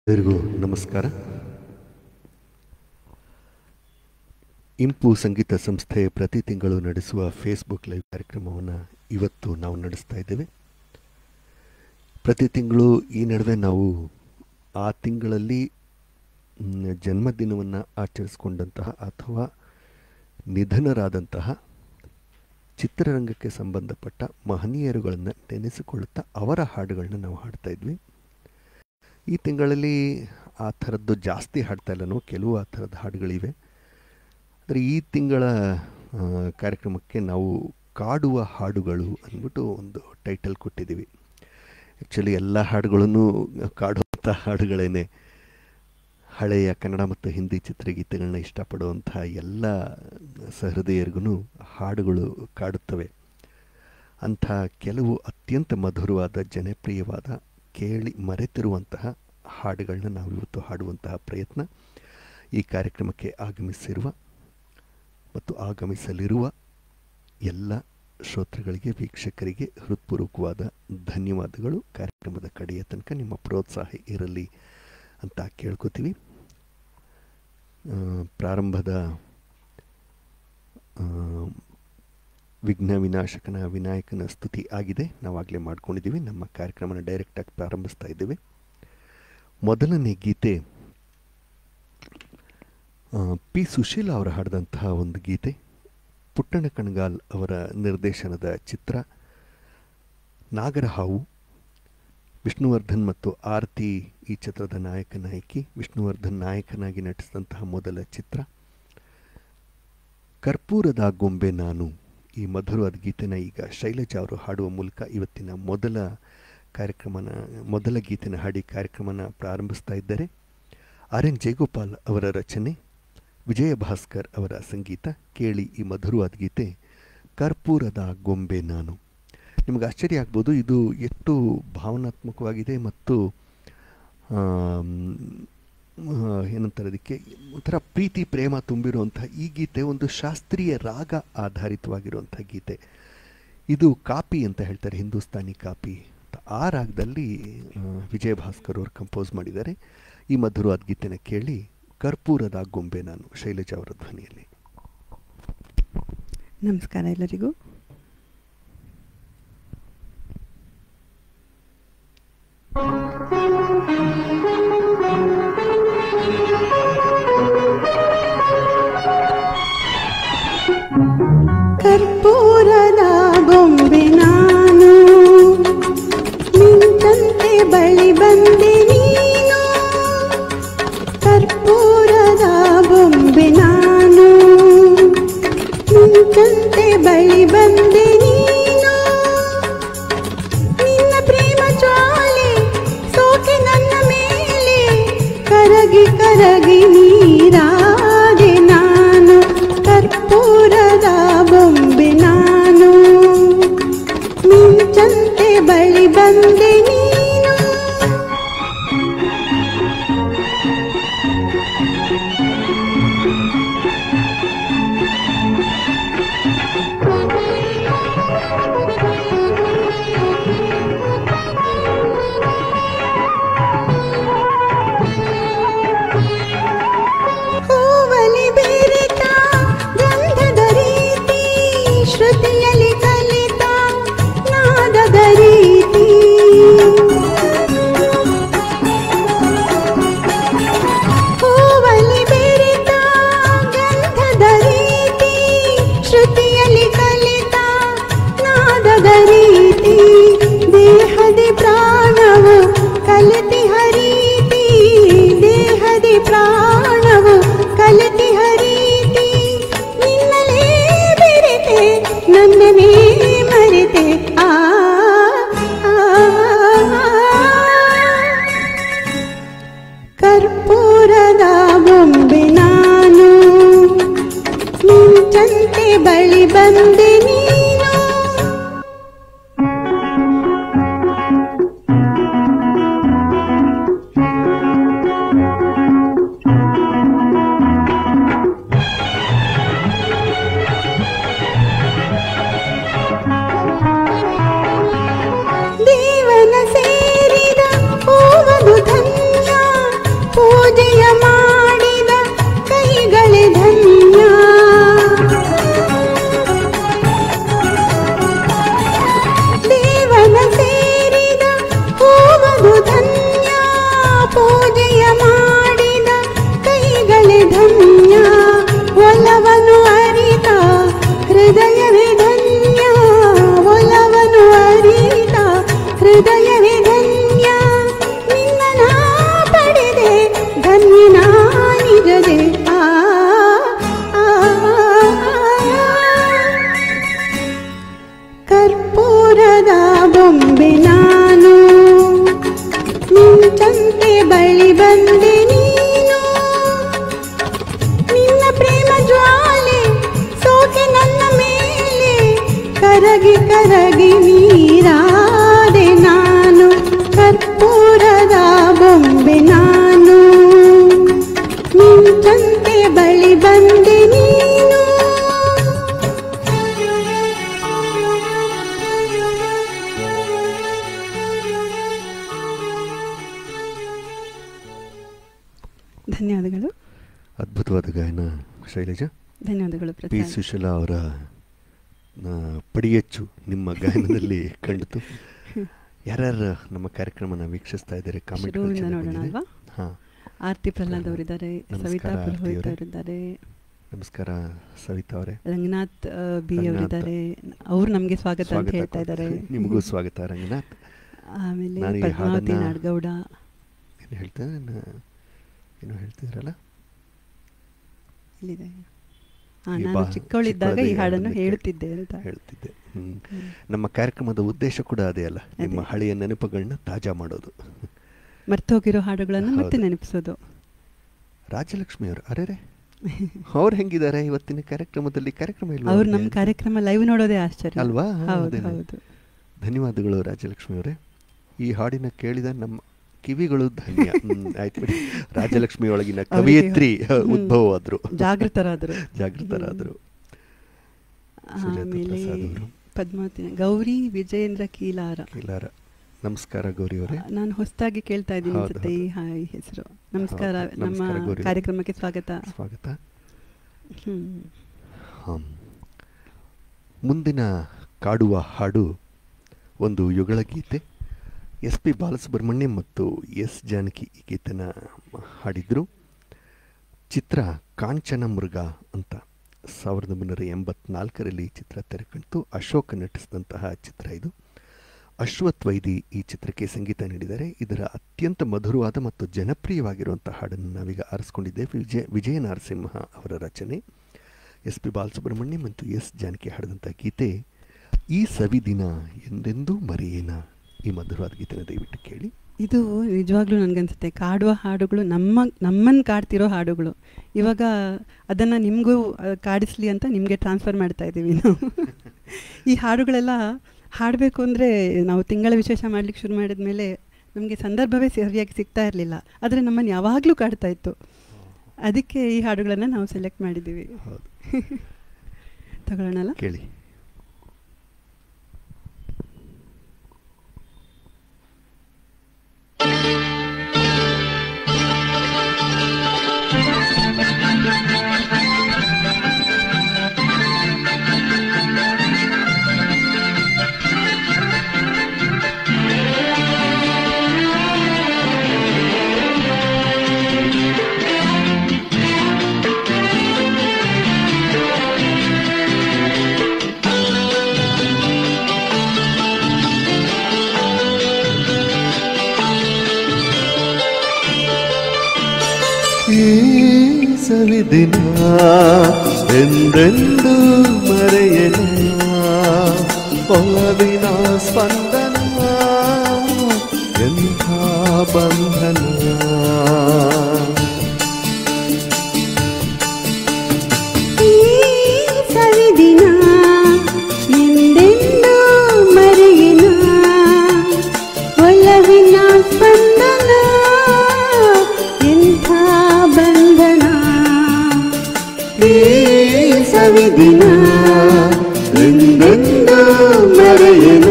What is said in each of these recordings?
ಎಲ್ಲರಿಗೂ ನಮಸ್ಕಾರ ಇಂಪು ಸಂಗೀತ ಸಂಸ್ಥೆ ಪ್ರತಿ ತಿಂಗಳು ನಡೆಸುವ ಫೇಸ್ಬುಕ್ ಲೈವ್ ಕಾರ್ಯಕ್ರಮವನ್ನು ಇವತ್ತು ನಾವು ನಡೆಸ್ತಾ ಇದ್ದೇವೆ ಪ್ರತಿ ತಿಂಗಳು ಈ ನಡುವೆ ನಾವು ಆ ತಿಂಗಳಲ್ಲಿ ಮ್, ಜನ್ಮದಿನವನ್ನು ಆಚರಿಸಿಕೊಂಡಂತಹ ಅಥವಾ ನಿಧನರಾದಂತಹ ಚಿತ್ರರಂಗಕ್ಕೆ ಸಂಬಂಧಪಟ್ಟ ಮಹನೀಯರುಗಳನ್ನು ನೆನೆಸಿಕೊಳ್ಳುತ್ತಾ ಅವರ ಹಾಡುಗಳನ್ನ ನಾವು ಹಾಡ್ತಾ ಇದ್ವಿ ಈ ತಿಂಗಳಲ್ಲಿ ಆ ಥರದ್ದು ಜಾಸ್ತಿ ಹಾಡ್ತಾ ಇಲ್ಲ ನಾವು ಕೆಲವು ಆ ಥರದ ಹಾಡುಗಳಿವೆ ಆದರೆ ಈ ತಿಂಗಳ ಆ, ಕಾರ್ಯಕ್ರಮಕ್ಕೆ ನಾವು ಕಾಡುವ ಹಾಡುಗಳು ಅಂದ್ಬಿಟ್ಟು ಒಂದು ಟೈಟಲ್ ಕೊಟ್ಟಿದ್ದೀವಿ ಆ್ಯಕ್ಚುಲಿ ಎಲ್ಲ ಹಾಡುಗಳನ್ನು ಕಾಡುವಂಥ ಹಾಡುಗಳೇನೆ ಹಳೆಯ ಕನ್ನಡ ಮತ್ತು ಹಿಂದಿ ಚಿತ್ರಗೀತೆಗಳನ್ನ ಇಷ್ಟಪಡುವಂತಹ ಎಲ್ಲ ಸಹೃದಯರಿಗೂ ಹಾಡುಗಳು ಕಾಡುತ್ತವೆ ಅಂಥ ಕೆಲವು ಅತ್ಯಂತ ಮಧುರವಾದ ಜನಪ್ರಿಯವಾದ ಕೇಳಿ ಮರೆತಿರುವಂತಹ ಹಾಡುಗಳನ್ನ ನಾವು ಇವತ್ತು ಹಾಡುವಂತಹ ಪ್ರಯತ್ನ ಈ ಕಾರ್ಯಕ್ರಮಕ್ಕೆ ಆಗಮಿಸಿರುವ ಮತ್ತು ಆಗಮಿಸಲಿರುವ ಎಲ್ಲ ಶ್ರೋತೃಗಳಿಗೆ ವೀಕ್ಷಕರಿಗೆ ಹೃತ್ಪೂರ್ವಕವಾದ ಧನ್ಯವಾದಗಳು ಕಾರ್ಯಕ್ರಮದ ಕಡೆಯ ತನಕ ನಿಮ್ಮ ಪ್ರೋತ್ಸಾಹ ಇರಲಿ ಅಂತ ಕೇಳ್ಕೊತೀವಿ ಆ, ಪ್ರಾರಂಭದ ಆ, ವಿಘ್ನ ವಿನಾಶಕನ ವಿನಾಯಕನ ಸ್ತುತಿ ಆಗಿದೆ ನಾವಾಗಲೇ ಮಾಡ್ಕೊಂಡಿದ್ದೀವಿ ನಮ್ಮ ಕಾರ್ಯಕ್ರಮನ ಡೈರೆಕ್ಟಾಗಿ ಪ್ರಾರಂಭಿಸ್ತಾ ಇದ್ದೇವೆ ಮೊದಲನೇ ಗೀತೆ ಆ, ಪಿ ಸುಶೀಲ ಅವರು ಹಾಡಿದಂತಹ ಒಂದು ಗೀತೆ ಪುಟ್ಟಣ ಕಣಗಾಲ್ ಅವರ ನಿರ್ದೇಶನದ ಚಿತ್ರ ನಾಗರಹಾವು ವಿಷ್ಣುವರ್ಧನ್ ಮತ್ತು ಆರತಿ ಈ ಚಿತ್ರದ ನಾಯಕ ನಾಯಕಿ ವಿಷ್ಣುವರ್ಧನ್ ನಾಯಕನಾಗಿ ನಟಿಸಿದಂತಹ ಮೊದಲ ಚಿತ್ರ ಕರ್ಪೂರದ ಗೊಂಬೆ ನಾನು ಈ ಮಧುರವಾದ ಗೀತೆನ ಈಗ ಶೈಲಜಾ ಅವರು ಹಾಡುವ ಮೂಲಕ ಇವತ್ತಿನ ಮೊದಲ ಕಾರ್ಯಕ್ರಮನ ಮೊದಲ ಗೀತೆನ ಹಾಡಿ ಕಾರ್ಯಕ್ರಮನ ಪ್ರಾರಂಭಿಸ್ತಾ ಇದ್ದಾರೆ ಆರ್ ಎನ್ ಜಯಗೋಪಾಲ್ ಅವರ ರಚನೆ ವಿಜಯ ಭಾಸ್ಕರ್ ಅವರ ಸಂಗೀತ ಕೇಳಿ ಈ ಮಧುರವಾದ ಗೀತೆ ಕರ್ಪೂರದ ಗೊಂಬೆ ನಾನು ನಿಮಗೆ ಆಶ್ಚರ್ಯ ಆಗ್ಬೋದು ಇದು ಎಷ್ಟು ಭಾವನಾತ್ಮಕವಾಗಿದೆ ಮತ್ತು ಆಮ್, ಆ, ಏನಂತಾರೆ ಅದಕ್ಕೆ ಒಂಥರ ಪ್ರೀತಿ ಪ್ರೇಮ ತುಂಬಿರುವಂಥ ಈ ಗೀತೆ ಒಂದು ಶಾಸ್ತ್ರೀಯ ರಾಗ ಆಧಾರಿತವಾಗಿರುವಂಥ ಗೀತೆ ಇದು ಕಾಪಿ ಅಂತ ಹೇಳ್ತಾರೆ ಹಿಂದೂಸ್ತಾನಿ ಕಾಪಿ ಅಂತ. ಆ ರಾಗದಲ್ಲಿ ಆ, ವಿಜಯ ಭಾಸ್ಕರ್ ಅವರು ಕಂಪೋಸ್ ಮಾಡಿದ್ದಾರೆ ಈ ಮಧುರವಾದ ಗೀತೆನ ಕೇಳಿ ಕರ್ಪೂರದ ಗೊಂಬೆ ನಾನು ಶೈಲಜಾ ಅವರ ಧ್ವನಿಯಲ್ಲಿ ನಮಸ್ಕಾರ ಎಲ್ಲರಿಗೂ ಕರ್ಪೂರದ ಬೊಂಬೆ ನಾನು ನಿಂತಂತೆ ಬಳಿ ಬಂದೆ ನೀನು ಕರ್ಪೂರದ ಬೊಂಬೆ ನಾನು ನಿಂತಂತೆ ಬಳಿ ಬಂದೆ ನೀನು ನಿನ್ನ ಪ್ರೇಮ ಜ್ವಾಲೆ ಸೋಕೆ ನನ್ನ ಮೇಲೆ ಕರಗಿ ಕರಗಿ ನೀರಾದೆ ನಾನು ಕರ್ಪೂರದ ಬೊಂಬೆ ನಾನು ಮಿಂಚಂತೆ ಬಳಿ ಬಂದೆ ನೀನು ಹೂವಲಿ ಬೆರೆತ ಗಂಧದ ರೀತಿ ಶ್ರುತಿಯಲ್ಲಿ ಕಲಿತ ನಾದದ ರೀತಿ ಹೂವಲಿ ಬೆರೆತ ಗಂಧದ ರೀತಿ ಶ್ರುತಿಯಲ್ಲಿ ಕಲಿತ ನಾದದ ರೀತಿ ದೇಹದಿ ಪ್ರಾಣವು ಕಲಿತಿ ಹರೀತಿ ದೇಹದಿ ಪ್ರಾಣವು ಕಲಿತಿ ಹರೀತಿ ನಿನ್ನಲೇ ಬೆರೆತೆ ನನ್ನನೇ ಮರೆತೆ ಆ ಆ, ಆ. ಕರ್ಪೂರದ ಬೊಂಬೆ ನಾನು ಮಿಂಚಂತೆ ಬಳಿ ಬಂದೆ ನೀನು ದೇವನ ಸೇರಿದ ಹೂವದು ಧನ್ಯ ಪೂಜೆಯ ಮಾಡಿದ ಕೈಗಳೇ ಧನ್ಯ ಒಲವನು ಅರಿತ ಹೃದಯವೇ ಧನ್ಯ ಒಲವನು ಅರಿತ ಹೃದಯವೇ ಧನ್ಯ ನಿನ್ನ ನಾ ಪಡೆದೆ ಧನ್ಯನ ನಿಜದೆ ಆ ಆ, ಆ. ಕರ್ಪೂರದ ಬೊಂಬೆ ನಾನು ನಿಂಚಂತೆ ಬಳಿ ಬಂದೆ ನೀನು ನಿನ್ನ ಪ್ರೇಮ ಜ್ವಾಲೆ ಸೋಕೆ ನನ್ನ ಮೇಲೆ ಕರಗಿ ಕರಗಿ ನೀರಾದೆ ನಾನು ಕರ್ಪೂರದ ಬೊಂಬೆ ನಾನು ನಿಂಚಂತೆ ಬಳಿ ಬಂದೆ ನೀನು ಧನ್ಯವಾದಗಳು ಅದ್ಭುತವಾದ ಗಾಯನ ಶೈಲಜಾ ಧನ್ಯವಾದಗಳು ಪಿ ಪ್ರಸಾದ್ ಸುಶೀಲಾ ಅವರ ಆ, ಪಡಿಯಚ್ಚು ನಿಮ್ಮ ಗಾಯನದಲ್ಲಿ ಕಂಡಿತು ಯಾರ್ಯಾರು ನಮ್ಮ ಕಾರ್ಯಕ್ರಮನ ವೀಕ್ಷಿಸ್ತಾ ಇದ್ದಾರೆ ಶುರುವಿಂದ ನೋಡೋಣ ಅಲ್ವಾ? ಹಾಂ ಆರ್ತಿ ಪ್ರಹ್ಲಾದ್ ಅವರಿದ್ದಾರೆ ನಮಸ್ಕಾರ, ಸವಿತಾ ಆರ್ತಿ ಪುರೋಹಿತ್ ಅವರೇ. ಅವರಿದ್ದಾರೆ ನಮಸ್ಕಾರ ಸವಿತಾ ಅವರೇ ರಂಗನಾಥ್ ಆ, ಬಿ ರಂಗನಾಥ್. ಅವರಿದ್ದಾರೆ ಅವ್ರು ನಮಗೆ ಸ್ವಾಗತ ಅಂತ ಸ್ವಾಗತ ಹೇಳ್ತಾ ಇದ್ದಾರೆ ನಿಮಗೂ ಸ್ವಾಗತ ರಂಗನಾಥ್ ಆಮೇಲೆ ನಾನು ಈ ಪದ್ಮಾವತಿ ಹಾಡನ್ನ- ನಾಡ್ಗೌಡ ಏನು ಹೇಳ್ತಾ ಏನು ಹೇಳ್ತಿದ್ರಲ್ಲ ಇಲ್ಲಿದೆ ಹಾ, ಈ ನಾನು ಬಾ- ಚಿಕ್ಕವಳಿದ್ದಾಗ ಈ ಚಿಕ್ಕವಳಿದ್ದಾಗ ಹಾಡನ್ನು ಅದನ್ನ ಹೇಳುತ್ತಿದ್ದೆ ಅಂತ ಹೇಳ್ತಿದ್ದೆ ಹ್ಮ್. ಹ್ಮ್. ನಮ್ಮ ಕಾರ್ಯಕ್ರಮದ ಉದ್ದೇಶ ಕೂಡ ಅದೇ ಅಲ್ಲ ನಿಮ್ಮ ಅದೇ. ಹಳೆಯ ನೆನಪುಗಳನ್ನ ತಾಜಾ ಮಾಡೋದು ಮರ್ತೋಗಿರೋ ಹಾಡುಗಳನ್ನು ಮತ್ತೆ ಹೌದು. ನೆನಪಿಸೋದು ರಾಜಲಕ್ಷ್ಮಿ ಅವರು ಅರೆ ಅವ್ರು ಹೆಂಗಿದ್ದಾರೆ ಇವತ್ತಿನ ಕಾರ್ಯಕ್ರಮದಲ್ಲಿ ಕಾರ್ಯಕ್ರಮ ಇಲ್ವಾ ಅವ್ರು ನಮ್ಮ ಅವ್ರಿಗೆ? ಕಾರ್ಯಕ್ರಮ ಲೈವ್ ನೋಡೋದೇ ಆಶ್ಚರ್ಯ ಅಲ್ವಾ? ಹಾ, ಹೌದು ಅದೇನೆ. ಹೌದು ಧನ್ಯವಾದಗಳು ರಾಜಲಕ್ಷ್ಮಿ ಅವರೇ ಈ ಹಾಡಿನ ಕೇಳಿದ ನಮ್ಮ ಕಿವಿಗಳು ಧನ್ಯ ಹ್ಮ್, ಆಯ್ತು ಬಿಡಿ ರಾಜಲಕ್ಷ್ಮಿ ಒಳಗಿನ ಅವರಿಗೆ- ಕವಿಯತ್ರಿ ಹ್ಮ್. ಉದ್ಭವವಾದ್ರು ಜಾಗೃತರಾದರು ಜಾಗೃತರಾದರು ಸುಜಾತ ಆಮೇಲೆ ಪ್ರಸಾದ್ ಅವರು. ಪದ್ಮಾವತಿ ಗೌರಿ ವಿಜಯೇಂದ್ರ ಕೀಲಾರ ಕೀಲಾರ ನಮಸ್ಕಾರ ಗೌರಿ ಅವರೇ ನಾನು ಹೊಸದಾಗಿ ಕೇಳ್ತಾ ಇದ್ದೀನಿ ಹೌದು, ಅನ್ಸುತ್ತೆ ಈ ಹೌದು. ಹಾ- ಈ ಹೆಸರು ನಮಸ್ಕಾರ ಹೌದು, ನಮ್ಮ ನಮಸ್ಕಾರ ಗೌರಿ. ಕಾರ್ಯಕ್ರಮಕ್ಕೆ ಸ್ವಾಗತ ಸ್ವಾಗತ ಹ್ಮ್. ಹಂ. ಮುಂದಿನ ಕಾಡುವ ಹಾಡು ಒಂದು ಯುಗಳ ಗೀತೆ ಎಸ್ ಪಿ ಬಾಲಸುಬ್ರಹ್ಮಣ್ಯಂ ಮತ್ತು ಎಸ್ ಜಾನಕಿ ಈ ಗೀತೆನ ಹಾಡಿದ್ರು ಚಿತ್ರ ಕಾಂಚನ ಮೃಗ ಅಂತ ಸಾವಿರದ ಒಂಬೈನೂರ ಎಂಬತ್ನಾಲ್ಕರಲ್ಲಿ ಈ ಚಿತ್ರ ತೆರೆಕಂತು ಅಶೋಕ್ ನಟಿಸಿದಂತಹ ಚಿತ್ರ ಇದು ಅಶ್ವಥ್ ವೈದಿ ಈ ಚಿತ್ರಕ್ಕೆ ಸಂಗೀತ ನೀಡಿದ್ದಾರೆ ಇದರ ಅತ್ಯಂತ ಮಧುರವಾದ ಮತ್ತು ಜನಪ್ರಿಯವಾಗಿರುವಂಥ ಹಾಡನ್ನು ನಾವೀಗ ಆರಿಸ್ಕೊಂಡಿದ್ದೇವೆ ವಿಜಯ ವಿಜಯ ನರಸಿಂಹ ಅವರ ರಚನೆ ಎಸ್ ಪಿ ಬಾಲಸುಬ್ರಹ್ಮಣ್ಯ ಮತ್ತು ಎಸ್ ಜಾನಕಿ ಹಾಡಿದಂಥ ಗೀತೆ ಈ ಸವಿದಿನ ಎಂದೆಂದೂ ಮರೆಯೇನ ಈ ಮಧುರವಾದ ಗೀತೆನ ದಯವಿಟ್ಟು ಕೇಳಿ ಇದು ನಿಜವಾಗ್ಲೂ ನನಗನ್ಸುತ್ತೆ ಕಾಡುವ ಹಾಡುಗಳು ನಮ್ಮ ನಮ್ಮನ್ನು ಕಾಡ್ತಿರೋ ಹಾಡುಗಳು ಇವಾಗ ಅದನ್ನು ನಿಮಗೂ ಕಾಡಿಸ್ಲಿ ಅಂತ ನಿಮಗೆ ಟ್ರಾನ್ಸ್ಫರ್ ಮಾಡ್ತಾ ಇದ್ದೀವಿ ನಾವು ಈ ಹಾಡುಗಳೆಲ್ಲ ಹಾಡಬೇಕು ಅಂದರೆ ನಾವು ತಿಂಗಳ ವಿಶೇಷ ಮಾಡ್ಲಿಕ್ಕೆ ಶುರು ಮಾಡಿದ ಮೇಲೆ ನಮಗೆ ಸಂದರ್ಭವೇ ಸರಿಯಾಗಿ ಸಿಗ್ತಾ ಇರಲಿಲ್ಲ ಆದರೆ ನಮ್ಮನ್ನು ಯಾವಾಗಲೂ ಕಾಡ್ತಾ ಇತ್ತು ಅದಕ್ಕೆ ಈ ಹಾಡುಗಳನ್ನು ನಾವು ಸೆಲೆಕ್ಟ್ ಮಾಡಿದ್ದೀವಿ ಹೌದು ತಗೊಳ್ಳೋಣಲ್ಲ ಕೇಳಿ ಈ ಸವಿದಿನ ಎಂದೆಂದು ಮರೆಯನ ಒಲವಿನ ಸ್ಪಂದನ ಎಂಥ ಬಂಧನ ಈ ಸವಿದಿನ ಎಂದೆಂದೂ ಮರೆಯನ ಒಲವಿನ ಸ್ಪಂದನ ಎಂಥ ಬಂಧನ ಈ ಸವಿದಿನ ಎಂದೆಂದು ಮರೆಯನ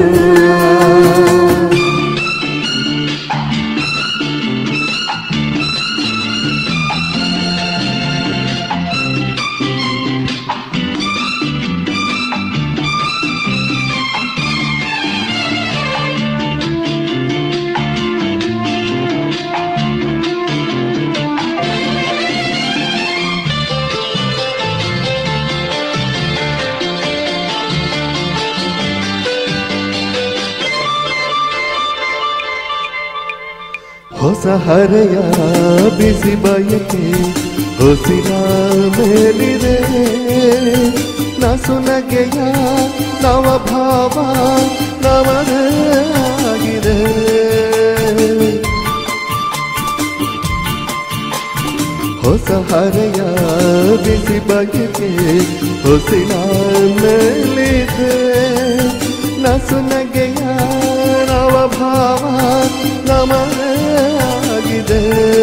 ಈ ಹೊಸ ಹರೆಯ ಬಿಸಿ ಬಯಕೆ ಹೊಸಿನ ಮೇಲಿದೆ ನಸುನಗೆಯ ನವ ಭಾವ ನವದೇ ಆಗಿದೆ ಹೊಸ ಹರೆಯ ಬಿಸಿ ಬಗೆಗೆ ಹೊಸಿನ ಮೇಲಿದೆ ನಸುನಗೆಯ ನವ ಭಾವ ನಮಗಿದೆ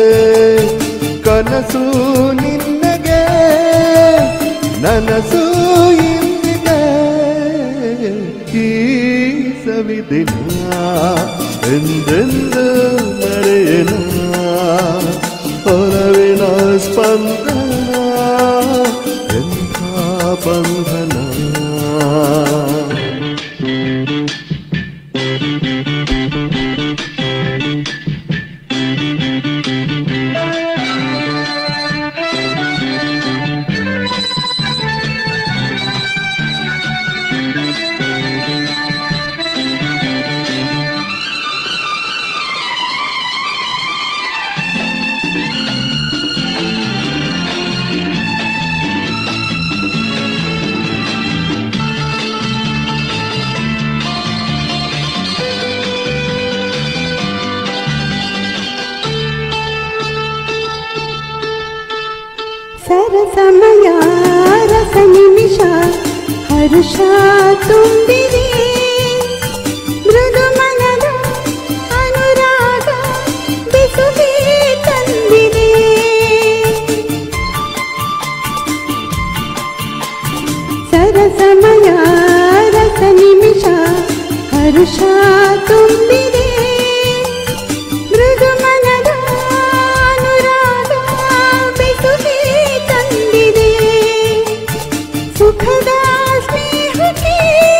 ಕನಸು ನಿನ್ನಗೆ ನನಸು ಇಂದಿದೆ ಈ ಸವಿದಿನ ಎಂದೆಂದು ಮರೆಯನ ಒಲವಿನ ಸ್ಪಂದನ ಎಂಥ ಬಂಧನ ಸರಸಮಯ ರಸ ನಿಮಿಷ ಹರುಷ ತುಂಬಿದೆ ಮೃದು ಮನದ ಅನುರಾಗ ಬಿಸುಗೆ ತಂದಿದೆ ಸರಸಮಯ ರಸ ನಿಮಿಷ ಹರುಷ ತುಂಬಿದೆ ಮೃದು ಮನದ ಅನುರಾಗ ಬೆಸುಗೆ ತಂದಿದೆ ಸುಖದ ಸ್ನೇಹಕ್ಕೆ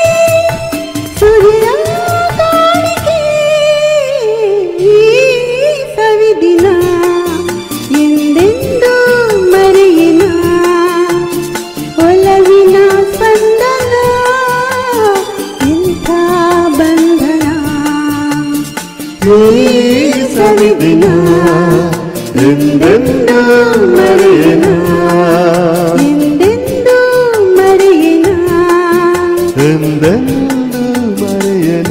ಸುರಿದ ಕಾಣಿಕೆ ಈ ಸವಿದಿನ ಎಂದೆಂದು ಮರೆಯಿನ ಒಲವಿನ ಸ್ಪಂದನ ಇಂಥ ಬಂಧನ ಈ ಸವಿದಿನ ಎಂದೆಂದು ಮರೆಯನ ಎಂದೆಂದು ಮರೆಯಿನ ಎಂದೆಂದು ಮರೆಯನ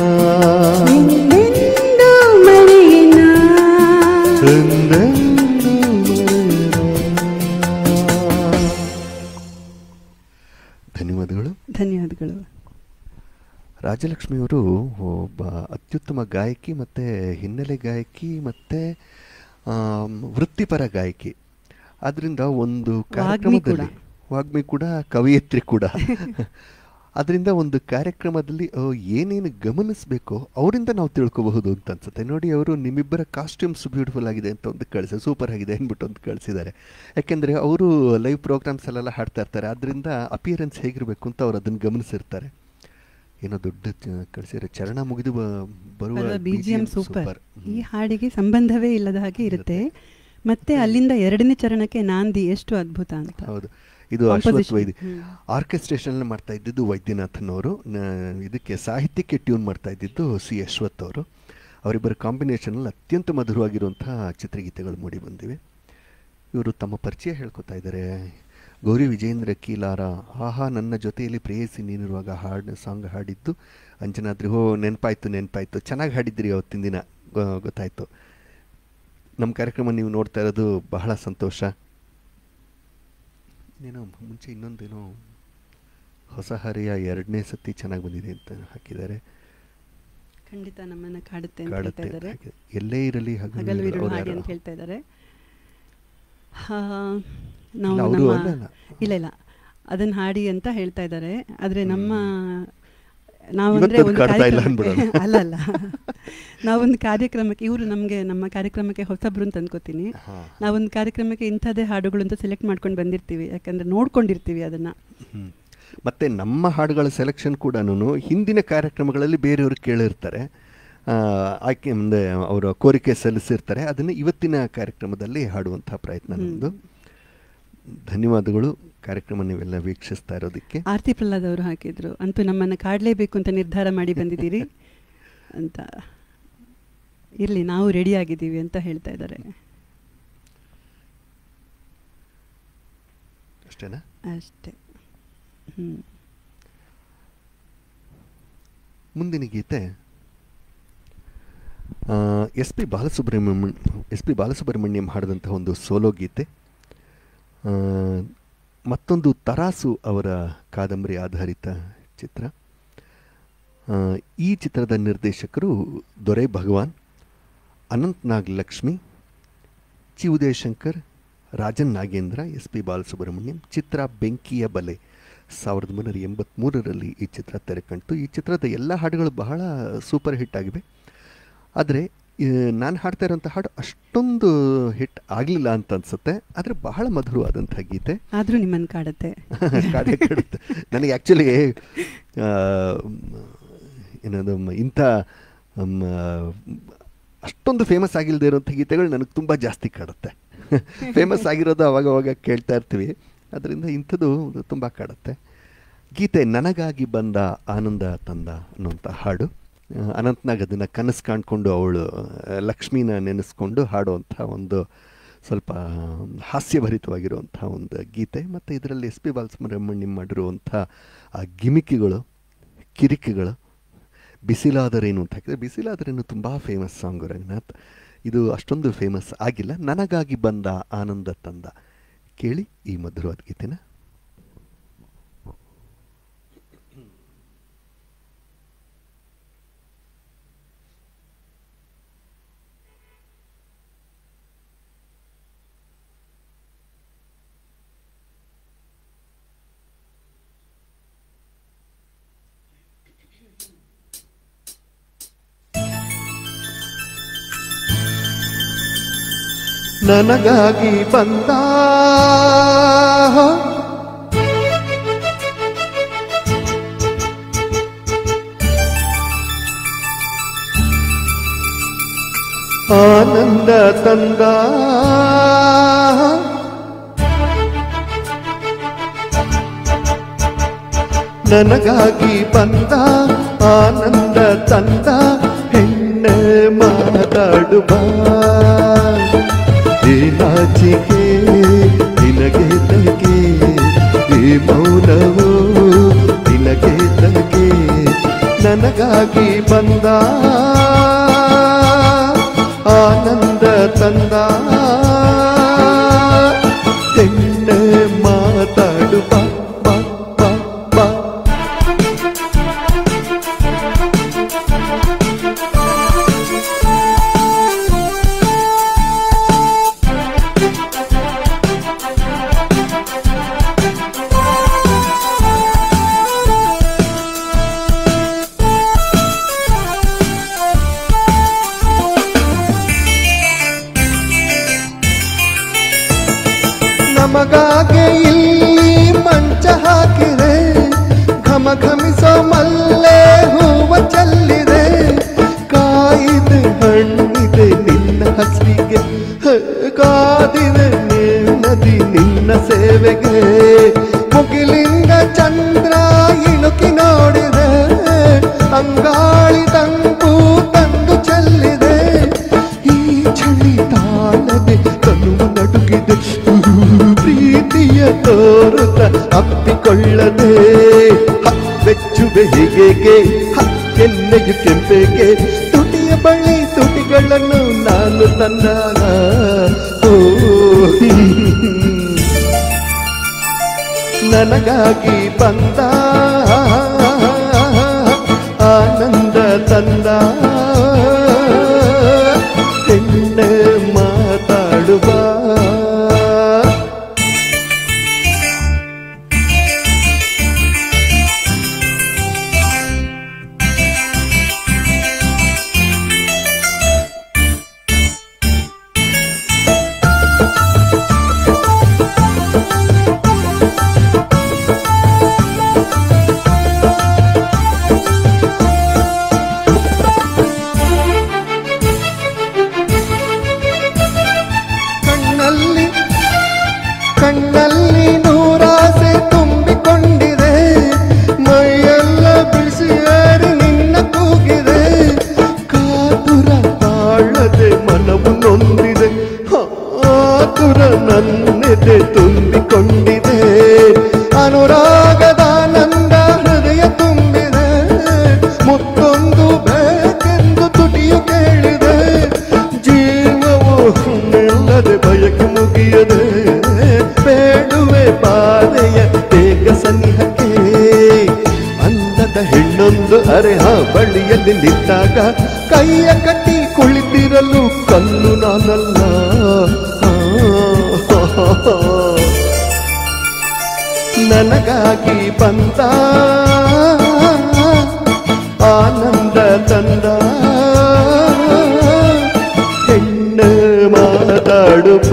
ಎಂದೆಂದು ಮರೆಯಿನ ಎಂದೆಂದು ಮರೆಯನ ಧನ್ಯವಾದಗಳು ಧನ್ಯವಾದಗಳು ರಾಜಲಕ್ಷ್ಮಿಯವರು ಒಬ್ಬ ಅತ್ಯುತ್ತಮ ಗಾಯಕಿ ಮತ್ತು ಹಿನ್ನೆಲೆ ಗಾಯಕಿ ಮತ್ತು ವೃತ್ತಿಪರ ಗಾಯಕಿ ಆದ್ದರಿಂದ ಒಂದು ವಾಗ್ಮಿ ಕೂಡ. ಕಾರ್ಯಕ್ರಮದಲ್ಲಿ ವಾಗ್ಮಿ ಕೂಡ ಕವಯಿತ್ರಿ ಕೂಡ ಅದರಿಂದ ಒಂದು ಕಾರ್ಯಕ್ರಮದಲ್ಲಿ ಆ, ಏನೇನು ಗಮನಿಸಬೇಕೋ ಅವರಿಂದ ನಾವು ತಿಳ್ಕೋಬಹುದು ಅಂತ ಅನ್ಸುತ್ತೆ ನೋಡಿ ಅವರು ನಿಮ್ಮಿಬ್ಬರ ಕಾಸ್ಟ್ಯೂಮ್ಸ್ ಬ್ಯೂಟಿಫುಲ್ ಆಗಿದೆ ಅಂತ ಒಂದು ಕಳಿಸಿ ಸೂಪರ್ ಆಗಿದೆ ಅಂದ್ಬಿಟ್ಟು ಒಂದು ಕಳಿಸಿದ್ದಾರೆ ಯಾಕೆಂದರೆ ಅವರು ಲೈವ್ ಪ್ರೋಗ್ರಾಮ್ಸ್ ಅಲ್ಲೆಲ್ಲ ಹಾಡ್ತಾ ಇರ್ತಾರೆ ಅದರಿಂದ ಅಪಿಯರೆನ್ಸ್ ಹೇಗಿರಬೇಕು ಅಂತ ಅವ್ರು ಅದನ್ನು ಗಮನಿಸಿರ್ತಾರೆ ಏನೋ ದೊಡ್ಡ ಕಳಿಸಿದ್ರೆ ಚರಣ ಮುಗಿದು ಬ- ಬರುವ B G M BGM super ಹ್ಮ್. ಈ ಹಾಡಿಗೆ ಸಂಬಂಧವೇ ಇಲ್ಲದ ಹಾಗೆ ಇರುತ್ತೆ ಮತ್ತೆ ಅಲ್ಲಿಂದ ಎರಡನೇ ಚರಣಕ್ಕೆ ನಾಂದಿ ಎಷ್ಟು ಅದ್ಭುತ ಅಂತ ಹೌದು ಇದು Composition. ಅಶ್ವಥ್ ವೈದ್ಯ ಹ್ಮ್. ಆರ್ಕೆಸ್ಟ್ರೇಷನ್ ಮಾಡ್ತಾ ಇದ್ದಿದ್ದು ವೈದ್ಯನಾಥನ್ ಅವರು ನ- ಇದಕ್ಕೆ ಸಾಹಿತ್ಯಕ್ಕೆ ಟ್ಯೂನ್ ಮಾಡ್ತಾ ಇದ್ದಿದ್ದು ಸಿ ಅಶ್ವಥ್ ಅವರು ಅವರಿಬ್ಬರ ಕಾಂಬಿನೇಷನಲ್ಲಿ ಅತ್ಯಂತ ಮಧುರವಾಗಿರುವಂತಹ ಚಿತ್ರಗೀತೆಗಳು ಮೂಡಿ ಬಂದಿವೆ ಇವರು ತಮ್ಮ ಪರಿಚಯ ಹೇಳ್ಕೊತಾ ಇದ್ದಾರೆ ಗೌರಿ ವಿಜೇಂದ್ರ ಕೀಲಾರ ಆಹಾ ನನ್ನ ಜೊತೆಯಲ್ಲಿ ಪ್ರೇಯಸಿ ನೀನಿರುವಾಗ ಹಾಡು ಸಾಂಗ್ ಹಾಡಿದ್ದು ಅಂಜನಾದ್ರಿ ಹೋ ನೆನಪಾಯ್ತು ನೆನಪಾಯ್ತು ಚೆನ್ನಾಗಿ ಹಾಡಿದ್ರಿ ಅವತ್ತಿನ ದಿನ ಗೊ- ಗೊತ್ತಾಯ್ತು ನಮ್ಮ ಕಾರ್ಯಕ್ರಮ ನೀವು ನೋಡ್ತಾ ಇರೋದು ಬಹಳ ಸಂತೋಷ ಏನೋ ಮುಂಚೆ ಇನ್ನೊಂದೇನೋ ಹೊಸ ಹರೆಯ ಎರಡನೇ ಸತಿ ಚೆನ್ನಾಗಿ ಬಂದಿದೆ ಅಂತ ಹಾಕಿದ್ದಾರೆ ಖಂಡಿತ ನಮ್ಮನ್ನ ಕಾಡುತ್ತೆ ಅಂತ ಕಾಡುತ್ತೆ ಹೇಳ್ತಾ ಇದ್ದಾರೆ ಹಾಗೆ. ಎಲ್ಲೇ ಇರಲಿ ಹಗಲುವಿರು ಹಾಗೆ ಅಂತ ಹೇಳ್ತಾ ಇದ್ದಾರೆ ಹಾ, ನಾವು ಇಲ್ಲ, ಅವ್ರು ನಮ್ಮ ಅಲ್ಲ, ಅಲ್ಲ. ಇಲ್ಲ ಇಲ್ಲ ಅದನ್ನ ಹಾಡಿ ಅಂತ ಹೇಳ್ತಾ ಇದ್ದಾರೆ ಆದ್ರೆ ನಮ್ಮ ಹ್ಮ್. ನಾವು ಇವತ್ತು ಅಂದ್ರೆ ಅದು ಒಂದು ಕಾಡ್ತಾ ಇಲ್ಲ ಕಾರ್ಯಕ್ರಮಕ್ಕೆ- ಅನ್ಬಿಡೋಣ. ಅಲ್ಲ ಅಲ್ಲ ನಾವೊಂದು ಕಾರ್ಯಕ್ರಮಕ್ಕೆ ಇವರು ನಮಗೆ ನಮ್ಮ ಕಾರ್ಯಕ್ರಮಕ್ಕೆ ಹೊಸಬ್ರು ಅಂತ ಅನ್ಕೋತೀನಿ ಹಾ. ನಾವೊಂದು ಕಾರ್ಯಕ್ರಮಕ್ಕೆ ಇಂಥದ್ದೇ ಹಾಡುಗಳು ಅಂತ ಸೆಲೆಕ್ಟ್ ಮಾಡ್ಕೊಂಡು ಬಂದಿರ್ತೀವಿ ಯಾಕಂದ್ರೆ ನೋಡ್ಕೊಂಡಿರ್ತೀವಿ ಅದನ್ನ ಹ್ಮ್. ಮತ್ತೆ ನಮ್ಮ ಹಾಡುಗಳ ಸೆಲೆಕ್ಷನ್ ಕೂಡ ಹಿಂದಿನ ಕಾರ್ಯಕ್ರಮಗಳಲ್ಲಿ ಬೇರೆಯವರು ಕೇಳಿರ್ತಾರೆ ಆ, ಆಯ್ಕೆ ಮುಂದೆ ಅವರ ಕೋರಿಕೆ ಸಲ್ಲಿಸಿರ್ತಾರೆ ಅದನ್ನು ಇವತ್ತಿನ ಕಾರ್ಯಕ್ರಮದಲ್ಲಿ ಹಾಡುವಂತಹ ಪ್ರಯತ್ನ ಹ್ಮ್. ನಮ್ಮದು ಧನ್ಯವಾದಗಳು ಕಾರ್ಯಕ್ರಮ ನೀವೆಲ್ಲ ವೀಕ್ಷಿಸ್ತಾ ಇರೋದಕ್ಕೆ ಆರ್ತಿ ಪ್ರಹ್ಲಾದ್ ಅವರು ಹಾಕಿದ್ರು ಅಂತೂ ನಮ್ಮನ್ನ ಕಾಡ್ಲೇಬೇಕು ಅಂತ ನಿರ್ಧಾರ ಮಾಡಿ ಬಂದಿದ್ದೀರಿ ಅಂತ ಇರಲಿ ನಾವು ರೆಡಿ ಆಗಿದ್ದೀವಿ ಅಂತ ಹೇಳ್ತಾ ಇದ್ದಾರೆ ಅಷ್ಟೇನಾ ಅಷ್ಟೇ ಹ್ಞೂ ಮುಂದಿನ ಗೀತೆ S P Balasubrahmanya S P Balasubrahmanyam ಹಾಡಿದಂತಹ ಒಂದು ಸೋಲೋ ಗೀತೆ ಆ, ಮತ್ತೊಂದು ತರಾಸು ಅವರ ಕಾದಂಬರಿ ಆಧಾರಿತ ಚಿತ್ರ ಆ, ಈ ಚಿತ್ರದ ನಿರ್ದೇಶಕರು ದೊರೆ ಭಗವಾನ್ ಅನಂತ್ ನಾಗ್ ಲಕ್ಷ್ಮಿ ಚಿ ಉದಯಶಂಕರ್ ರಾಜನ್ ನಾಗೇಂದ್ರ ಎಸ್ ಪಿ ಬಾಲಸುಬ್ರಹ್ಮಣ್ಯಂ ಚಿತ್ರ ಬೆಂಕಿಯ ಬಲೆ ಸಾವಿರದ ಒಂಬೈನೂರ ಎಂಬತ್ತ್ಮೂರರಲ್ಲಿ ಈ ಚಿತ್ರ ತೆರೆ ಕಂಡು ಈ ಚಿತ್ರದ ಎಲ್ಲ ಹಾಡುಗಳು ಬಹಳ ಸೂಪರ್ ಹಿಟ್ ಆಗಿವೆ ಆದರೆ ನಾನು ಹಾಡ್ತಾ ಇರೋಂಥ ಹಾಡು ಅಷ್ಟೊಂದು ಹಿಟ್ ಆಗಲಿಲ್ಲ ಅಂತ ಅನ್ಸುತ್ತೆ ಆದರೆ ಬಹಳ ಮಧುರವಾದಂಥ ಗೀತೆ ಆದರೂ ನಿಮ್ಮನ್ನು ಕಾಡುತ್ತೆ ಕಾಡೆ ಕಾಡುತ್ತೆ ನನಗೆ ಆ್ಯಕ್ಚುಲಿ ಏನದು ಮ- ಇಂಥ ಮ, ಅಷ್ಟೊಂದು ಫೇಮಸ್ ಆಗಿಲ್ಲದೆ ಇರೋಂಥ ಗೀತೆಗಳು ನನಗೆ ತುಂಬ ಜಾಸ್ತಿ ಕಾಡುತ್ತೆ ಫೇಮಸ್ ಆಗಿರೋದು ಅವಾಗ ಅವಾಗ ಕೇಳ್ತಾ ಇರ್ತೀವಿ ಅದರಿಂದ ಇಂಥದ್ದು ತುಂಬ ಕಾಡುತ್ತೆ ಗೀತೆ ನನಗಾಗಿ ಬಂದ ಆನಂದ ತಂದ ಅನ್ನುವಂಥ ಹಾಡು ಆ, ಅನಂತ್ನಾಗ್ ಅದನ್ನು ಕನಸು ಕಾಣ್ಕೊಂಡು ಅವಳು ಆ, ಲಕ್ಷ್ಮಿನ ನೆನೆಸ್ಕೊಂಡು ಹಾಡುವಂಥ ಒಂದು ಸ್ವಲ್ಪ ಹಾಸ್ಯಭರಿತವಾಗಿರುವಂಥ ಒಂದು ಗೀತೆ ಮತ್ತು ಇದರಲ್ಲಿ ಎಸ್ ಪಿ ಬಾಲಸುಬ್ರಹ್ಮಣ್ಯಂ ಮಾಡಿರುವಂಥ ಆ ಗಿಮಿಕಿಗಳು ಕಿರಿಕಿಗಳು ಬಿಸಿಲಾದರೇನು ಅಂತ ಹಾಕಿದ್ರೆ ಬಿಸಿಲಾದರೇನು ತುಂಬ ಫೇಮಸ್ ಸಾಂಗು ರಂಗನಾಥ್ ಇದು ಅಷ್ಟೊಂದು ಫೇಮಸ್ ಆಗಿಲ್ಲ ನನಗಾಗಿ ಬಂದ ಆನಂದ ತಂದ ಕೇಳಿ ಈ ಮಧುರವಾದ ಗೀತೆನ ನನಗಾಗಿ ಬಂದ ಆನಂದ ತಂದ ನನಗಾಗಿ ಬಂದ ಆನಂದ ತಂದ ಹೆಣ್ಣೆ ಮಾತಾಡುವ ಈ ನಾಚಿಕೆ ನಿನಗೆ ತಗೆ ಈ ಮೌನವು ನಿನಗೆ ತಗೆ ನನಗಾಗಿ ಬಂದ ಆನಂದ ತಂದ ಹೆಣ್ಣೆ ಮಾತಾಡುವ ಬಾ ಬಾ ಬಾ ನಮಗಾಗೆ ಇಲ್ಲಿ ಮಂಚ ಹಾಕಿದೆ ಘಮ ಘಮಿಸೋ ಮಲ್ಲೆ ಹೂವ ಚೆಲ್ಲಿದೆ ಕಾಯಿದೆ ಹಣ್ಣಿದೆ ನಿನ್ನ ಹಸಿಗೆ ಹ, ಕಾದಿದೆ ನದಿ ನಿನ್ನ ಸೇವೆಗೆ ಮುಗಿಲಿಂಗ ಚಂದ್ರ ಇಣುಕಿ ನೋಡಿದೆ ಅಂಗಾಳಿ ತಂಪು ತಂದು ಚೆಲ್ಲಿದೆ ಈ ಚಳಿ ತಾಳದೆ ತನು ನಡುಗಿದೆ ಪ್ರೀತಿಯ ತೋರುತ್ತ ಅಪ್ಪಿಕೊಳ್ಳದೆ ಹ, ಬೆಚ್ಚುವೆ ಹೀಗೆಗೆ ಹ, ಕೆನ್ನೆಯು ಕೆಂಪೆಗೆ ತುಟಿಯ ಬಳಿ ತುಟಿಗಳನ್ನು ನಾನು ತಂದಾಗ ಓ ನನಗಾಗಿ ಬಂದ ಆನಂದ ತಂದ ಹೆಣ್ಣೆ ಮಾತಾಡುವ ಕಣ್ಣಲ್ಲಿ ಕಣ್ಣಲ್ಲಿ ನೂರಾಸೆ ತುಂಬಿಕೊಂಡಿದೆ ಮೈಯೆಲ್ಲ ಬಿಸಿಯಾರಿ ನಿನ್ನ ಕೂಗಿದೆ ಕಾತುರ ತಾಳ ಆತುರ ನನ್ನೆದೆ ತುಂಬಿಕೊಂಡಿದೆ ಅನುರಾಗದ ನಂದ ಹೃದಯ ತುಂಬಿದೆ ಮುತ್ತೊಂದು ಬೇಕೆಂದು ತುಟಿಯು ಕೇಳಿದೆ ಜೀವವು ನಿಲ್ಲದೆ ಬಯಕೆ ಮುಗಿಯದೆ ಬೇಡುವೆ ಬಾಧೆಯ ಬೇಗ ಸನಿಹಕ್ಕೆ ಅಂದದ ಹೆಣ್ಣೊಂದು ಅರೆಹ ಬಳಿಯಲ್ಲಿ ನಿಂತಾಗ ಕೈಯ ಕಟ್ಟಿ ಕುಳಿತಿರಲು ಕಲ್ಲು ನಾನಲ್ಲ ನನಗಾಗಿ ಬಂದ ಆನಂದ ತಂದ ಹೆಣ್ಣು ಮಾತಾಡುವ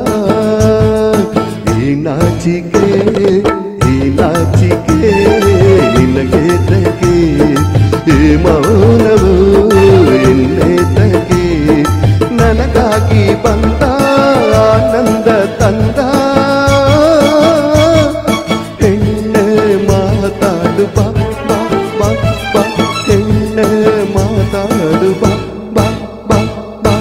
ಈ ನಾಚಿಕೆ ಈ ನಾಚಿಕೆ ನಿನಗೆ ತಗೆ ಈ ಮೌನವು ಇನ್ನೇ ತಗೆ ನನಗಾಗಿ ಬಂದ ಆನಂದ ತಂದ ಹೆಣ್ಣೆ ಮಾತಾಡು ಬಾ ಬಾ ಬಾ ಬಾ ಹೆಣ್ಣೆ ಮಾತಾಡು ಬಾ ಬಾ ಬಾ ಬಾ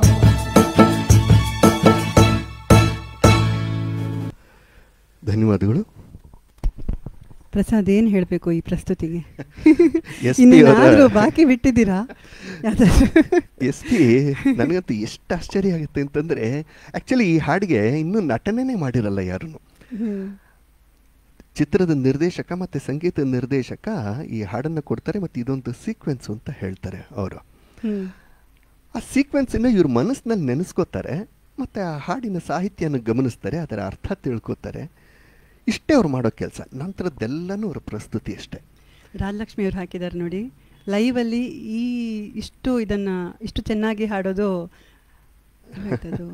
ಧನ್ಯವಾದಗಳು ಪ್ರಸಾದ್ ಏನು ಹೇಳಬೇಕು ಈ ಪ್ರಸ್ತುತಿಗೆ ಎಸ್ ಪಿ ಇನ್ನೇನಾದ್ರೂ ಅವರ ಬಾಕಿ ಬಿಟ್ಟಿದ್ದೀರಾ ಯಾವ್ದಾದ್ರು? ಎಸ್ ಪಿ ನನಗಂತೂ ಎಷ್ಟು ಆಶ್ಚರ್ಯ ಆಗುತ್ತೆ ಅಂತಂದ್ರೆ ಆಕ್ಚುಲಿ ಈ ಹಾಡಿಗೆ ಇನ್ನೂ ನಟನೆನೇ ಮಾಡಿರಲ್ಲ ಯಾರು ಹ್ಮ್. ಚಿತ್ರದ ನಿರ್ದೇಶಕ ಮತ್ತೆ ಸಂಗೀತ ನಿರ್ದೇಶಕ ಈ ಹಾಡನ್ನು ಕೊಡ್ತಾರೆ ಮತ್ತೆ ಇದೊಂದು ಸೀಕ್ವೆನ್ಸ್ ಅಂತ ಹೇಳ್ತಾರೆ ಅವರು ಹ್ಮ್. ಆ ಸೀಕ್ವೆನ್ಸನ್ನು ಇವ್ರ ಮನಸ್ಸಿನಲ್ಲಿ ನೆನೆಸ್ಕೋತಾರೆ ಮತ್ತೆ ಆ ಹಾಡಿನ ಸಾಹಿತ್ಯನ ಗಮನಿಸ್ತಾರೆ ಅದರ ಅರ್ಥ ತಿಳ್ಕೊತಾರೆ ಇಷ್ಟೇ ಅವ್ರು ಮಾಡೋ ಕೆಲಸ ನಂತರದ್ದೆಲ್ಲನೂ ಅವ್ರ ಪ್ರಸ್ತುತಿ ಅಷ್ಟೇ ರಾಜಲಕ್ಷ್ಮಿ ಅವ್ರು ಹಾಕಿದ್ದಾರೆ ನೋಡಿ ಲೈವಲ್ಲಿ ಈ ಇಷ್ಟು ಇದನ್ನ ಇಷ್ಟು ಚೆನ್ನಾಗಿ ಹಾಡೋದು ಏನಾಯ್ತದು?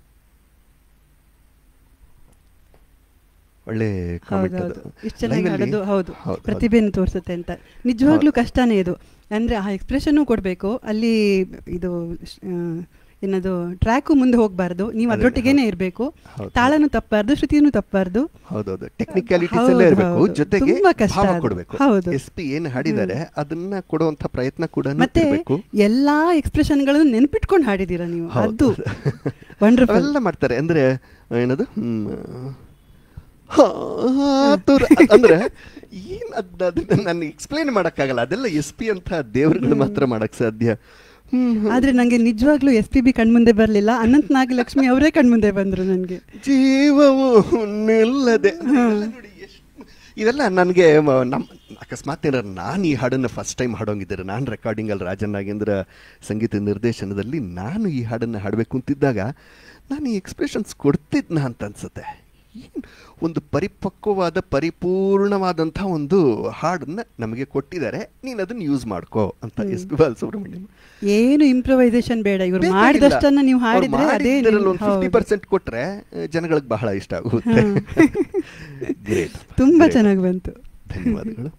ಒಳ್ಳೆ ಕಾಮೆಂಟ್ ಹೌದೌದು ಅದು ಇಷ್ಟು ಚೆನ್ನಾಗಿ Live ಅಲ್ಲಿ- ಹಾಡೋದು ಹೌದು ಹೌದು, ಹೌದು. ಪ್ರತಿಭೆಯನ್ನು ತೋರಿಸುತ್ತೆ ಅಂತ ನಿಜವಾಗ್ಲೂ ಕಷ್ಟನೇ ಇದು ಅಂದ್ರೆ ಆ ಎಕ್ಸ್ಪ್ರೆಷನ್ನು ಕೊಡಬೇಕು ಅಲ್ಲಿ ಇದು ಆ, ಏನದು ಟ್ರ್ಯಾಕು ಮುಂದೆ ಹೋಗಬಾರ್ದು ನೀವು ಅದೇ, ಅದರೊಟ್ಟಿಗೇನೆ ಹೌದು. ಇರಬೇಕು ಹೌದು. ತಾಳನು ತಪ್ಪಬಾರ್ದು ಶ್ರುತಿನೂ ತಪ್ಪಬಾರ್ದು ಹೌದೌದು ಟೆಕ್ನಿಕ್ಯಾಲಿಟೀಸ್ ಹೌದು, ಎಲ್ಲ ಇರಬೇಕು ಹೌದು. ಜೊತೆಗೆ ತುಂಬಾ ಕಷ್ಟ ಭಾವ ಅದು. ಕೊಡಬೇಕು ಹೌದು. ಎಸ್ ಪಿ ಏನು ಹಾಡಿದ್ದಾರೆ ಅದನ್ನ ಕೊಡುವಂತ ಪ್ರಯತ್ನ ಕೂಡ ಮತ್ತೆ ಇರಬೇಕು ಎಲ್ಲಾ ಎಕ್ಸ್ಪ್ರೆಷನ್ಗಳನ್ನು ನೆನ್ಪಿಟ್ಕೊಂಡು ಹಾಡಿದೀರಾ ನೀವು ಹೌದು. ಅದು ವಂಡರ್ಫುಲ್ ಅವೆಲ್ಲ ಮಾಡ್ತಾರೆ ಅಂದ್ರೆ ಏನದು ಹ್ಮ್, ಹಾ, ಆತುರ. ಅಂದ್ರೆ ಏನ್ ಅದ್- ಅದನ್ನ ನಾನು ಎಕ್ಸ್ಪ್ಲೈನ್ ಮಾಡಕ್ಕಾಗಲ್ಲ ಅದೆಲ್ಲ ಎಸ್ ಪಿ ಅಂತ ದೇವರುಗಳು ಮಾತ್ರ ಮಾಡಕ್ ಸಾಧ್ಯ ಹ್ಮ್, ಆದ್ರೆ ನಂಗೆ ನಿಜವಾಗ್ಲೂ ಎಸ್ ಪಿ ಬಿ ಕಣ್ಮುಂದೆ ಬರ್ಲಿಲ್ಲ ಅನಂತ್ ನಾಗಲಕ್ಷ್ಮಿ ಅವರೇ ಕಣ್ಮುಂದೆ ಬಂದ್ರು ನನ್ಗೆ ಜೀವವು ನಿಲ್ಲದೆ ಇದೆಲ್ಲ ನೋಡಿ ಎಷ್ಟು- ಇದೆಲ್ಲ ನನಗೆ ನಮ್ಮ ಅಕಸ್ಮಾತ್ ಏನಾರ ನಾನು ಈ ಹಾಡನ್ನು ಫಸ್ಟ್ ಟೈಮ್ ಹಾಡೋಂಗಿದ್ದಾರೆ ನಾನು ರೆಕಾರ್ಡಿಂಗಲ್ಲಿ ರಾಜನ್ ನಾಗೇಂದ್ರ ಸಂಗೀತ ನಿರ್ದೇಶನದಲ್ಲಿ ನಾನು ಈ ಹಾಡನ್ನು ಹಾಡಬೇಕು ಅಂತಿದ್ದಾಗ ನಾನು ಈ ಎಕ್ಸ್ಪ್ರೆಷನ್ಸ್ ಕೊಡ್ತಿದ್ನ ಅಂತ ಅನ್ಸುತ್ತೆ ಏನ್ ಒಂದು ಪರಿಪಕ್ವವಾದ ಪರಿಪೂರ್ಣವಾದಂಥ ಒಂದು ಹಾಡನ್ನು ನಮಗೆ ಕೊಟ್ಟಿದ್ದಾರೆ ನೀನು ಅದನ್ನು ಯೂಸ್ ಮಾಡ್ಕೋ ಅಂತ ಎಸ್ ಪಿ ಬಾಲಸುಬ್ರಹ್ಮಣ್ಯಂ ಏನು ಇಂಪ್ರವೈಸೇಷನ್ ಬೇಡ ಇವ್ರು ಬೇಕಾಗಿಲ್ಲ. ಮಾಡಿದಷ್ಟನ್ನ ನೀವು ಅವ್ರು ಹಾಡಿದ್ರೆ ಅದೇ ಮಾಡಿದ್ರಲ್ಲಿ ನಿಮ್- ಒಂದು ಫಿಫ್ಟಿ ಹೌದು. ಪರ್ಸೆಂಟ್ ಕೊಟ್ರೆ ಜನಗಳಿಗೆ ಬಹಳ ಇಷ್ಟ ಆಗುತ್ತೆ ಹಾ. ಗ್ರೇಟ್ ತುಂಬಾ ಚೆನ್ನಾಗಿ ಬಂತು ಧನ್ಯವಾದಗಳು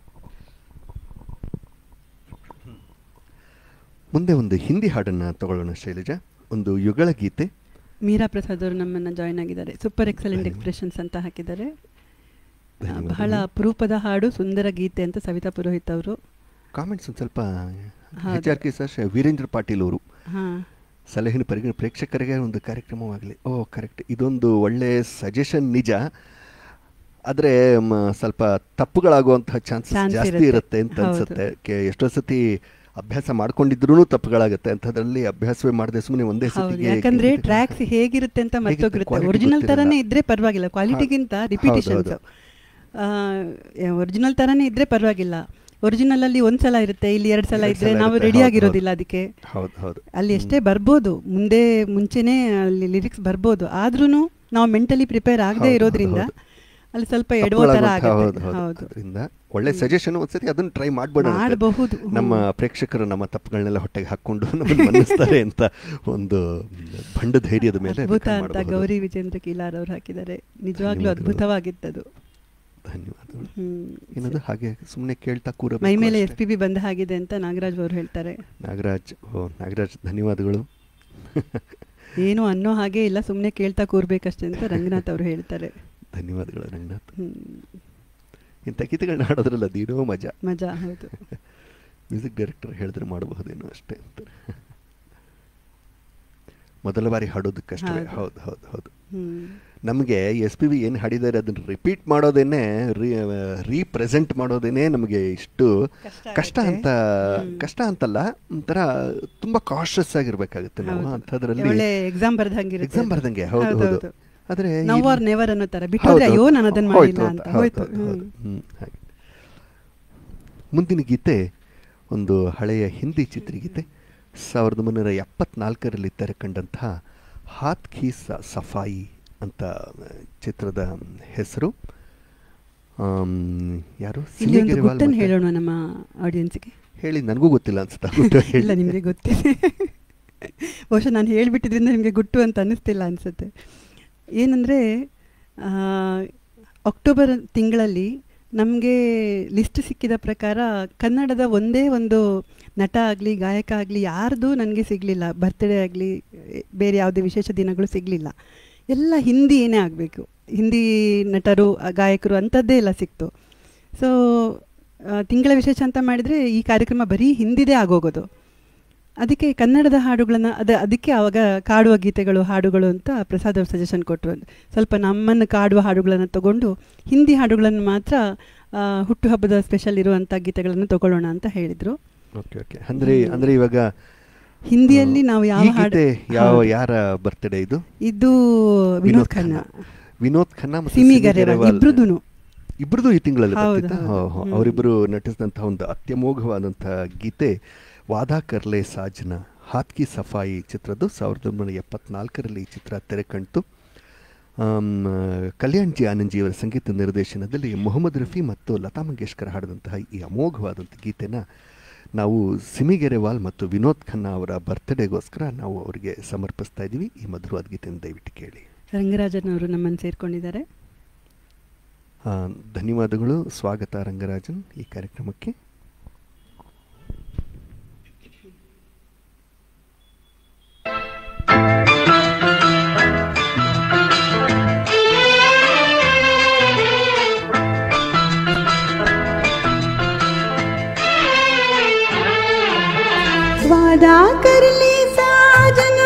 ಮುಂದೆ ಒಂದು ಹಿಂದಿ ಹಾಡನ್ನ ತಗೊಳ್ಳೋಣ ಶೈಲಜಾ ಒಂದು ಯುಗಳ ಗೀತೆ ಮೀರಾ ಪ್ರಸಾದ್ ಅವರು ನಮ್ಮನ್ನ ಜಾಯ್ನ್ ಆಗಿದ್ದಾರೆ ಸೂಪರ್ ಎಕ್ಸಲೆಂಟ್ ಧನ್ಯವಾದ. ಎಕ್ಸ್ಪ್ರೆಷನ್ಸ್ ಅಂತ ಹಾಕಿದ್ದಾರೆ ಆ, ಧನ್ಯವಾದಗಳು. ಬಹಳ ಅಪರೂಪದ ಹಾಡು ಸುಂದರ ಗೀತೆ ಅಂತ ಸವಿತಾ ಪುರೋಹಿತ್ ಅವರು ಕಾಮೆಂಟ್ಸ್ ಒಂದು ಸ್ವಲ್ಪ ಹೌದು. H R K sir Veerendra Patil ಅವರು ಹಾ ಸಲಹಿನ ಪರಿಗಣ ಪ್ರೇಕ್ಷಕರಿಗೆ ಒಂದು ಕಾರ್ಯಕ್ರಮವಾಗಲಿ ಓ ಕರೆಕ್ಟ್ ಇದೊಂದು ಒಳ್ಳೆ ಸಜೆಷನ್ ನಿಜ ಆದರೆ ಸ್ವಲ್ಪ ತಪ್ಪುಗಳಾಗುವಂತಹ ಚಾನ್ಸಸ್ Chance ಜಾಸ್ತಿ ಇರುತ್ತೆ. ಇರುತ್ತೆ ಅಂತ ಹೌದು. ಅನ್ಸುತ್ತೆ ಕೆ ಎಷ್ಟೋ ಸತಿ ಅಭ್ಯಾಸ ಮಾಡ್ಕೊಂಡಿದ್ರು ತಪ್ಪುಗಳಾಗುತ್ತೆ ಅಂಥದ್ರಲ್ಲಿ ಅಭ್ಯಾಸವೇ ಮಾಡದೆ ಸುಮ್ಮನೆ ಒಂದೇ ಹೌದು ಸತಿಗೆ ಯಾಕಂದ್ರೆ ಕೇಳ್ಬಿಟ್ಟು- ಟ್ರ್ಯಾಕ್ಸ್ ಹೇಗಿರುತ್ತೆ ಅಂತ ಹೇಗಿರುತ್ತೆ, ಮರ್ತೋಗಿರುತ್ತೆ quality ಒರಿಜಿನಲ್ ಗೊತ್ತಿರಲ್ಲ. ತರನೇ ಇದ್ರೆ ಪರವಾಗಿಲ್ಲ ಕ್ವಾಲಿಟಿಗಿಂತ ಹೌದು, ರಿಪಿಟೇಷನ್ಸ್ ಹೌದು. ಒರಿಜಿನಲ್ ತರನೇ ಇದ್ರೆ ಪರವಾಗಿಲ್ಲ ಒರಿಜಿನಲ್ ಅಲ್ಲಿ ಒಂದ್ಸಲ ಇರುತ್ತೆ ಇಲ್ಲಿ ಎರಡ್ ಸಲ ಎರಡ್ ಇದ್ರೆ ಸಲ ನಾವು ಇರುತ್ತೆ, ರೆಡಿ ಹೌದು, ಆಗಿರೋದಿಲ್ಲ ಅದಕ್ಕೆ ಹೌದು ಹೌದು ಅಲ್ಲಿ ಎಷ್ಟೇ ಬರ್ಬೋದು ಮುಂದೆ ಮುಂಚೆನೆ ಅಲ್ಲಿ ಲಿರಿಕ್ಸ್ ಬರ್ಬೋದು ಆದ್ರೂ ನಾವು ಮೆಂಟಲಿ ಪ್ರಿಪೇರ್ ಆಗದೆ ಹೌದು, ಇರೋದ್ರಿಂದ ಹೌದು. ಅಲ್ಲಿ ಸ್ವಲ್ಪ ಎಡವೋ ತರ ತಪ್ಪುಗಳಾಗುವಂಥ- ಹೌದು ಆಗುತ್ತೆ ಹೌದು ಹೌದು ಅದರಿಂದ ಒಳ್ಳೆ ಸಜೆಷನ್ ಒಂದ್ಸತಿ ಅದನ್ನ ಟ್ರೈ ಮಾಡ್ಬೇಡ ಮಾಡಬಹುದು ನಮ್ಮ ಪ್ರೇಕ್ಷಕರು ನಮ್ಮ ತಪ್ಪುಗಳನ್ನೆಲ್ಲ ಹೊಟ್ಟೆಗೆ ಹಾಕೊಂಡು ನಮ್ಮನ್ನು ಮನ್ನಿಸ್ತಾರೆ ಅಂತ ಒಂದು ಬಂಡ ಧೈರ್ಯದ ಮೇಲೆ ಅದ್ಭುತ ಬೇಕಾದ್ರೆ ಅಂತ ಮಾಡಬಹುದು. ಗೌರಿ ವಿಜೇಂದ್ರ ಕೀಲಾರ್ ಅವ್ರು ಹಾಕಿದ್ದಾರೆ ನಿಜವಾಗ್ಲೂ ಧನ್ಯವಾದಗಳು. ಅದ್ಭುತವಾಗಿತ್ತದು ಧನ್ಯವಾದಗಳು ಹ್ಮ್ ಏನದು ಹಾಗೆ ಸುಮ್ಮನೆ ಕೇಳ್ತಾ ಕೂರ ಮೈ ಮೇಲೆ ಎಸ್ ಪಿ ಬಿ ಬಂದ ಹಾಗಿದೆ ಅಂತ ನಾಗರಾಜ್ ಅವರು ಹೇಳ್ತಾರೆ ನಾಗರಾಜ್ ಓ ನಾಗರಾಜ್ ಧನ್ಯವಾದಗಳು ಏನು ಅನ್ನೋ ಹಾಗೆ ಇಲ್ಲ ಸುಮ್ಮನೆ ಕೇಳ್ತಾ ಕೂರ್ಬೇಕಷ್ಟೇ ಅಂತ ರಂಗನಾಥ್ ಅವರು ಹೇಳ್ತಾರೆ ಧನ್ಯವಾದಗಳು ರಂಗನಾಥ್ ಹ್ಮ್ ಇಂಥ ಗೀತೆಗಳನ್ನ ಹಾಡೋದ್ರಲ್ಲ ಅದೇನೋ ಮಜಾ ಮಜಾ ಹೌದು ಮ್ಯೂಸಿಕ್ ಡೈರೆಕ್ಟರ್ ಹೇಳಿದ್ರೆ ಮಾಡಬಹುದೇನೋ ಅಷ್ಟೇ ಅಂತಾರೆ ಮೊದಲ ಬಾರಿ ಹಾಡೋದಕ್ಕಷ್ಟೇ ಹೌದು. ಹೌದು ಹೌದು ಹೌದು ಹ್ಮ್. ನಮಗೆ ಎಸ್ ಪಿ ಬಿ ಏನು ಹಾಡಿದ್ದಾರೆ ಅದನ್ನು ರಿಪೀಟ್ ಮಾಡೋದೇನೆ ರೀಪ್ರೆಸೆಂಟ್ ಮಾಡೋದೇನೆ ನಮಗೆ ಇಷ್ಟು ಕಷ್ಟ ಕಷ್ಟ ಆಗುತ್ತೆ. ಅಂತ ಹ್ಮ್. ಕಷ್ಟ ಅಂತಲ್ಲ ಒಂಥರ ತುಂಬ ಕಾಶಸ್ ಆಗಿರ್ಬೇಕಾಗುತ್ತೆ ನಾವು ಹೌದು. ಅಂಥದ್ರಲ್ಲಿ ಒಳ್ಳೆ ಎಕ್ಸಾಮ್ ಬರ್ದಂಗಿರುತ್ತೆ ಎಕ್ಸಾಮ್ ಬರ್ದಂಗೆ ಹೌದು ಹೌದು ಆದರೆ ನವ್ ಆರ್ ನೆವರ್ ಅನ್ನೋ ತರ ಬಿಟ್ಟೋದ್ರೆ ಅಯ್ಯೋ ನಾನು ಅದನ್ನ ಮಾಡಿಲ್ಲ ಅಂತ ಹೋಯ್ತು ಹ್ಮ್. ಹಾಗೆ ಮುಂದಿನ ಗೀತೆ ಒಂದು ಹಳೆಯ ಹಿಂದಿ ಚಿತ್ರಗೀತೆ ಸಾವಿರದ ಒಂಬೈನೂರ ಎಪ್ಪತ್ನಾಲ್ಕರಲ್ಲಿ ತೆರೆ ಕಂಡಂತಹ ಹಾತ್ ಖಿ ಸ- ಸಫಾಯಿ ಅಂತ ಆ, ಚಿತ್ರದ ಹೆಸರು ಆಮ್, ಯಾರು ಇಲ್ಲಿ ಸಿನಿ ಒಂದು ಗೆರೆವಾಲ್ ಗುಟ್ಟನ್ನು ಮತ್ತೆ- ಹೇಳೋಣ ನಮ್ಮ ಆಡಿಯನ್ಸ್ಗೆ ಹೇಳಿ ನನಗೂ ಗೊತ್ತಿಲ್ಲ ಅನ್ಸುತ್ತಾ ಗುಟ್ಟು ಹೇಳಿ. ಇಲ್ಲ ನಿಮಗೆ ಗೊತ್ತಿದೆ ಬಹುಶಃ ನಾನು ಹೇಳಿಬಿಟ್ಟಿದ್ರಿಂದ ನಿಮಗೆ ಗುಟ್ಟು ಅಂತ ಅನ್ನಿಸ್ತಿಲ್ಲ ಅನಿಸುತ್ತೆ ಏನಂದರೆ ಅಕ್ಟೋಬರ್ ತಿಂಗಳಲ್ಲಿ ನಮಗೆ ಲಿಸ್ಟ್ ಸಿಕ್ಕಿದ ಪ್ರಕಾರ ಕನ್ನಡದ ಒಂದೇ ಒಂದು ನಟ ಆಗಲಿ ಗಾಯಕ ಆಗಲಿ ಯಾರ್ದು ನನಗೆ ಸಿಗಲಿಲ್ಲ ಬರ್ತ್ಡೇ ಆಗಲಿ ಬೇರೆ ಯಾವುದೇ ವಿಶೇಷ ದಿನಗಳು ಸಿಗಲಿಲ್ಲ ಎಲ್ಲ ಹಿಂದಿ ಏನೇ ಆಗಬೇಕು ಹಿಂದಿ ನಟರು ಆ, ಗಾಯಕರು ಅಂಥದ್ದೇ ಎಲ್ಲ ಸಿಕ್ತು ಸೊ ತಿಂಗಳ ವಿಶೇಷ ಅಂತ ಮಾಡಿದರೆ ಈ ಕಾರ್ಯಕ್ರಮ ಬರೀ ಹಿಂದಿದೇ ಆಗೋಗೋದು ಅದಕ್ಕೆ ಕನ್ನಡದ ಹಾಡುಗಳನ್ನು ಅದ ಅದಕ್ಕೆ ಆವಾಗ ಕಾಡುವ ಗೀತೆಗಳು ಹಾಡುಗಳು ಅಂತ ಪ್ರಸಾದ್ ಅವ್ರು ಸಜೆಷನ್ ಕೊಟ್ಟರು ಸ್ವಲ್ಪ ನಮ್ಮನ್ನು ಕಾಡುವ ಹಾಡುಗಳನ್ನು ತಗೊಂಡು ಹಿಂದಿ ಹಾಡುಗಳನ್ನು ಮಾತ್ರ ಆ, ಹುಟ್ಟುಹಬ್ಬದ ಸ್ಪೆಷಲ್ ಇರುವಂಥ ಗೀತೆಗಳನ್ನು ತಗೊಳ್ಳೋಣ ಅಂತ ಹೇಳಿದರು ಓಕೆ ಓಕೆ ಅಂದ್ರೆ ಅಂದ್ರೆ ಇವಾಗ ಹಿಂದಿಯಲ್ಲಿ ನಾವು ಯಾವ ಈ ಹಾಡು ಗೀತೆ ಯಾವ ಹೌದು. ಯಾರ ಬರ್ತ್ಡೇ ಇದು ಇದು ವಿನೋದ್ ಖನ್ನಾ ವಿನೋದ್ ಖನ್ನಾ ಮತ್ತು ಸಿಮಿ ಸಿಮಿ ಗರೇವಾಲ್ ಗರೇವಾಲ್. ಇಬ್ರದೂನು ಇಬ್ರದ್ದು ಈ ತಿಂಗಳಲ್ಲಿ ಹೌದು, ಬರ್ತಿತ್ತಾ? ಹೌದು. ಹೋ, ಹೋ. ಹ್ಮ್. ಅವರಿಬ್ಬರು ನಟಿಸಿದಂತಹ ಒಂದು ಅತ್ಯಮೋಘವಾದಂತಹ ಗೀತೆ ವಾದಾ ಕರ್ಲೆ ಸಾಜನ ಹಾತ್ಕಿ ಸಫಾಯಿ ಚಿತ್ರದ್ದು ಸಾವಿರದ ಒಂಬೈನೂರ ಎಪ್ಪತ್ನಾಲ್ಕರಲ್ಲಿ ಈ ಚಿತ್ರ ತೆರೆ ಕಾಣ್ತು ಆಮ್, ಕಲ್ಯಾಣ್ ಜಿ ಆನಂದ್ ಅವರ ಸಂಗೀತ ನಿರ್ದೇಶನದಲ್ಲಿ ಮೊಹಮ್ಮದ್ ರಫಿ ಮತ್ತು ಲತಾ ಮಂಗೇಶ್ಕರ್ ಹಾಡಿದಂತಹ ಈ ಅಮೋಘವಾದಂಥ ಗೀತೆನ ನಾವು ಸಿಮಿಗೆರೆವಾಲ್ ಮತ್ತು ವಿನೋದ್ ಖನ್ನಾ ಅವರ ಬರ್ತ್ಡೇಗೋಸ್ಕರ ನಾವು ಅವರಿಗೆ ಸಮರ್ಪಿಸ್ತಾ ಇದ್ದೀವಿ ಈ ಮಧುರವಾದ ಗೀತೆಯನ್ನು ದಯವಿಟ್ಟು ಕೇಳಿ ರಂಗರಾಜನ್ ಅವರು ನಮ್ಮನ್ನು ಸೇರ್ಕೊಂಡಿದ್ದಾರೆ ಆ, ಧನ್ಯವಾದಗಳು ಸ್ವಾಗತ ರಂಗರಾಜನ್ ಈ ಕಾರ್ಯಕ್ರಮಕ್ಕೆ वादा कर ले साजना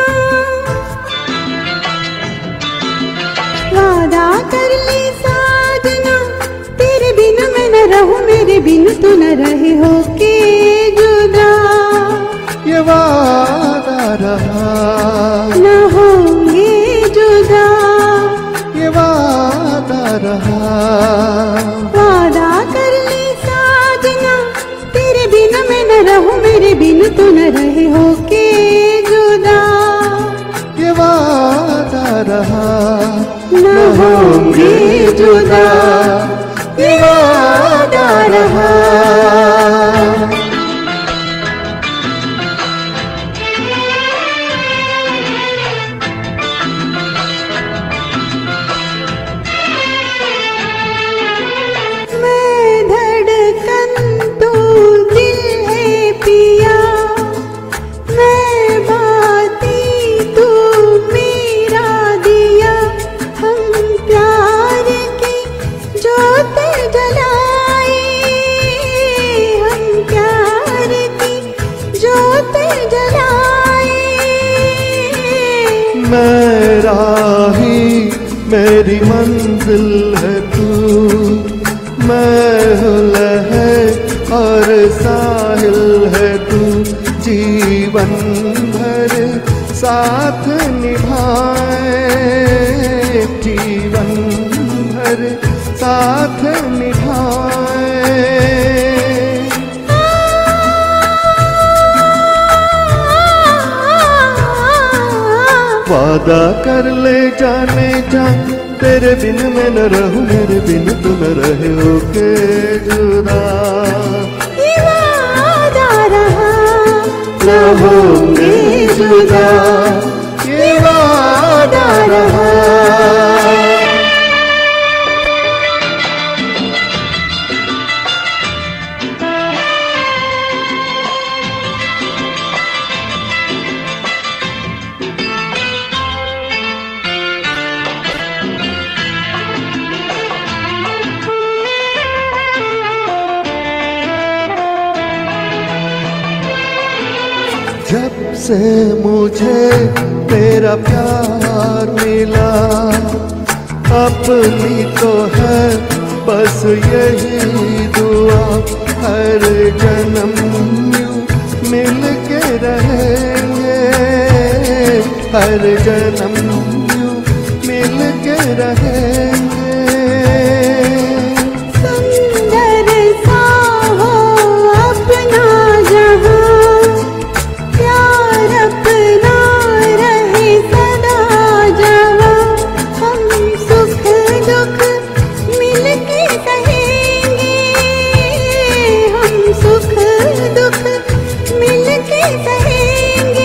वादा कर ले साजना तेरे बिन मैं न रहूं मेरे बिन तू न रहे हो के जुदा ये वादा रहा न होंगे जुदा ये वादा रहा वादा कर ले साजना तेरे बिन मैं न रहूं मेरे बिन तू न रहे हो के जुदा ये वादा रहा न होंगे जुदा ये वादा रहा मैं धड़कन तू दिल है पिया मैं बाती तू मेरा दिया हम प्यार की जोत जलाए हम प्यार की जोत जलाए मेरा ही मेरी मंजिल है तू मैं है और साहिल है तू जीवन भर साथ निभाए जीवन भर साथ निभाए वादा कर ले जाने जा तेरे बिन मैं न रहूं मेरे बिन तू न रहे हो के जुदा ये वादा रहा न होंगे जुदा ये वादा रहा जब से मुझे तेरा प्यार मिला अपनी तो है बस यही दुआ हर जन्म यूं मिल के रहेंगे हर जन्म यूं मिल के रहेंगे सुंदर सा हो अपना जहां प्यार अपना रहे सदा जहां हम सुख दुख मिलके सहेंगे हम सुख दुख मिलके सहेंगे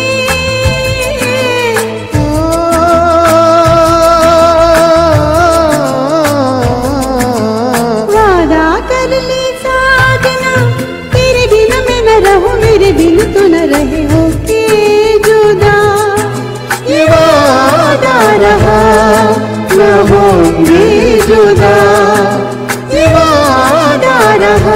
वादा कर ली साजना तेरे बिन मैं न रहूं मेरे बिन तो न रहे हो के जुदा ये वादा रहा न होंगे जुदा ये वादा रहा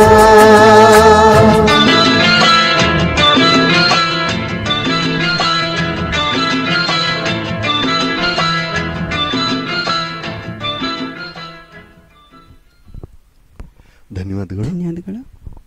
ಧನ್ಯವಾದಗಳು ಧನ್ಯವಾದಗಳು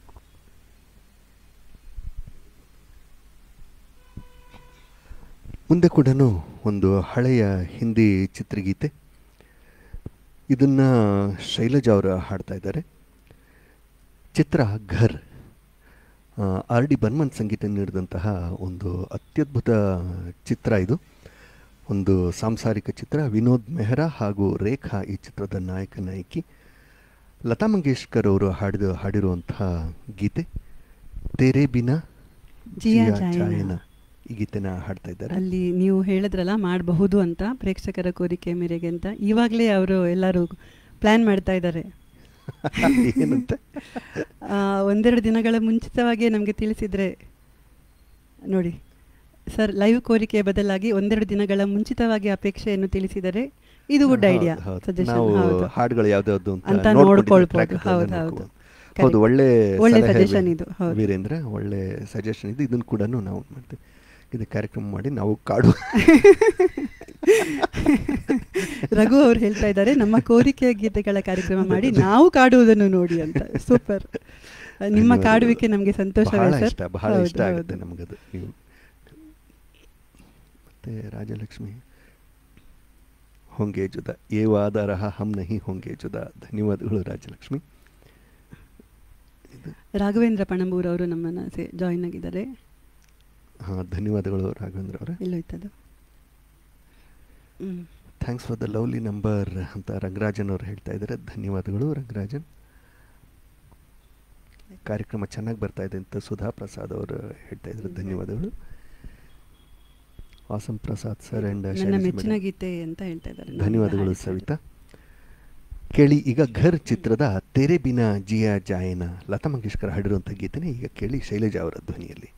ಮುಂದೆ ಕೂಡ ಒಂದು ಹಳೆಯ ಹಿಂದಿ ಚಿತ್ರಗೀತೆ ಇದನ್ನು ಶೈಲಜಾ ಅವರು ಹಾಡ್ತಾ ಇದ್ದಾರೆ ಚಿತ್ರ ಘರ್ ಆರ್ ಡಿ ಬರ್ಮನ್ ಸಂಗೀತ ನೀಡಿದಂತಹ ಒಂದು ಅತ್ಯದ್ಭುತ ಚಿತ್ರ ಇದು ಒಂದು ಸಾಂಸಾರಿಕ ಚಿತ್ರ ವಿನೋದ್ ಮೆಹ್ರಾ ಹಾಗೂ ರೇಖಾ ಈ ಚಿತ್ರದ ನಾಯಕ ನಾಯಕಿ ಲತಾ ಮಂಗೇಶ್ಕರ್ ಅವರು ಹಾಡಿದ ಹಾಡಿರುವಂತಹ ಗೀತೆ ತೇರೆ ಬಿನ ಜಿಯಾ ಜಿಯಾ ಜಾಯನ. ಜಾಯನ ಈ ಗೀತೆನ ಹಾಡ್ತಾ ಇದ್ದಾರೆ ಅಲ್ಲಿ ನೀವು ಹೇಳಿದ್ರಲ್ಲ ಮಾಡಬಹುದು ಅಂತ ಪ್ರೇಕ್ಷಕರ ಕೋರಿಕೆ ಮೇರೆಗೆ ಅಂತ ಇವಾಗಲೇ ಅವರು ಎಲ್ಲರೂ ಪ್ಲ್ಯಾನ್ ಮಾಡ್ತಾ ಇದ್ದಾರೆ ಏನಂತೆ ಆ, ಒಂದೆರಡು ದಿನಗಳ ಮುಂಚಿತವಾಗಿ ನಮಗೆ ತಿಳಿಸಿದರೆ ನೋಡಿ ಸರ್ ಲೈವ್ ಕೋರಿಕೆ ಬದಲಾಗಿ ಒಂದೆರಡು ದಿನಗಳ ಮುಂಚಿತವಾಗಿ ಅಪೇಕ್ಷೆಯನ್ನು ತಿಳಿಸಿದರೆ ಇದು ಗುಡ್ ಹೌದು, ಐಡಿಯಾ ಹೌದು. ಸಜೆಷನ್ ನಾವು ಹೌದು ಹಾಡುಗಳು ಯಾವ್ದಾವ್ದು ಅಂತ ಅಂತ ನೋಡ್ಕೊಂಡಿದ್ದೀವಿ, ನೋಡ್ಕೊಳ್ಬೋದು. track ಅಲ್ಲಿ ಹೌದು, ನೋಡ್ಕೊಂಡು. ಹೌದು. ಹೌದು Correct. ಒಳ್ಳೆ ಒಳ್ಳೆ ಸಲಹೆ suggestion ವೀ- ಇದು, ಹೌದು. ವೀರೇಂದ್ರ ಒಳ್ಳೆ ಸಜೆಷನ್ ಇದು ಇದನ್ನು ಕೂಡ ನಾವು ಮಾಡ್ತೀವಿ ಇದು ಕಾರ್ಯಕ್ರಮ ಮಾಡಿ ನಾವು ಕಾಡು ರಘು ಅವ್ರು ಹೇಳ್ತಾ ಇದ್ದಾರೆ ನಮ್ಮ ಕೋರಿಕೆಯ ಗೀತೆಗಳ ಕಾರ್ಯಕ್ರಮ ಮಾಡಿ ನಾವು ಕಾಡುವುದನ್ನು ನೋಡಿ ಅಂತ ಸೂಪರ್ ನಿಮ್ಮ ಧನ್ಯವಾದಗಳು. ಕಾಡುವಿಕೆ ನಮಗೆ ಸಂತೋಷವೇ ಬಹಳ ಸರ್ ಇಷ್ಟ ಬಹಳ ಹೌದು, ಇಷ್ಟ ಆಗುತ್ತೆ ಹೌದು. ನಮಗದು ನೀವು ಮತ್ತೆ ರಾಜಲಕ್ಷ್ಮಿ ಹೊಂಗೆ ಜುದ ಏ ವಾದ ರಹ ಹಮ್ ನಹಿ ಹೊಂಗೆ ಜುದ ಧನ್ಯವಾದಗಳು ರಾಜಲಕ್ಷ್ಮಿ ಇದು ರಾಘವೇಂದ್ರ ಪಣಂಬೂರ್ ಅವರು ನಮ್ಮನ್ನ ಜಾಯಿನ್ ಆಗಿದ್ದಾರೆ ಹಾ ಧನ್ಯವಾದಗಳು ರಾಘವೇಂದ್ರ ಅವರೇ ಎಲ್ಲೋಯ್ತದು ಹ್ಮ್ thanks for the lovely number ಅಂತ ರಂಗರಾಜನ್ ಅವರು ಹೇಳ್ತಾ ಇದ್ದಾರೆ ಧನ್ಯವಾದಗಳು ರಂಗರಾಜನ್ ಕಾರ್ಯಕ್ರಮ ಚೆನ್ನಾಗಿ ಬರ್ತಾ ಇದೆ ಅಂತ ಸುಧಾ ಪ್ರಸಾದ್ ಅವರು ಹೇಳ್ತಾ ಇದ್ದಾರೆ ಧನ್ಯವಾದಗಳು ವಾಸಂ ಪ್ರಸಾದ್ ಸರ್ ಅಂಡ್ ನನ್ನ ಮೆಚ್ಚಿನ ಗೀತೆ ಅಂತ ಹೇಳ್ತಾ ಇದ್ದಾರೆ ನಾನು ಧನ್ಯವಾದಗಳು ಹಾಡಿದ್ದು. ಸವಿತಾ ಕೇಳಿ ಈಗ ಘರ್ ಚಿತ್ರದ ತೆರೆ ಬಿನ ಜಿಯಾ ಜಾಯನ ಲತಾ ಮಂಗೇಶ್ಕರ್ ಹಾಡಿರುವಂಥ ಗೀತೆನೇ ಈಗ ಕೇಳಿ ಶೈಲಜಾ ಅವರ ಧ್ವನಿಯಲ್ಲಿ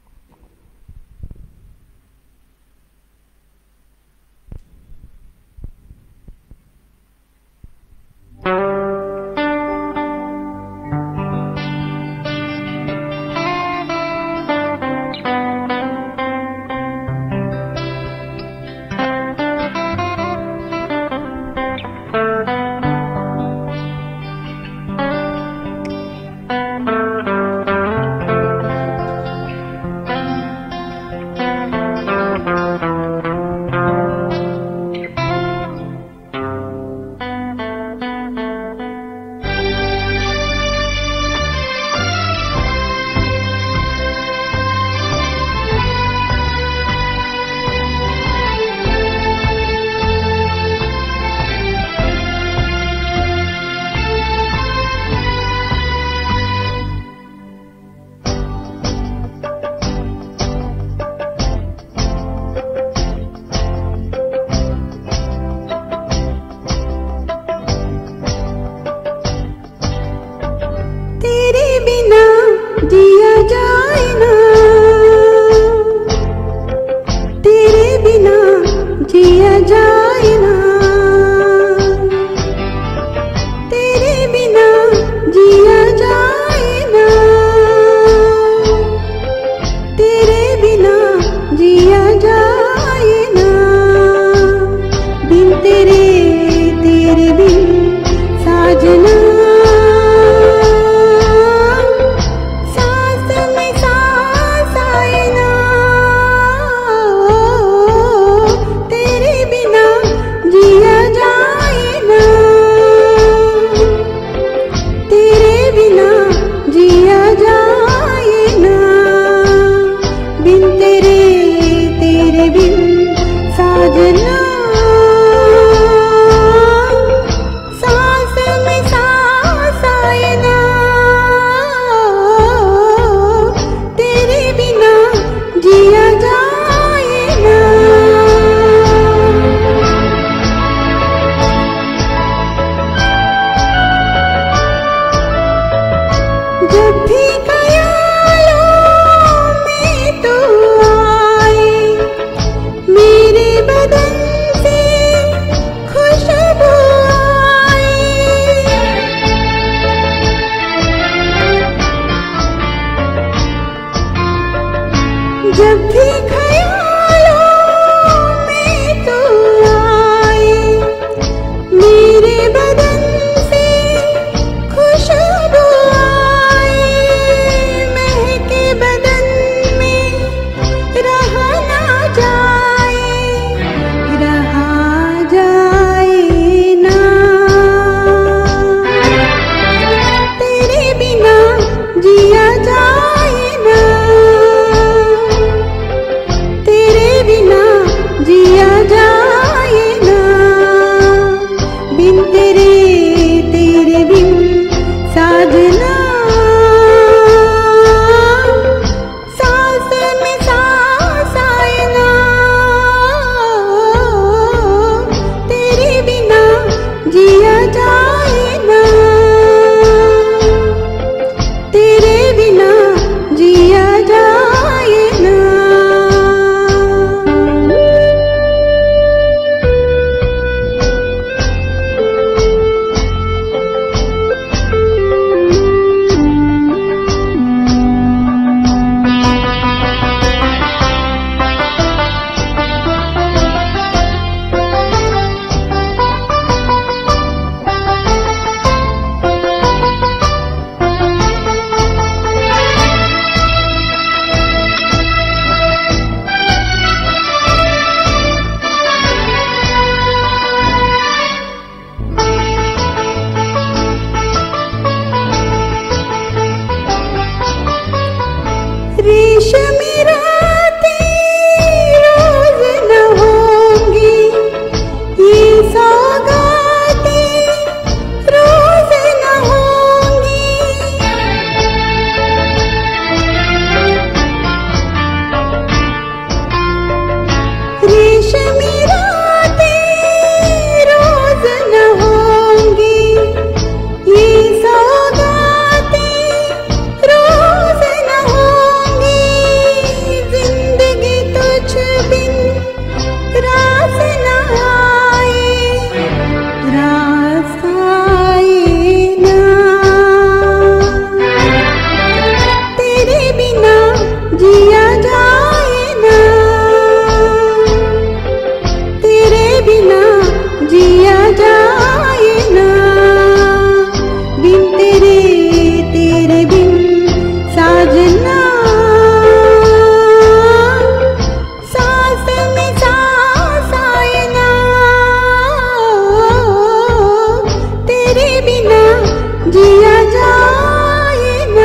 जिया जाए ना तेरे बिना जिया जाए ना रेशमी रातें रोज न होंगी ये सौगातें रोज न होंगी रेशमी रातें रोज न होंगी ये सौगातें रोज न होंगी जिंदगी तुझ बिन रास न आए रास आए ना तेरे बिना जिया जाए ना तेरे बिना जिया जाए ना बिन तेरे तेरे बिन साजना सांस में सांस आए ना तेरे बिना जिया जाए ना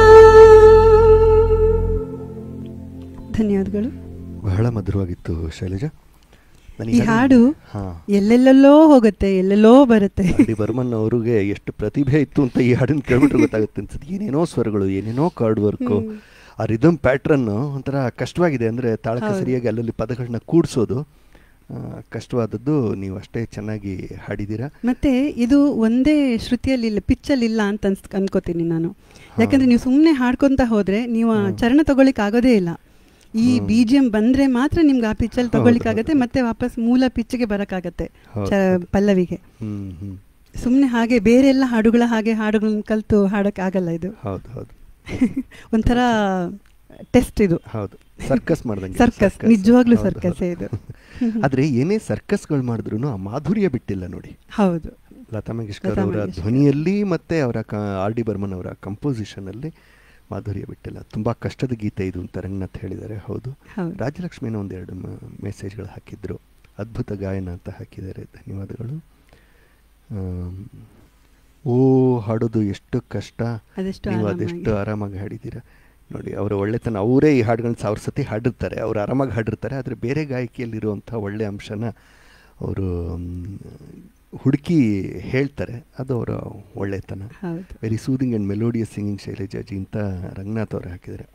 ಧನ್ಯವಾದಗಳು ಬಹಳ ಮಧುರವಾಗಿತ್ತು ಶೈಲಜಾ ಈ ಹಾಡು ಹಾ ಎಲ್ಲೆಲ್ಲೆಲ್ಲೋ ಹೋಗುತ್ತೆ ಎಲ್ಲೆಲ್ಲೋ ಬರುತ್ತೆ ಡಿ ಬರ್ಮನ್ ಅವ್ರಿಗೆ ಎಷ್ಟು ಪ್ರತಿಭೆ ಇತ್ತು ಅಂತ ಈ ಹಾಡನ್ನ ಕೇಳ್ಬಿಟ್ರೆ ಗೊತ್ತಾಗುತ್ತೆ ಅನ್ಸುತ್ತೆ ಏನೇನೋ ಸ್ವರಗಳು ಏನೇನೋ ಕಾರ್ಡ್ ವರ್ಕು ಆ ರಿದಮ್ ಪ್ಯಾಟ್ರನ್ ಒಂಥರ ಕಷ್ಟವಾಗಿದೆ ಅಂದರೆ ತಾಳಕ್ಕೆ ಹೌದು. ಸರಿಯಾಗಿ ಅಲ್ಲಲ್ಲಿ ಪದಗಳನ್ನ ಕೂಡಿಸೋದು ಕಷ್ಟವಾದದ್ದು ನೀವು ಅಷ್ಟೇ ಚೆನ್ನಾಗಿ ಹಾಡಿದ್ದೀರಾ ಮತ್ತೆ ಇದು ಒಂದೇ ಶ್ರುತಿಯಲ್ಲಿ ಇಲ್ಲ ಪಿಚ್ಚಲ್ಲಿ ಇಲ್ಲ ಅಂತ ಅನ್ಸ್ ಅನ್ಕೋತೀನಿ ನಾನು ಯಾಕಂದ್ರೆ ನೀವು ಸುಮ್ಮನೆ ಹಾಡ್ಕೊಂತ ಹೋದ್ರೆ ನೀವು ಆ ಹ್ಮ್. ಚರಣ ತಗೊಳ್ಳಿಕ್ ಆಗೋದೇ ಇಲ್ಲ ಈ ಹ್ಮ್. ಬಿ ಜಿ ಎಂ ಬಂದ್ರೆ ಮಾತ್ರ ನಿಮ್ಗೆ ಆ ಪಿಚ್ಚಲ್ಲಿ ಹೌದು, ತಗೊಳ್ಳಿಕ್ ಆಗತ್ತೆ ಹೌದು. ಮತ್ತೆ ವಾಪಸ್ ಮೂಲ ಪಿಚ್ಗೆ ಬರಕ್ಕಾಗತ್ತೆ ಹೌದು, ಚ- ಹೌದು. ಪಲ್ಲವಿಗೆ ಹ್ಮ್ ಹ್ಮ್ ಸುಮ್ಮನೆ ಹಾಗೆ ಬೇರೆ ಎಲ್ಲ ಹಾಡುಗಳ ಹಾಗೆ ಹಾಡುಗಳನ್ನ ಕಲ್ತು ಹಾಡಕ್ ಆಗಲ್ಲ ಇದು ಹೌದು ಹೌದು ಒಂಥರ ಟೆಸ್ಟ್ ಇದು ಹೌದು ಸರ್ಕಸ್ ಮಾಡ್ದಂಗೆ ಸರ್ಕಸ್ ನಿಜವಾಗ್ಲೂ ಸರ್ಕಸ್ಸೇ ಇದು ಆದ್ರೆ ಏನೇ ಸರ್ಕಸ್ಗಳು ಮಾಡಿದ್ರು ಆ ಮಾಧುರ್ಯ ಬಿಟ್ಟಿಲ್ಲ ನೋಡಿ ಹೌದು ಲತಾ ಮಂಗೇಶ್ಕರ್ ಲತಾ ಅವರ ಮಂಗೇಶ್ಕರ್. ಧ್ವನಿಯಲ್ಲಿ ಮತ್ತೆ ಅವರ ಆರ್ ಡಿ ಬರ್ಮನ್ ಅವರ ಕಂಪೋಸಿಷನ್ ಅಲ್ಲಿ ಮಾಧುರ್ಯ ಬಿಟ್ಟಿಲ್ಲ ತುಂಬಾ ಕಷ್ಟದ ಗೀತೆ ಇದು ಅಂತ ರಂಗನಾಥ್ ಹೇಳಿದ್ದಾರೆ ಹೌದು ಹೌದು ರಾಜಲಕ್ಷ್ಮಿನ ಒಂದೆರಡು ಮೆಸೇಜ್ಗಳು ಹಾಕಿದ್ರು ಅದ್ಭುತ ಗಾಯನ ಅಂತ ಹಾಕಿದ್ದಾರೆ ಧನ್ಯವಾದಗಳು ಆಮ್, ಓ ಹಾಡೋದು ಎಷ್ಟು ಕಷ್ಟ ಅದೆಷ್ಟು ನೀವು ಆರಾಮಾಗಿ. ಅದೆಷ್ಟು ಆರಾಮಾಗಿ ಹಾಡಿದ್ದೀರಾ ನೋಡಿ ಅವರ ಒಳ್ಳೆತನ ಅವರೇ ಈ ಹಾಡುಗಳನ್ನ ಸಾವಿರ ಸತಿ ಹಾಡಿರ್ತಾರೆ ಅವ್ರು ಆರಾಮಾಗಿ ಹಾಡಿರ್ತಾರೆ ಆದರೆ ಬೇರೆ ಗಾಯಕಿಯಲ್ಲಿರುವಂಥ ಒಳ್ಳೆ ಅಂಶನ ಅವರು ಹುಡುಕಿ ಹೇಳ್ತಾರೆ ಅದು ಅವರ ಒಳ್ಳೆತನ ಹೌದು very soothing and melodious singing Shailaja ji ಅಂತ ರಂಗನಾಥ್ ಅವರು ಹಾಕಿದ್ದಾರೆ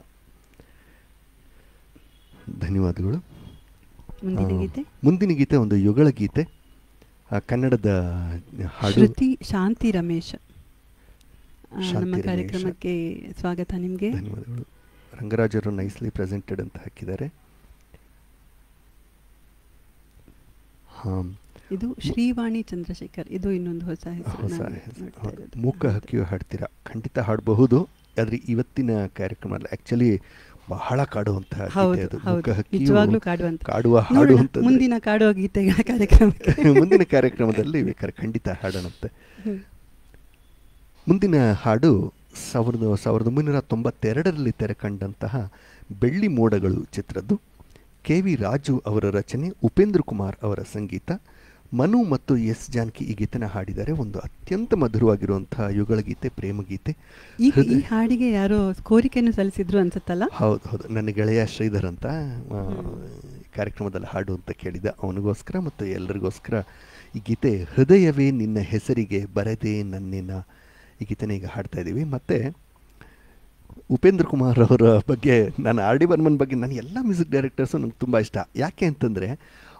ಧನ್ಯವಾದಗಳು ಮುಂದಿನ ಆ, ಗೀತೆ ಮುಂದಿನ ಗೀತೆ ಒಂದು ಯುಗಳ ಗೀತೆ ಆ, ಕನ್ನಡದ ಹಾಡು ಶ್ರುತಿ ಶಾಂತಿ ರಮೇಶ್ ಆ, ಶಾಂತಿ ನಮ್ಮ ರಮೇಶ. ಕಾರ್ಯಕ್ರಮಕ್ಕೆ ಸ್ವಾಗತ ನಿಮಗೆ ಧನ್ಯವಾದಗಳು ರಂಗರಾಜರು ನೈಸ್ಲಿ ಪ್ರೆಸೆಂಟೆಡ್ ಅಂತ ಹಾಕಿದ್ದಾರೆ ಹಾಂ ಇದು ಶ್ರೀವಾಣಿ ಚಂದ್ರಶೇಖರ್ ಇದು ಇನ್ನೊಂದು ಹೊಸ ಹೆಸರು ಹೊಸ ನಾನು ಹೆಸರು. ನೋಡ್ತಾ ಹೌದು. ಇರೋದು. ಮೂಕ ಹಕ್ಕಿಯು ಹಾಡ್ತೀರಾ ಖಂಡಿತ ಹಾಡಬಹುದು ಆದರೆ ಇವತ್ತಿನ ಕಾರ್ಯಕ್ರಮ ಆ್ಯಕ್ಚುಲಿ ಬಹಳ ಕಾಡುವಂಥ ಗೀತೆ ಹೌದು ಅದು ಹೌದು ಮೂಕ ಹಕ್ಕಿಯು ನಿಜವಾಗ್ಲೂ ಕಾಡುವಂತ ಕಾಡುವ ಹಾಡು ನೋಡೋಣ, ಅಂತಂದ್ರೆ- ಮುಂದಿನ ಕಾಡುವ ಗೀತೆಗಳ ಕಾರ್ಯಕ್ರಮಕ್ಕೆ ಮುಂದಿನ ಕಾರ್ಯಕ್ರಮದಲ್ಲಿ ಬೇಕಾದ್ರೆ ಖಂಡಿತ ಹಾಡೋಣಂತೆ ಹ್ಮ್. ಮುಂದಿನ ಹಾಡು ಸಾವಿರದ ಸಾವಿರದ ಒಂಬೈನೂರ ತೊಂಬತ್ತೆರಡರಲ್ಲಿ ತೆರೆಕಂಡಂತಹ ಬೆಳ್ಳಿ ಮೋಡಗಳು ಚಿತ್ರದ್ದು ಕೆ ವಿ ರಾಜು ಅವರ ರಚನೆ ಉಪೇಂದ್ರ ಕುಮಾರ್ ಅವರ ಸಂಗೀತ ಮನು ಮತ್ತು ಎಸ್ ಜಾನಕಿ ಈ ಗೀತೆನ ಹಾಡಿದ್ದಾರೆ ಒಂದು ಅತ್ಯಂತ ಮಧುರವಾಗಿರುವಂತಹ ಯುಗಳ ಗೀತೆ ಪ್ರೇಮ ಗೀತೆ ಈ ಈ ಹೃದಯ- ಹಾಡಿಗೆ ಯಾರೋ ಕೋರಿಕೆಯನ್ನು ಸಲ್ಲಿಸಿದ್ರು ಅನ್ಸುತ್ತಲ್ಲ ಹೌದು ಹೌದು ನನ್ನ ಗೆಳೆಯ ಶ್ರೀಧರ್ ಅಂತ ಆ, ಹ್ಮ್. ಕಾರ್ಯಕ್ರಮದಲ್ಲಿ ಹಾಡು ಅಂತ ಕೇಳಿದ ಅವನಿಗೋಸ್ಕರ ಮತ್ತು ಎಲ್ಲರಿಗೋಸ್ಕರ ಈ ಗೀತೆ ಹೃದಯವೇ ನಿನ್ನ ಹೆಸರಿಗೆ ಬರದೆ ನನ್ನಿನ ಈ ಗೀತೆನ ಈಗ ಹಾಡ್ತಾ ಇದ್ದೀವಿ ಮತ್ತು ಉಪೇಂದ್ರ ಕುಮಾರ್ ಅವರ ಬಗ್ಗೆ ನಾನು ಆರ್ ಡಿ ಬರ್ಮನ್ ಬಗ್ಗೆ ನಾನು ಎಲ್ಲ ಮ್ಯೂಸಿಕ್ ಡೈರೆಕ್ಟರ್ಸು ನನಗೆ ತುಂಬ ಇಷ್ಟ ಯಾಕೆ ಅಂತಂದರೆ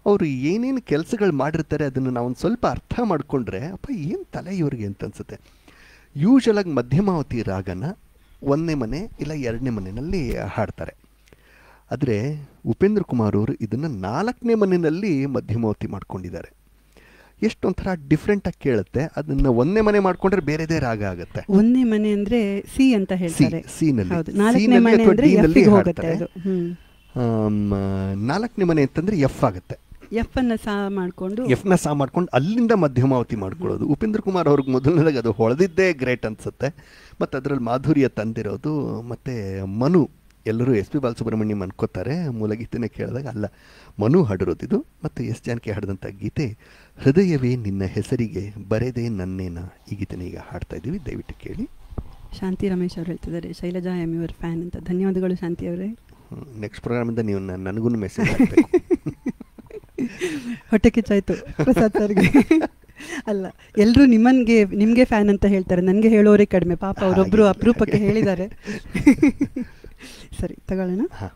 ಅವರು ಏನೇನು ಕೆಲಸಗಳು ಮಾಡಿರ್ತಾರೆ ಅದನ್ನು ನಾವು ಒಂದು ಸ್ವಲ್ಪ ಅರ್ಥ ಮಾಡಿಕೊಂಡ್ರೆ ಅಪ್ಪ ಏನು ತಲೆ ಇವ್ರಿಗೆ ಅಂತ ಅನ್ಸುತ್ತೆ ಯೂಶಲಾಗಿ ಮಧ್ಯಮಾವತಿ ರಾಗನ ಒಂದನೇ ಮನೆ ಇಲ್ಲ ಎರಡನೇ ಮನೆಯಲ್ಲಿ ಹಾಡ್ತಾರೆ ಆದರೆ ಉಪೇಂದ್ರ ಕುಮಾರ್ ಅವರು ಇದನ್ನು ನಾಲ್ಕನೇ ಮನೆಯಲ್ಲಿ ಮಧ್ಯಮಾವತಿ ಮಾಡ್ಕೊಂಡಿದ್ದಾರೆ ಎಷ್ಟೊಂಥರ ಡಿಫ್ರೆಂಟಾಗಿ ಕೇಳುತ್ತೆ ಅದನ್ನು ಒಂದನೇ ಮನೆ ಮಾಡ್ಕೊಂಡ್ರೆ ಬೇರೆದೇ ರಾಗ ಆಗುತ್ತೆ ಒಂದನೇ ಮನೆ ಅಂದ್ರೆ ಸಿ ಅಂತ ಹೇಳ್ತಾರೆ ಸಿ ನಲ್ಲಿ. ಹೌದು ಸಿ ನಾಲ್ಕನೇ ನಲ್ಲಿ ಮನೆ ಅಥವಾ ಅಂದ್ರೆ ಡಿ ನಲ್ಲಿ ಎಫ್ ಹೋಗುತ್ತೆ ಹಾಡ್ತಾರೆ. ಅದು ಹ್ಮ್ ಆಮ್, ನಾಲ್ಕನೇ ಮನೆ ಅಂತಂದ್ರೆ ಎಫ್ ಆಗುತ್ತೆ ಎಫ್ ಅನ್ನ ಸಾ ಮಾಡ್ಕೊಂಡು ಎಫ್ನ ಸಾ ಮಾಡ್ಕೊಂಡು ಅಲ್ಲಿಂದ ಮಧ್ಯಮಾವತಿ ಮಾಡ್ಕೊಳ್ಳೋದು ಉಪೇಂದ್ರ ಕುಮಾರ್ ಅವ್ರಿಗೆ ಮೊದಲನೇದಾಗಿ ಅದು ಹೊಳೆದಿದ್ದೇ ಗ್ರೇಟ್ ಅನ್ಸುತ್ತೆ ಮತ್ತು ಅದರಲ್ಲಿ ಮಾಧುರ್ಯ ತಂದಿರೋದು ಮತ್ತು ಮನು ಎಲ್ಲರೂ ಎಸ್ ಪಿ ಬಾಲಸುಬ್ರಹ್ಮಣ್ಯಂ ಅನ್ಕೋತಾರೆ ಮೂಲಗೀತೆನೇ ಕೇಳಿದಾಗ ಅಲ್ಲ ಮನು ಹಾಡಿರೋದು ಇದು ಮತ್ತು ಎಸ್ ಜಾನಕಿ ಹಾಡಿದಂಥ ಗೀತೆ ಹೃದಯವೇ ನಿನ್ನ ಹೆಸರಿಗೆ ಬರೆದೇ ನನ್ನೇನ ಈ ಗೀತೆನ ಈಗ ಹಾಡ್ತಾ ಇದ್ದೀವಿ ದಯವಿಟ್ಟು ಕೇಳಿ ಶಾಂತಿ ರಮೇಶ್ ಅವ್ರು ಹೇಳ್ತಿದ್ದಾರೆ ಶೈಲಜಾ ಎಮ್ ಯುವರ್ ಫ್ಯಾನ್ ಅಂತ ಧನ್ಯವಾದಗಳು ಶಾಂತಿ ಅವರೇ ನೆಕ್ಸ್ಟ್ ಪ್ರೋಗ್ರಾಮಿಂದ ನೀವು ನ- ನನಗೂ ಮೆಸೇಜ್ ಹಾಕಬೇಕು ಹೊಟ್ಟೆ ಕಿಚ್ಚಾಯ್ತು ಪ್ರಸಾದ್ ಸರ್ಗೆ ಅಲ್ಲ ಎಲ್ಲರೂ ನಿಮ್ಮನ್ಗೆ ನಿಮ್ಗೆ ಫ್ಯಾನ್ ಅಂತ ಹೇಳ್ತಾರೆ ನನಗೆ ಹೇಳೋರೇ ಕಡಿಮೆ ಪಾಪ ಅವರೊಬ್ರು ಹಾಗೆ. ಅಪರೂಪಕ್ಕೆ ಹೇಳಿದ್ದಾರೆ ಸರಿ ತಗೊಳ್ಳೋಣ ಹಾಂ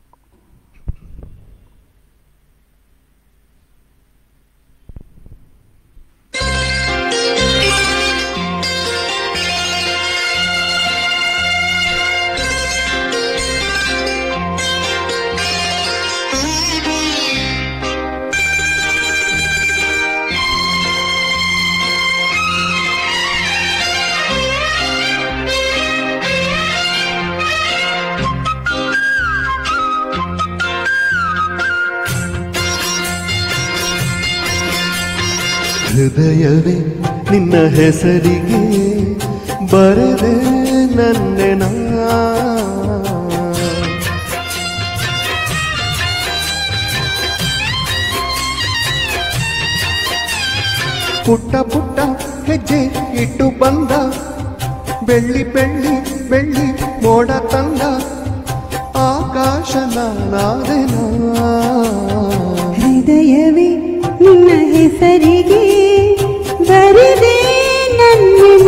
ಹೃದಯವೇ ನಿನ್ನ ಹೆಸರಿಗೆ ಬರದೆ ನನ್ನೆನ ಪುಟ್ಟ ಪುಟ್ಟ ಹೆಜ್ಜೆ ಇಟ್ಟು ಬಂದ ಬೆಳ್ಳಿ ಬೆಳ್ಳಿ ಬೆಳ್ಳಿ ಮೋಡ ತಂದ ಆಕಾಶ ನಾನಾದೆನಾ ಹೃದಯವೇ ನಿನ್ನ ಹೆಸರಿಗೆ ಬರಿದೆ ನನ್ನ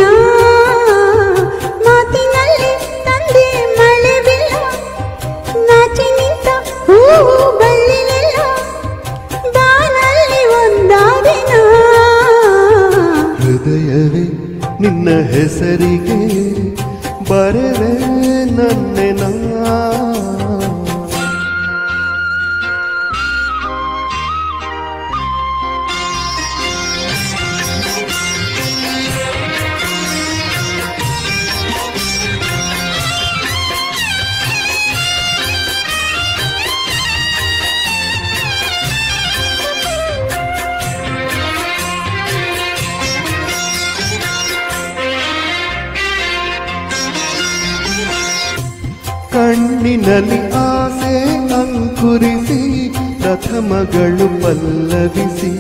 ಮಾತಿನಲ್ಲಿ ತಂದೆ ಮಳೆ ಬಿಲ್ಲ ನಾಚಿ ನಿಂತ ಹೂವು ಬಳ್ಳಿಲೆಲ್ಲ ಬಾನಲ್ಲಿ ಒಂದಾದಿನ ಹೃದಯವೇ ನಿನ್ನ ಹೆಸರಿಗೆ ಬರವೆ ನನ್ನೆನ ಕಣ್ಣಿನಲ್ಲಿ ಆಸೆ ಅಂಕುರಿಸಿ ಪ್ರಥಮಗಳು ಪಲ್ಲವಿಸಿ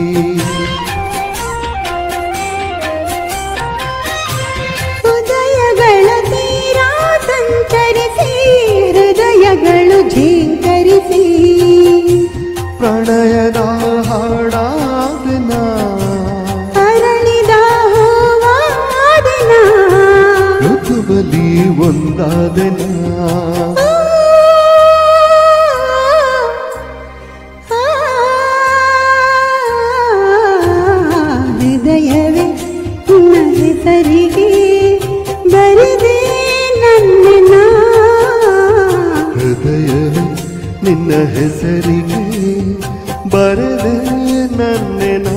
ಹೃದಯಗಳ ತೀರ ಸಂಚರಿಸಿ ಹೃದಯಗಳು ಝೀಂಕರಿಸಿ ಪ್ರಣಯದ ಹಾಡಾದನ ಅರಳಿದ ಹೂವಾದನ ಋತುಬಲಿ ಒಂದಾದನ ಹೃದಯವೇ ನಿನ್ನ ಹೆಸರಿಗೆ ಬರಿದೆ ನನ್ನ ಹೃದಯವೇ ನಿನ್ನ ಹೆಸರಿಗೆ ಬರದೆ ನನ್ನೆನ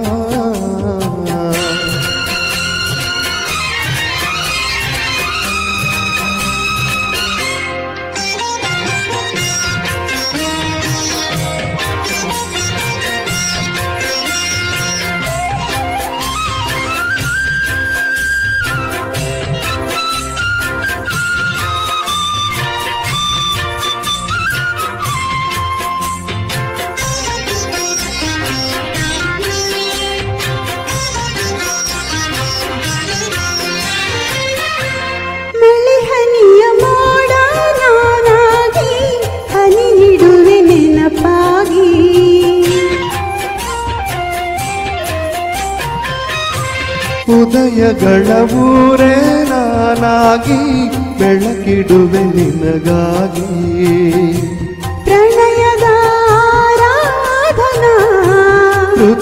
ಮಳೆ ಹನಿಯ ಮೋಡ ನಾನಾಗಿ ಹನಿ ಇಡುವೆ ನೆನಪಾಗಿ ಉದಯಗಳ ಊರೇ ನಾನಾಗಿ ಬೆಳಕಿಡುವೆ ನಿನಗಾಗಿ ಪ್ರಣಯದ ಆರಾಧನ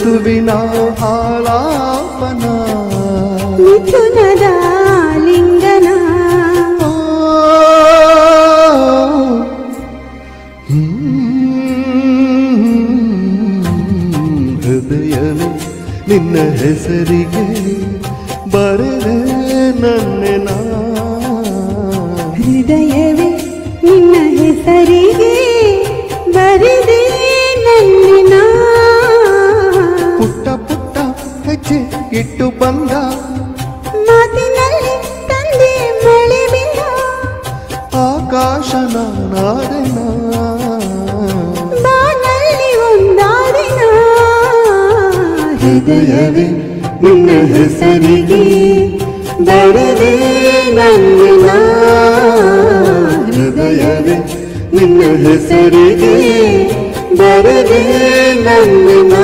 ಋತುವಿನ ಆಲಾಪನ ಮಿಥುನದ ಲಿಂಗನ ಆ, ಹ್ಮ್, ಹೃದಯವೇ ನಿನ್ನ ಹೆಸರಿಗೆ ಬರೆದೆ ನನ್ನೆನ ಹೃದಯವೇ ನಿನ್ನ ಹೆಸರಿಗೆ ಬರೆದೆ ನನ್ನಿನ ಪುಟ್ಟ ಪುಟ್ಟ ಹೆಜ್ಜೆ ಇಟ್ಟು ಬಂದ ಮಾತಿನಲ್ಲಿ ತಂದೆ ಮಳೆ ಬಿಂದ ಆಕಾಶ ನಾನಾದೆನ ಬಾನಲ್ಲಿ ಒಂದಾದಿನ ಹೃದಯವೇ ನಿನ್ನ ಹೆಸರಿಗೆ ಬರೆದೆ ನನ್ನಿನ ಹೃದಯವೇ ನಿನ್ನ ಹೆಸರಿಗೆ ಬರೆದೆ ನನ್ನಿನ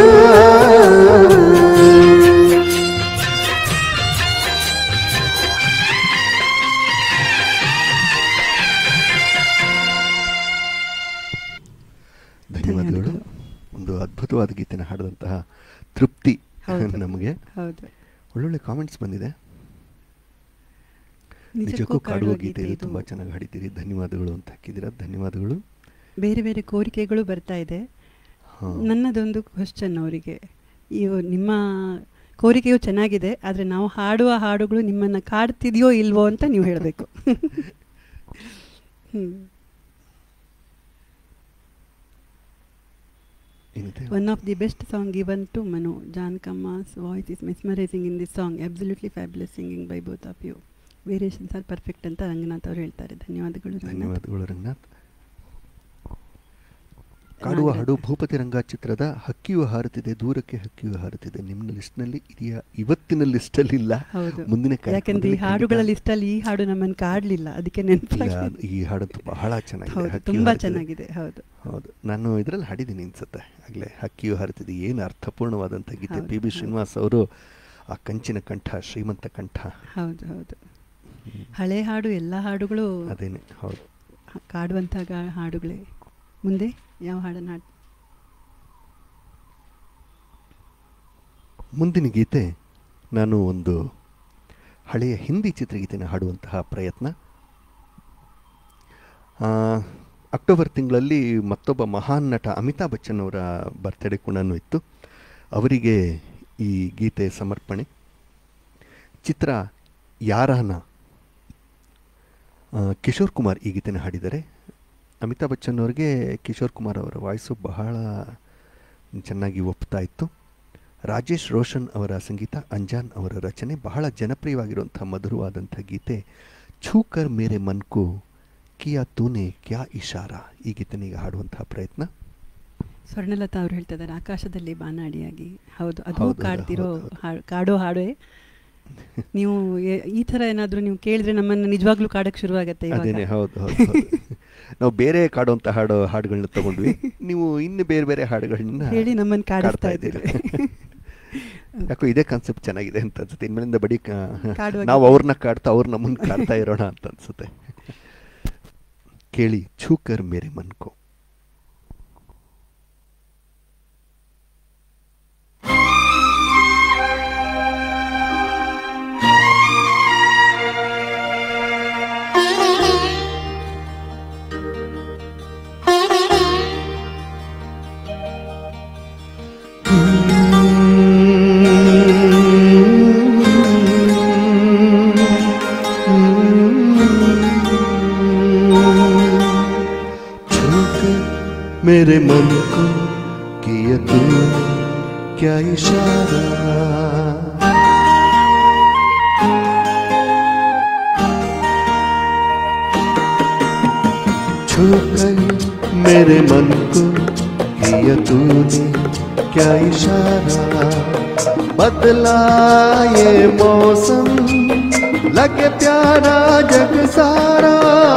ಧನ್ಯವಾದಗಳು ಒಂದು ಅದ್ಭುತವಾದ ಗೀತೆನ ಹಾಡಿದಂತಹ ತೃಪ್ತಿ ಹೌದು. ನಮಗೆ ಹೌದು ಒಳ್ಳೊಳ್ಳೆ ಕಾಮೆಂಟ್ಸ್ ಬಂದಿದೆ ನಿಜಕ್ಕೂ ನಿಜಕ್ಕೂ ಕಾಡುವ ಗೀತೆ ಗೀತೆ ಇದು ಇದು. ತುಂಬ ಚೆನ್ನಾಗಿ ಹಾಡಿದ್ದೀರಿ ಧನ್ಯವಾದಗಳು ಅಂತ ಹಾಕಿದ್ದೀರಾ ಧನ್ಯವಾದಗಳು ಬೇರೆ ಬೇರೆ ಕೋರಿಕೆಗಳು ಬರ್ತಾ ಇದೆ ಹಾಂ ನನ್ನದೊಂದು ಕ್ವಶನ್ ಅವರಿಗೆ ಇವು ನಿಮ್ಮ ಕೋರಿಕೆಯು ಚೆನ್ನಾಗಿದೆ ಆದರೆ ನಾವು ಹಾಡುವ ಹಾಡುಗಳು ನಿಮ್ಮನ್ನು ಕಾಡ್ತಿದೆಯೋ ಇಲ್ವೋ ಅಂತ ನೀವು ಹೇಳಬೇಕು ಏನಿದೆ one of the best song given to Manu ಜಾನ್ ಕಮ್ಮಾಸ್ voice is mesmerising in this song absolutely fabulous singing by both of you variations are perfect ಅಂತ ರಂಗನಾಥ್ ಅವರು ಹೇಳ್ತಾರೆ ಧನ್ಯವಾದಗಳು ರಂಗನಾಥ್ ಧನ್ಯವಾದಗಳು ರಂಗನಾಥ್ ಕಾಡುವ ಹಾಡು ಭೂಪತಿ ರಂಗ ಚಿತ್ರದ ಹಕ್ಕಿಯು ಹಾರುತ್ತಿದೆ ದೂರಕ್ಕೆ ಹಕ್ಕಿಯು ಹಾರುತ್ತಿದೆ ನಿಮ್ಮ ಲಿಸ್ಟ್ನಲ್ಲಿ ಇದೆಯಾ ಇವತ್ತಿನ ಲಿಸ್ಟಲ್ಲಿ ಇಲ್ಲ ಹೌದು ಮುಂದಿನ ಯಾಕಂದ್ರೆ ಈ ಕಾರ್ಯಕ್ರಮದಲ್ಲಿ ಹಾಡುಗಳ ಖಂಡಿತ- ಲಿಸ್ಟಲ್ಲಿ ಈ ಹಾಡು ನಮ್ಮನ್ನು ಕಾಡ್ಲಿಲ್ಲ ಅದಕ್ಕೆ ಇಲ್ಲ, ನೆನಪಾಗಿ ಈ ಹಾಡಂತೂ ಬಹಳ ಚೆನ್ನಾಗಿದೆ ಹೌದು ಹಕ್ಕಿಯು ತುಂಬಾ ಹಾರುತ್ತಿದೆ. ಚೆನ್ನಾಗಿದೆ ಹೌದು ಹೌದು ನಾನು ಇದರಲ್ಲಿ ಹಾಡಿದ್ದೀನಿ ಅನ್ಸುತ್ತೆ ಆಗಲೇ ಹಕ್ಕಿಯು ಹಾರುತ್ತಿದೆ ಏನು ಅರ್ಥಪೂರ್ಣವಾದಂಥ ಗೀತೆ ಹೌದು, ಪಿ ಬಿ ಹೌದು. ಶ್ರೀನಿವಾಸ್ ಅವರು ಆ ಕಂಚಿನ ಕಂಠ ಶ್ರೀಮಂತ ಕಂಠ ಹೌದು ಹೌದು ಹಳೆ ಹಾಡು ಎಲ್ಲ ಹಾಡುಗಳು ಅದೇನೆ ಹೌದು ಹ- ಕಾಡುವಂಥ ಗಾ- ಹಾಡುಗಳೇ ಮುಂದೆ ಯಾವ ಹಾಡನ್ನು ಹಾಡ್ ಮುಂದಿನ ಗೀತೆ ನಾನು ಒಂದು ಹಳೆಯ ಹಿಂದಿ ಚಿತ್ರಗೀತೆನ ಹಾಡುವಂತಹ ಪ್ರಯತ್ನ ಆ, ಅಕ್ಟೋಬರ್ ತಿಂಗಳಲ್ಲಿ ಮತ್ತೊಬ್ಬ ಮಹಾನ್ ನಟ ಅಮಿತಾಬ್ ಬಚ್ಚನ್ ಅವರ ಬರ್ತ್ಡೇ ಕೂಡ ಇತ್ತು ಅವರಿಗೆ ಈ ಗೀತೆ ಸಮರ್ಪಣೆ ಚಿತ್ರ ಯಾರಾನ ಆ, ಕಿಶೋರ್ ಕುಮಾರ್ ಈ ಗೀತೆನ ಹಾಡಿದ್ದಾರೆ ಅಮಿತಾಬ್ ಬಚ್ಚನ್ ಅವರಿಗೆ ಕಿಶೋರ್ ಕುಮಾರ್ ಅವರ ವಾಯ್ಸು ಬಹಳ ಚೆನ್ನಾಗಿ ಒಪ್ತಾ ಇತ್ತು ರಾಜೇಶ್ ರೋಷನ್ ಅವರ ಸಂಗೀತ ಅಂಜಾನ್ ಅವರ ರಚನೆ ಬಹಳ ಜನಪ್ರಿಯವಾಗಿರುವಂಥ ಮಧುರವಾದಂಥ ಗೀತೆ ಛೂಕರ್ ಮೇರೆ ಮನ್ಕು ಕಿಯಾ ತೂನೆ ಕ್ಯಾ ಇಶಾರಾ ಈ ಗೀತೆನ ಈಗ ಹಾಡುವಂತಹ ಪ್ರಯತ್ನ ಸ್ವರ್ಣಲತಾ ಅವ್ರು ಹೇಳ್ತಾ ಇದ್ದಾರೆ ಆಕಾಶದಲ್ಲಿ ಬಾನಾಡಿಯಾಗಿ ಹೌದು ಅದು ಹೌದು, ಹೌದು, ಕಾಡ್ತಿರೋ ಹೌದು, ಹೌದು. ಹಾಡು ಕಾಡೋ ಹಾಡೇ ನೀವು ಎ- ಈ ಥರ ಏನಾದರೂ ನೀವು ಕೇಳಿದ್ರೆ ನಮ್ಮನ್ನು ನಿಜವಾಗ್ಲೂ ಕಾಡಕ್ಕೆ ಶುರುವಾಗತ್ತೆ ಅದೇನೆ ಇವಾಗ ಹೌದು ಹೌದು ಹೌದು. ನಾವು ಬೇರೆ ಕಾಡುವಂಥ ಹಾಡು ಹಾಡುಗಳನ್ನ ತಗೊಂಡ್ವಿ ನೀವು ಇನ್ನು ಬೇರೆ ಬೇರೆ ಹಾಡುಗಳನ್ನ ಹೇಳಿ ನಮ್ಮನ್ನು ಕಾಡಿಸ್ತಾ ಕಾಡ್ತಾ ಇದ್ದೀರಿ ಇದ್ದೀರಿ. ಯಾಕೋ ಇದೇ ಕಾನ್ಸೆಪ್ಟ್ ಚೆನ್ನಾಗಿದೆ ಅಂತ ಅನ್ಸುತ್ತೆ ಇನ್ಮೇಲಿಂದ ಬಡಿ ಕ- ಕಾಡುವ ನಾವು ಗೀತೆ. ಅವ್ರನ್ನ ಕಾಡ್ತಾ ಅವ್ರು ನಮ್ಮನ್ನ ಕಾಡ್ತಾ ಇರೋಣ ಅಂತ ಅನ್ಸುತ್ತೆ ಕೇಳಿ ಛೂಕರ್ ಮೇರೆ ಮನ್ಕೋ छूकर मेरे मन को किया तूने क्या इशारा छूकर मेरे मन को किया तूने क्या इशारा बदला ये मौसम लगे प्यारा जग सारा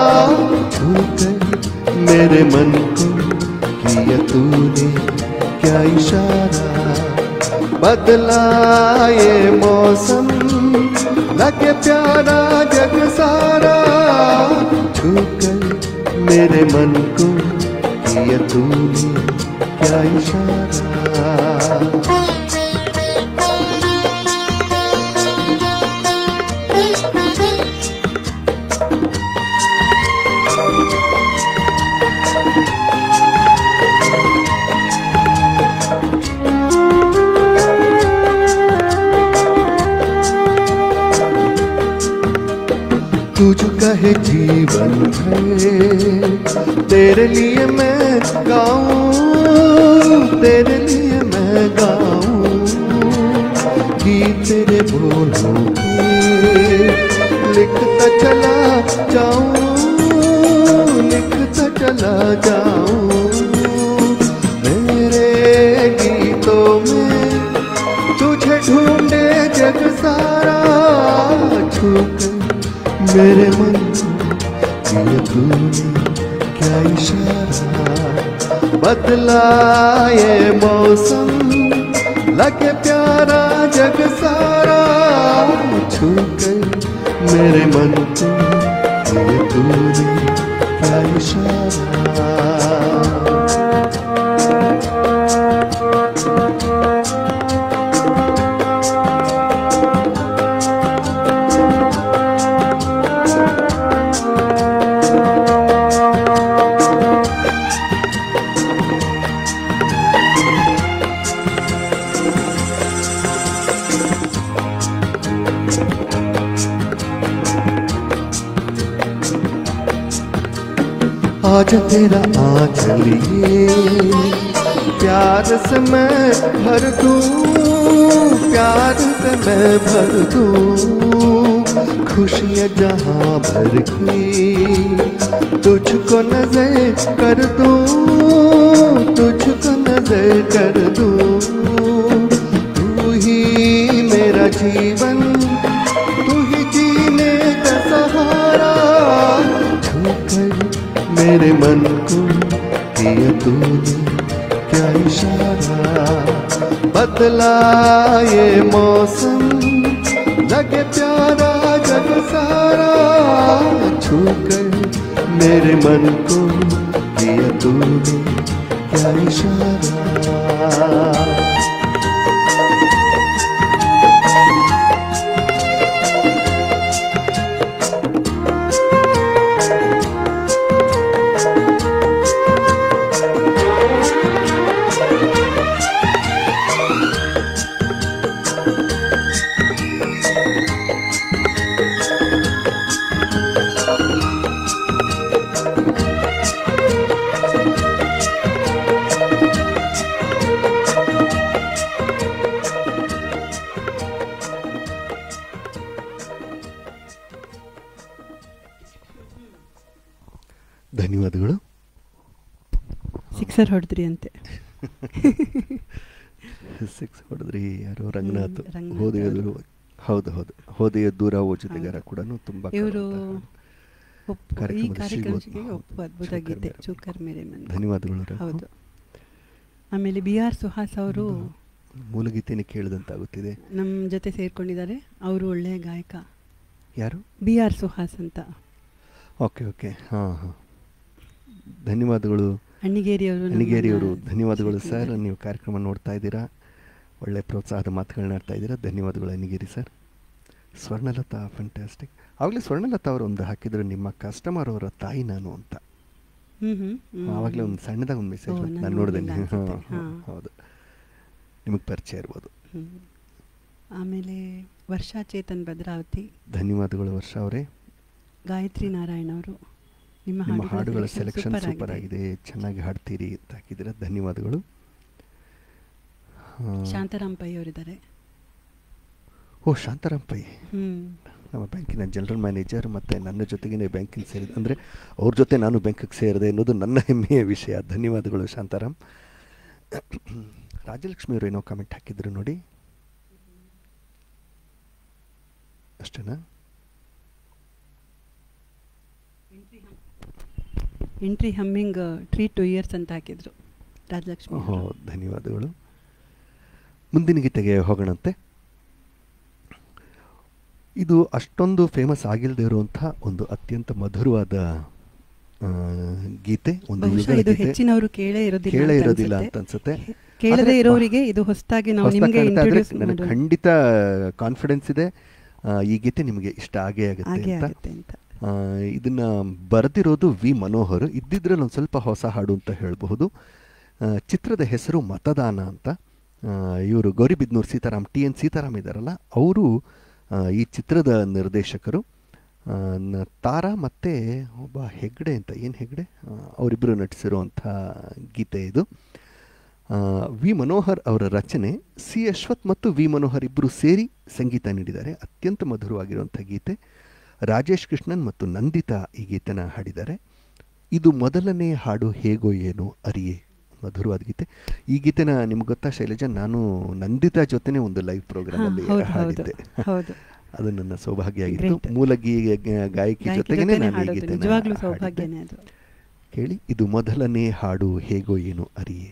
छूकर मेरे मन को किया तूने क्या इशारा बदला ये मौसम लगे प्यारा जग सारा छूकर मेरे मन को किया तूने क्या इशारा तुझ कहे जीवन है तेरे लिए मैं गाऊं तेरे लिए मैं गाऊं गीत तेरे बोलों के लिखता चला जाऊं लिखता चला जाऊं मेरे गीतों में तुझे ढूंढे जग सारा छू कर मेरे मन को ये तूने क्या इशारा बदला ये मौसम लगे प्यारा जग सारा छू कर मेरे मन को ये तूने क्या इशारा आज तेरा आंचलिए प्यार से मैं भर दूं प्यार से मैं भर दूं खुशियाँ जहाँ भर की तुझको नजर कर दूं तुझको नजर कर दूं तू ही मेरा जीवन तू ही जीने का सहारा छूकर मेरे मन को किया तूने क्या इशारा बदला ये मौसम लगे प्यारा जग सारा छूकर मेरे मन को किया तूने क्या इशारा ಧನ್ಯವಾದಗಳು ಸಿಕ್ಸರ್ ಹೊಡೆದ್ರಿ ಅಂತೆ ಸಿಕ್ಸ್ ಹೊಡೆದ್ರಿ ಯಾರು ರಂಗನಾಥ್ ಹ್ಮ್, ರಂಗನಾಥ್ ಹೋದೆಯದು ಹೌದು ಹೌದು ಹೋದೆಯ ದೂರ ಓ ಜೊತೆಗಾರ ಕೂಡ ತುಂಬಾ ಇವರು ಕಾಡುವಂತಹ ಒಪ್ಪು ಈ ಕಾರ್ಯಕ್ರಮದ ಶ್ರೀಗೋತ್- ಕಾರ್ಯಕ್ರಮಕ್ಕೆ ಒಪ್ಪು ಅದ್ಭುತ ಚೂಕರ್ ಗೀತೆ ಮೇರೆ. ಚೂಕರ್ ಮೇರೆ ಮನ್ ಧನ್ಯವಾದಗಳು ರಘು. ಹೌದು ಆಮೇಲೆ ಬಿ ಆರ್ ಸುಹಾಸ್ ಅವರು ಮೂಲಗೀತೆನೇ ಕೇಳಿದಂತಾಗುತ್ತಿದೆ ನಮ್ಮ ಜೊತೆ ಸೇರ್ಕೊಂಡಿದ್ದಾರೆ ಅವರು ಒಳ್ಳೆಯ ಗಾಯಕ ಯಾರು ಬಿ ಆರ್ ಸುಹಾಸ್ ಅಂತ ಓಕೆ ಓಕೆ ಹಾಂ ಹಾಂ ಧನ್ಯವಾದಗಳು ಅಣ್ಣಿಗೇರಿ ಅವರು ಅಣಿಗೇರಿ ಅವರು ಧನ್ಯವಾದಗಳು ಸರ್ ನೀವು ಕಾರ್ಯಕ್ರಮ ನೋಡ್ತಾ ಇದ್ದೀರಾ ಒಳ್ಳೆ ಪ್ರೋತ್ಸಾಹದ ಮಾತುಗಳನ್ನ ಆಡ್ತಾ ಇದ್ದೀರಾ ಧನ್ಯವಾದಗಳು ಅನಿಗೇರಿ ಸರ್ ಸ್ವರ್ಣಲತಾ ಫಂಟಾಸ್ಟಿಕ್ ಆವಾಗಲೇ ಸ್ವರ್ಣಲತಾ ಅವರು ಒಂದು ಹಾಕಿದ್ರು ನಿಮ್ಮ ಕಸ್ಟಮರ್ ಅವರ ತಾಯಿ ನಾನು ಅಂತ ಹ್ಮ್ ಹ್ಮ್ ಹ್ಮ್. ಆವಾಗಲೇ ಒಂದು ಸಣ್ಣದಾಗ ಒಂದು ಮೆಸೇಜ್ ಓ, ನಾನು ನಾನು ನೋಡಿದೆ ನೋಡಿಲ್ಲ ಅನ್ಸುತ್ತೆ. ಹಾ. ಹೌದು ನಿಮಗೆ ಪರಿಚಯ ಇರ್ಬೋದು ಹ್ಮ್. ಆಮೇಲೆ ವರ್ಷಾ ಚೇತನ್ ಭದ್ರಾವತಿ ಧನ್ಯವಾದಗಳು ವರ್ಷ ಅವರೇ ಗಾಯತ್ರಿ ನಾರಾಯಣ ಅವರು ನಿಮ್ಮ ನಿಮ್ಮ ಹಾಡುಗಳ ಹಾಡುಗಳ selection ಸೆಲೆಕ್ಷನ್ ಸೂಪರ್ ಆಗಿದೆ ಚೆನ್ನಾಗಿ ಹಾಡ್ತೀರಿ ಅಂತ ಹಾಕಿದ್ದೀರಾ ಧನ್ಯವಾದಗಳು ಆ, ಶಾಂತಾರಾಮ್ ಪೈ ಅವರಿದ್ದಾರೆ ಓ ಶಾಂತಾರಾಮ್ ಪೈ ಹ್ಮ್ ನಮ್ಮ ಬ್ಯಾಂಕಿನ ಜನರಲ್ ಮ್ಯಾನೇಜರ್ ಮತ್ತು ನನ್ನ ಜೊತೆಗೇ ಬ್ಯಾಂಕಿನ ಸೇರಿದ ಅಂದರೆ ಅವ್ರ ಜೊತೆ ನಾನು ಬ್ಯಾಂಕಿಗೆ ಸೇರಿದೆ ಅನ್ನೋದು ನನ್ನ ಹೆಮ್ಮೆಯ ವಿಷಯ ಧನ್ಯವಾದಗಳು ಶಾಂತಾರಾಮ್ ರಾಜಲಕ್ಷ್ಮಿ ಅವರು ಏನೋ ಕಾಮೆಂಟ್ ಹಾಕಿದ್ರು ನೋಡಿ ಅಷ್ಟೇನಾ entry humming three to years ಅಂತ ಹಾಕಿದ್ರು ರಾಜಲಕ್ಷ್ಮಿ ಓಹೋ ಅವರು. ಧನ್ಯವಾದಗಳು ಮುಂದಿನ ಗೀತೆಗೆ ಹೋಗೋಣಂತೆ ಇದು ಅಷ್ಟೊಂದು ಫೇಮಸ್ ಆಗಿಲ್ಲದೆ ಇರುವಂಥ ಒಂದು ಅತ್ಯಂತ ಮಧುರವಾದ ಆ, ಗೀತೆ ಒಂದು ಬಹುಶಃ ಯುಗಳ ಇದು ಗೀತೆ. ಹೆಚ್ಚಿನವರು ಕೇಳೇ ಇರೋದಿಲ್ಲ ಕೇಳೇ ಅಂತ ಇರೋದಿಲ್ಲ ಅಂತ ಅನ್ಸುತ್ತೆ. ಅನ್ಸುತ್ತೆ ಕೇಳದೇ ಆದ್ರೆ ಇರೋರಿಗೆ ಇದು ಹೊಸದಾಗಿ ನಾವು ಹೊಸ್ದಾಗ್ ನಿಮಗೆ ಕಾಣ್ತಾ ಇದ್ರೆ ಇಂಟ್ರೊಡ್ಯೂಸ್ ನನಗೆ ಖಂಡಿತ ಕಾನ್ಫಿಡೆನ್ಸ್ ಇದೆ ಆ, ಈ ಗೀತೆ ನಿಮಗೆ ಇಷ್ಟ ಆಗೇ ಆಗುತ್ತೆ ಹಾಗೆ ಅಂತ ಆಗುತ್ತೆ ಅಂತ ಆ, ಇದನ್ನ ಬರೆದಿರೋದು ವಿ ಮನೋಹರ್ ಇದ್ದಿದ್ರಲ್ಲಿ ಒಂದು ಸ್ವಲ್ಪ ಹೊಸ ಹಾಡು ಅಂತ ಹೇಳಬಹುದು ಆ, ಚಿತ್ರದ ಹೆಸರು ಮತದಾನ ಅಂತ ಇವರು ಗೌರಿಬಿದ್ನೂರು ಸೀತಾರಾಮ್ ಟಿ ಎನ್ ಸೀತಾರಾಮ್ ಇದ್ದಾರಲ್ಲ ಅವರು ಈ ಚಿತ್ರದ ನಿರ್ದೇಶಕರು ಆ, ನ- ತಾರಾ ಮತ್ತು ಒಬ್ಬ ಹೆಗ್ಡೆ ಅಂತ ಏನು ಹೆಗ್ಡೆ ಆ, ಅವರಿಬ್ಬರು ನಟಿಸಿರುವಂಥ ಗೀತೆ ಇದು ಆ, ವಿ ಮನೋಹರ್ ಅವರ ರಚನೆ ಸಿ ಅಶ್ವಥ್ ಮತ್ತು ವಿ ಮನೋಹರ್ ಇಬ್ಬರು ಸೇರಿ ಸಂಗೀತ ನೀಡಿದ್ದಾರೆ ಅತ್ಯಂತ ಮಧುರವಾಗಿರುವಂಥ ಗೀತೆ ರಾಜೇಶ್ ಕೃಷ್ಣನ್ ಮತ್ತು ನಂದಿತಾ ಈ ಗೀತೆನ ಹಾಡಿದ್ದಾರೆ ಇದು ಮೊದಲನೇ ಹಾಡು ಹೇಗೋ ಏನೋ ಅರಿಯೇ ಮಧುರವಾದ ಗೀತೆ ಈ ಗೀತೆನ ನಿಮ್ಗೆ ಗೊತ್ತಾ ಶೈಲಜಾ ನಾನು ನಂದಿತಾ ಜೊತೆನೇ ಒಂದು ಲೈವ್ ಪ್ರೋಗ್ರಾಮಲ್ಲಿ ಹೌದು, ಹೌದು, ಹಾಡಿದ್ದೆ ಹೌದು. ಅದು ನನ್ನ ಸೌಭಾಗ್ಯ ಆಗಿತ್ತು Great. ಮೂಲ ಗೀ ಗಾಯಕಿ ಗಾಯಕಿ ಜೊತೆಗೇನೆ ಜೊತೆನೇ ನಾನು ಈ ಹಾಡೋದು ಗೀತೆನ ನಿಜವಾಗ್ಲೂ ಹಾಡಿದ್ದೆ. ಸೌಭಾಗ್ಯನೇ ಅದು ಕೇಳಿ ಇದು ಮೊದಲನೇ ಹಾಡು ಹೇಗೋ ಏನು ಅರಿಯೇ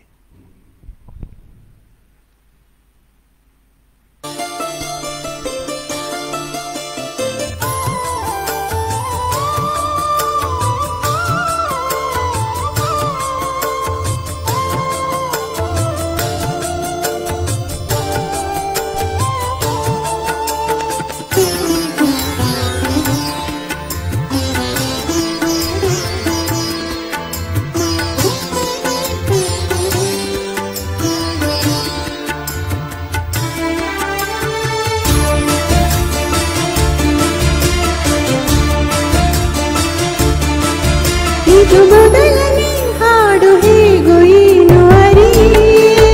ಇದು ಮೊದಲನೇ ಹಾಡು ಹೇಗೋ ಏನು ಅರಿಯೇ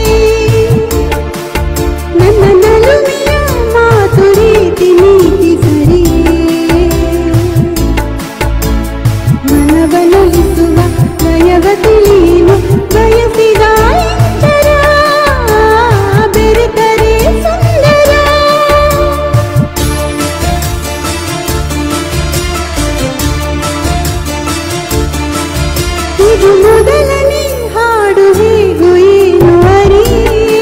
ನನ್ನ ನಲುಮೆಯ ಮಾತು ರೀತಿ ನೀತಿ ಸರಿಯೇ ಮನವಲಲಿಸುವ ನಯವ ತಿಳಿಯಲು ಬಯಸಿದ ಇಂತರ ಬೆರೆತರೆ ಸುಂದರ ಇದು ಮೊದಲನೇ ಹಾಡು ಹೇಗೋ ಏನು ಅರಿಯೇ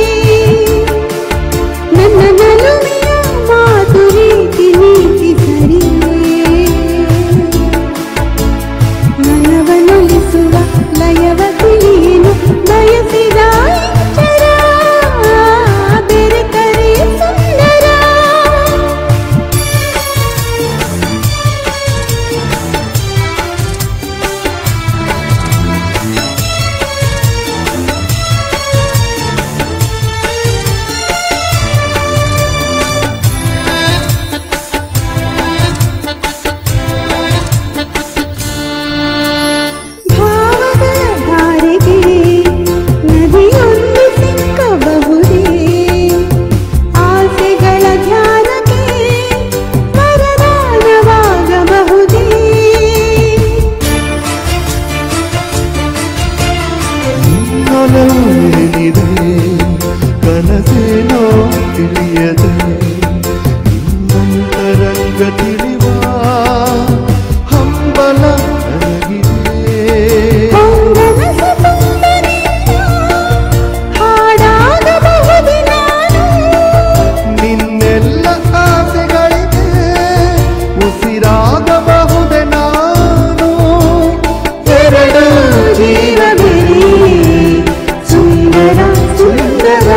ನನ್ನ ನಲುಮೆಯ ಮಾತು ರೀತಿ ನೀತಿ ಸರಿಯೇ ಮನವನೊಲಿಸುವ ಲಯವ ತಿಳಿಯಲು ಬಯಸಿದ ಇಂಚರ ಬೆರೆತರೆ ಸುಂದರ ಭಾವದ ಧಾರೆಗೆ ನದಿಯೊಂದು ಸಿಕ್ಕಬಹುದೇ ಆಸೆಗಳ ಧ್ಯಾನಕ್ಕೆ ವರದಾನವಾಗಬಹುದೇ ಏನಿದೆ ಕನಸೇನೋ ತಿಳಿಯದೆ ಇನ್ನೊಂದರಂಗ ತಿಳಿವ ಹಂಬಲ ನನಗಿದೆ ಪೌರನಸ ಸುಂದರಿಯ ಹಾಡಾಗಬಹುದೇ ನಾನು ನಿನ್ನೆಲ್ಲ ಆಸೆಗಳಿಗೆ ಉಸಿರಾಗಬಹುದೆ ನಾನು ಎರಡು ಜೀವವೇ ಸುಂದರ ಸುಂದರ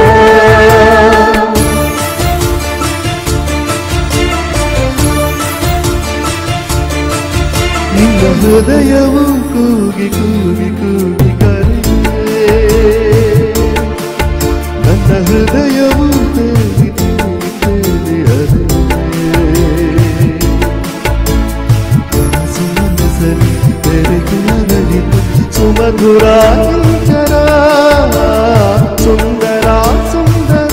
ನಿನ್ನ ಹೃದಯವು ಕೂಗಿ ಕೂಗಿ ಕೂಗಿ ಕರೆಯುವೆ ನನ್ನ ಹೃದಯವು ತೇಲಿ ತೇಲಿ ತೇಲಿ ಹರಿಯುವೆ ಕನಸು ಮನಸ್ಸಲ್ಲಿ ಬೆರೆತು ನರಳಿತು ಸುಮಧುರ ಇಂಚರ ಸುಂದರ ಸುಂದರ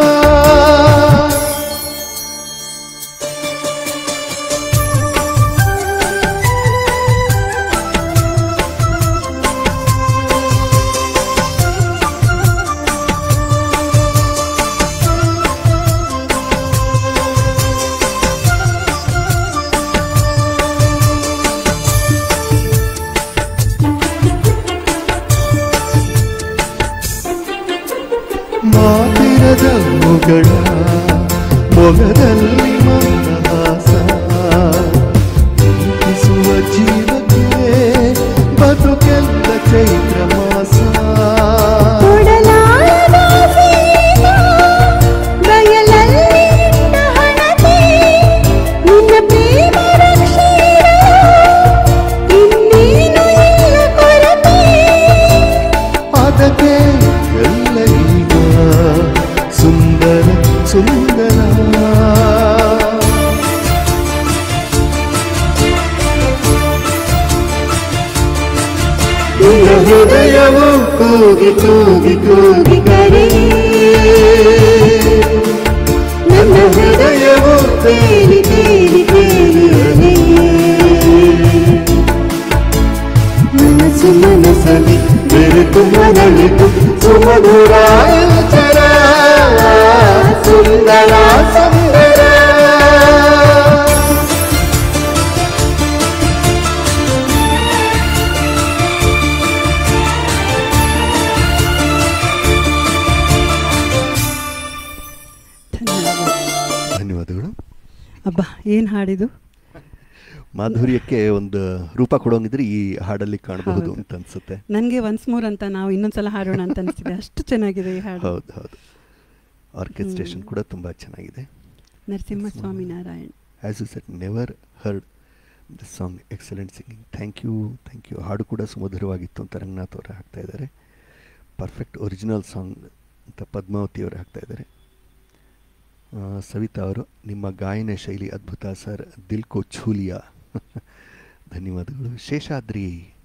ಮಾತಿರದ ಮುಗಳ ಮೊಗದಲ್ಲಿ ಮಂದಹಾಸ ಪ್ರೀತಿಸುವ ಜೀವಕ್ಕೆ ಬದುಕೆಲ್ಲ ಚೈತ್ರ ಮಾಸ ಕೊಡಲಾರದ ಸೇನ ಬಯಲಲ್ಲಿ ಇಟ್ಟ ಹಣತೆ ನಿನ್ನ ಪ್ರೇಮ ರಕ್ಷೀರ ಇನ್ನೇನು ಇಲ್ಲ ಕೊರತೆ ಅದಕ್ಕೆ ಎಲ್ಲ ಈಗ ಸುಂದರ ಸುಂದರ ಕೂಗಿ ಕೂಗಿ ಕೂಗಿ ಕರೆ ನನ್ನ ಹೃದಯವು ತೇಲಿ ತೇಲಿ ತೇಲಿ ಅಲೆಯೇ. ಮನಸ್ಸು ಮನಸ್ಸಲ್ಲಿ ಬೆರೆತು ಮರಳಿತು ಸುಮಧುರ ಚರ ಸುಂದರ ಸುಂದರ ಧನ್ಯವಾದ ಧನ್ಯವಾದಗಳು ಅಬ್ಬಾ ಏನು ಹಾಡಿದು ಮಾಧುರ್ಯಕ್ಕೆ ಒಂದು ರೂಪ ಕೊಡೋಂಗಿದ್ರೆ ಈ ಹಾಡಲ್ಲಿ ಕಾಣಬಹುದು ಹೌದು. ಅಂತ ಅನ್ಸುತ್ತೆ ನನಗೆ ಒನ್ಸ್ ಮೋರ್ ಅಂತ ನಾವು ಇನ್ನೊಂದ್ಸಲ ಹಾಡೋಣ ಅಂತ ಅನಿಸ್ತಿದೆ ಅಷ್ಟು ಚೆನ್ನಾಗಿದೆ ಈ ಹಾಡು ಹೌದು ಹೌದು ಆರ್ಕೆಸ್ಟ್ರೇಷನ್ ಕೂಡ ತುಂಬ ಚೆನ್ನಾಗಿದೆ Narasimhaswamy Narayan as you said never heard the song excellent singing thank you thank you ಹಾಡು ಕೂಡ ಸುಮಧುರವಾಗಿತ್ತು ಅಂತ ರಂಗನಾಥ್ ಅವರು ಹಾಕ್ತಾ ಇದ್ದಾರೆ ಪರ್ಫೆಕ್ಟ್ ಒರಿಜಿನಲ್ ಸಾಂಗ್ ಅಂತ ಪದ್ಮಾವತಿ ಅವರು ಹಾಕ್ತಾ ಇದ್ದಾರೆ ಆ, ಸವಿತಾ ಅವರು ನಿಮ್ಮ ಗಾಯನ ಶೈಲಿ ಅದ್ಭುತ ಸರ್ ದಿಲ್ ಕೋ ಛೂಲಿಯಾ ಧನ್ಯವಾದಗಳು ಶೇಷಾದ್ರಿ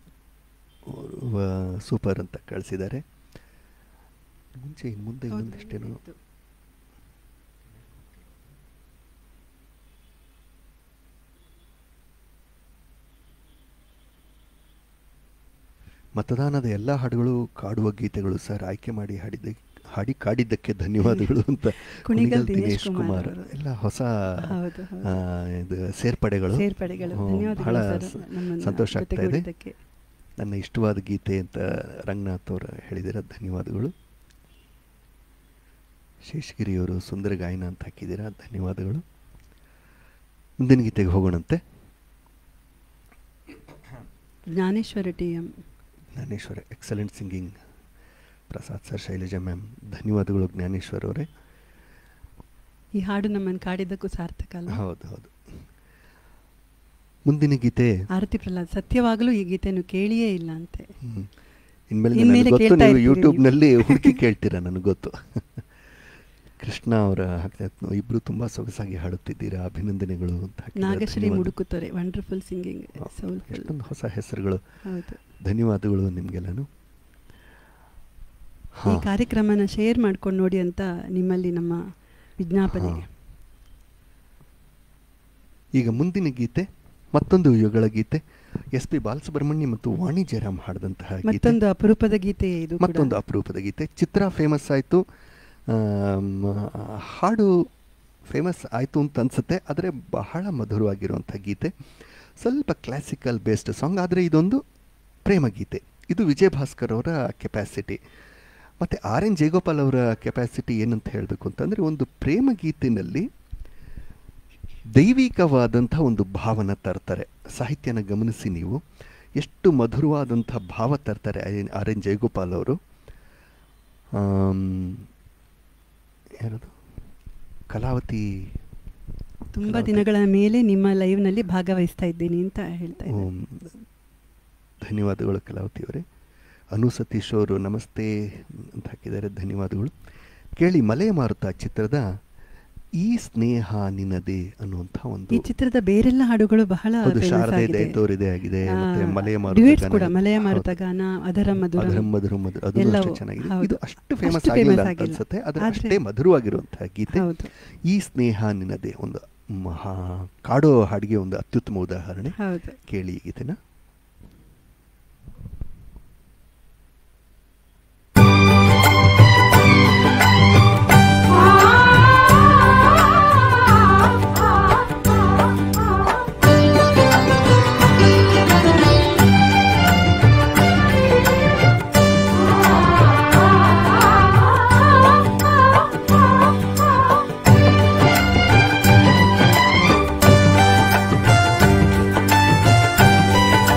ಸೂಪರ್ ಅಂತ ಕಳಿಸಿದ್ದಾರೆ ಮುಂಚೆ ಇನ್ನು ಮುಂದೆ ಇನ್ನೊಂದಿಷ್ಟೇನು ಮತದಾನದ ಎಲ್ಲ ಹಾಡುಗಳು ಕಾಡುವ ಗೀತೆಗಳು ಸರ್ ಆಯ್ಕೆ ಮಾಡಿ ಹಾಡಿದ ಹಾಡಿ ಕಾಡಿದ್ದಕ್ಕೆ ಧನ್ಯವಾದಗಳು ಅಂತ ಕುಣಿಗಲ್ ಕುಣಿಗಲ್ ದಿನೇಶ್ ಕುಮಾರ್ ಅವರು. ಎಲ್ಲ ಹೊಸ ಹೌದು, ಹೌದು. ಆ, ಇದು ಸೇರ್ಪಡೆಗಳು ಸೇರ್ಪಡೆಗಳು ಹ್ಮ್, ಧನ್ಯವಾದಗಳು ಬಹಳ ಸರ್, ಸ- ನಮ್ಮನ್ನ ಸಂತೋಷ ಆಗ್ತಾ ಇದೆ ಜೊತೆಗೂಡಿದ್ದಕ್ಕೆ. ನನ್ನ ಇಷ್ಟವಾದ ಗೀತೆ ಅಂತ ರಂಗನಾಥ್ ಅವರು ಹೇಳಿದಿರ ಧನ್ಯವಾದಗಳು ಶೇಷಗಿರಿಯವರು ಸುಂದರ ಗಾಯನ ಅಂತ ಹಾಕಿದ್ದೀರಾ ಧನ್ಯವಾದಗಳು ಮುಂದಿನ ಗೀತೆಗೆ ಹೋಗೋಣಂತೆ Jnaneshwara T M Jnaneshwara excellent singing Prasad sir Shailaja ma'am ಧನ್ಯವಾದಗಳು ಜ್ಞಾನೇಶ್ವರ್ ಅವರೇ ಈ ಹಾಡು ನಮ್ಮನ್ನು ಕಾಡಿದ್ದಕ್ಕೂ ಸಾರ್ಥಕ ಅಲ್ಲ ಹೌದು ಹೌದು ಮುಂದಿನ ಗೀತೆ ಆರತಿ ಪ್ರಹ್ಲಾದ್ ಸತ್ಯವಾಗಲೂ ಈ ಗೀತೆಯನ್ನು ಕೇಳಿಯೇ ಇಲ್ಲ ಅಂತೆ ಹ್ಮ್. ಇನ್ಮೇಲೆ ಇನ್ಮೇಲೆ ನನಗೆ ಗೊತ್ತು ಕೇಳ್ತಾ ನೀವು ಇರ್ತೀರಿ ಯೂಟ್ಯೂಬ್ನಲ್ಲಿ ಹುಡುಕಿ ಕೇಳ್ತೀರಾ ನನಗೆ ಗೊತ್ತು ಕೃಷ್ಣ ಅವರ ಹಾಕ್ತಾ ಇಬ್ರು ತುಂಬಾ ಸೊಗಸಾಗಿ ಹಾಡುತ್ತಿದ್ದೀರಾ ಅಭಿನಂದನೆಗಳು ಅಂತ ಹಾಕಿದ್ದಾರೆ. ನಾಗಶ್ರೀ ಧನ್ಯವಾದ. ಮುಡುಕುತ್ತಾರೆ ವಂಡರ್ಫುಲ್ ಸಿಂಗಿಂಗ್ ಹಾ, ಸೌಲ್ಫುಲ್ ಎಷ್ಟೊಂದು ಹೊಸ ಹೆಸರುಗಳು ಹೌದು ಧನ್ಯವಾದಗಳು ನಿಮಗೆಲ್ಲನು ಈ ಕಾರ್ಯಕ್ರಮನ ಶೇರ್ ಮಾಡ್ಕೊಂಡು ನೋಡಿ ಅಂತ ನಿಮ್ಮಲ್ಲಿ ನಮ್ಮ ವಿಜ್ಞಾಪನೆ ಹಾ. ಈಗ ಮುಂದಿನ ಗೀತೆ ಮತ್ತೊಂದು ಯುಗಳ ಗೀತೆ ಎಸ್ ಪಿ ಬಾಲಸುಬ್ರಹ್ಮಣ್ಯ ಮತ್ತು ವಾಣಿ ಜಯರಾಮ್ ಹಾಡಿದಂತಹ ಗೀತೆ ಮತ್ತೊಂದು ಅಪರೂಪದ ಗೀತೆ ಇದು ಕೂಡ. ಮತ್ತೊಂದು ಅಪರೂಪದ ಗೀತೆ ಚಿತ್ರ ಫೇಮಸ್ ಆಯಿತು ಹಾಡು ಫೇಮಸ್ ಆಯಿತು ಅಂತ ಅನ್ಸುತ್ತೆ ಆದರೆ ಬಹಳ ಮಧುರವಾಗಿರುವಂಥ ಗೀತೆ ಸ್ವಲ್ಪ ಕ್ಲಾಸಿಕಲ್ ಬೇಸ್ಡ್ ಸಾಂಗ್ ಆದರೆ ಇದೊಂದು ಪ್ರೇಮ ಗೀತೆ ಇದು ವಿಜಯ್ ಭಾಸ್ಕರ್ ಅವರ ಕೆಪ್ಯಾಸಿಟಿ ಮತ್ತು ಆರ್ ಎನ್ ಜಯಗೋಪಾಲ್ ಅವರ ಕೆಪ್ಯಾಸಿಟಿ ಏನಂತ ಹೇಳಬೇಕು ಅಂತಂದರೆ ಒಂದು ಪ್ರೇಮ ಗೀತಿನಲ್ಲಿ ದೈವಿಕವಾದಂಥ ಒಂದು ಭಾವನ ತರ್ತಾರೆ ಸಾಹಿತ್ಯನ ಗಮನಿಸಿ ನೀವು ಎಷ್ಟು ಮಧುರವಾದಂಥ ಭಾವ ತರ್ತಾರೆ ಆರ್ ಎನ್ ಜಯಗೋಪಾಲ್ ಅವರು ಆಮ್, ಯಾರದು ಕಲಾವತಿ ತುಂಬಾ ಕಲಾವತಿ. ದಿನಗಳ ಮೇಲೆ ನಿಮ್ಮ ಲೈವ್ ನಲ್ಲಿ ಭಾಗವಹಿಸ್ತಾ ಇದ್ದೀನಿ ಅಂತ ಹೇಳ್ತಾ ಇದ್ದಾರೆ ಓಂ. ಧನ್ಯವಾದಗಳು ಕಲಾವತಿ ಅವರೇ ಅನು ಸತೀಶ್ ಅವರು ನಮಸ್ತೆ ಅಂತ ಹಾಕಿದ್ದಾರೆ ಧನ್ಯವಾದಗಳು ಕೇಳಿ ಮಲೆಯ ಮಾರುತ ಚಿತ್ರದ ಈ ಸ್ನೇಹ ನಿನ್ನದೇ ಅನ್ನುವಂಥ ಈ ಒಂದು ಚಿತ್ರದ ಬೇರೆಲ್ಲ ಹಾಡುಗಳು ಬಹಳ ಹೌದು famous ಶಾರದೆ ಆಗಿದೆ. ದೈತೋರಿದೆ ಆಗಿದೆ ಆ, ಮತ್ತೆ ಮಲೆಯ ಮಾರುತ duets ಗಾನ ಕೂಡ ಇದೆ. ಮಲೆಯ ಹೌದು. ಮಾರುತ ಗಾನ ಅದರ ಮಧುರ ಅದರ ಮಧುರ ಮಧುರ ಅದು ಎಲ್ಲವೂ, ಅಷ್ಟೇ ಚೆನ್ನಾಗಿದೆ ಹೌದು. ಇದು ಅಷ್ಟು ಫೇಮಸ್ ಅಷ್ಟು ಆಗಿಲ್ಲ famous ಅಂತ ಆಗಿಲ್ಲ. ಅನ್ಸುತ್ತೆ ಆದರೆ ಆದ್ರೆ- ಅಷ್ಟೇ ಮಧುರವಾಗಿರುವಂತಹ ಗೀತೆ ಹೌದು ಈ ಸ್ನೇಹ ನಿನ್ನದೇ ಒಂದು ಮಹಾ ಕಾಡೋ ಹಾಡಿಗೆ ಒಂದು ಅತ್ಯುತ್ತಮ ಉದಾಹರಣೆ ಹೌದು ಕೇಳಿ ಈ ಗೀತೆನ ಆ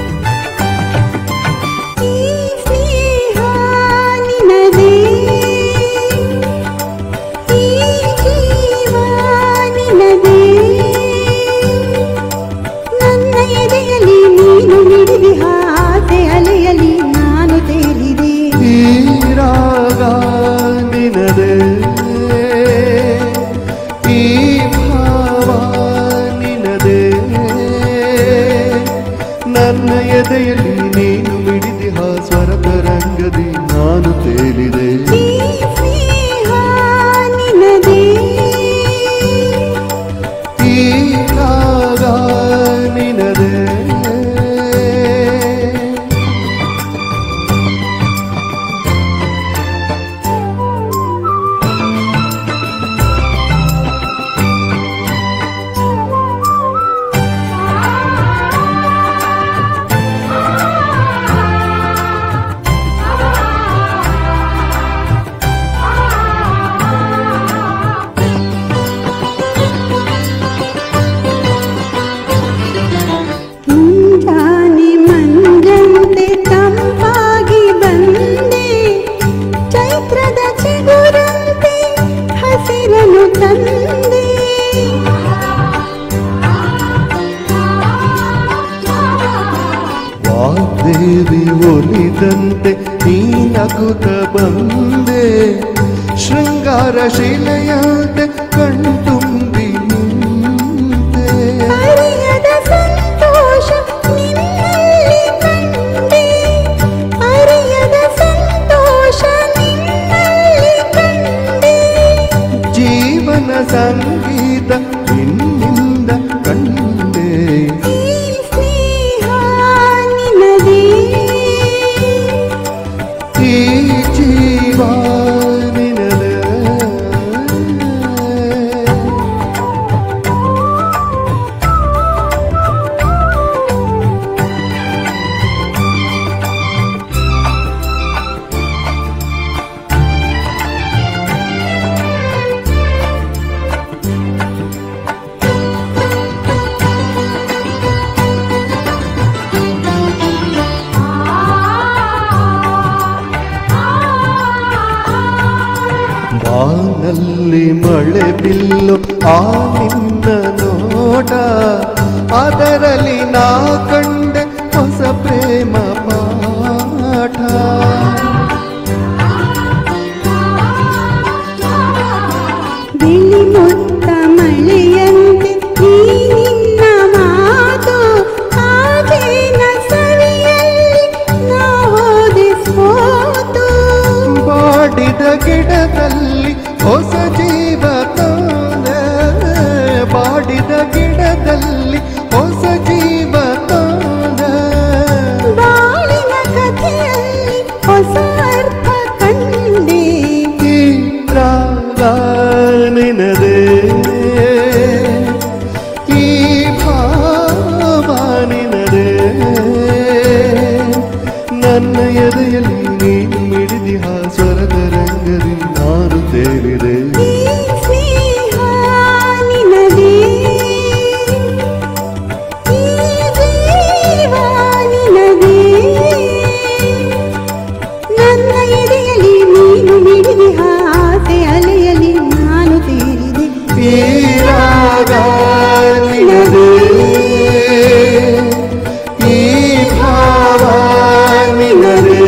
ದೇವಿ ಒಲಿದಂತೆ ನೀ ನಗುತ್ತ ಬಂದೆ ಶೃಂಗಾರ ಶಿಲೆಯಂತೆ ಕಣ್ತುಂಬಿ ನಿಂತೆ ಅರಿಯದ ಸಂತೋಷ ನಿನ್ನಲ್ಲಿ ಕಂಡೆ ಅರಿಯದ ಸಂತೋಷ ನಿನ್ನಲ್ಲಿ ಕಂಡೆ ಜೀವನ ಸಂಗೀತ ನಿನ್ನಿಂದ ಕಂಡೆ ಈ ಸ್ನೇಹ ನಿನ್ನದೇ ಈ ಜೀವ ನಿನ್ನದೇ. ಬಾನಲ್ಲಿ ಮಳೆ ಬಿಲ್ಲು ಆ ನಿನ್ನ ನೋಟ ಅದರಲ್ಲಿ ನಾ ಕಂಡೆ ಹೊಸ ಪ್ರೇಮ ಪಾಠ ಬಿಳಿ ಮುತ್ತ ಮಳೆಯಂತೆ ಈ ನಿನ್ನ ಮಾತು ಹಾಗೇನ ಸವಿಯಲ್ಲಿ ನಾ ಹೋದೆ ಸೋತು ಬಾಡಿದ ಗಿಡದಲ್ಲಿ ಹೊಸ ಜೀವ ತಂದೆ ಬಾಡಿದ ಗಿಡದಲ್ಲಿ ಹೊಸ ಜೀವ ತಂದೆ ಬಾಳಿನ ಕಥೆಯಲ್ಲಿ ಹೊಸ ಅರ್ಥ ಕಂಡೆ ಈ ರಾಗ ನಿನದೇ ಈ ಭಾವ ನಿನದೇ ನನ್ನ ಎದೆಯಲ್ಲಿ ನೀನು ಮಿಡಿದಿಹ ಸ್ವರದ ರಂಗದಿ ನಾನು ತೇಲಿದೆ ಈ ಸ್ನೇಹ ನಿನ್ನದೇ ಈ ಜೀವ ನಿನ್ನದೇ ನನ್ನ ಎದೆಯಲ್ಲಿ ನೀನು ಮಿಡಿದಿಹ ಆಸೆ ಅಲೆಯಲ್ಲಿ ನಾನು ತೇಲಿದೆ ಈ ರಾಗ ನಿನದೇ ಈ ಭಾವ ನಿನದೇ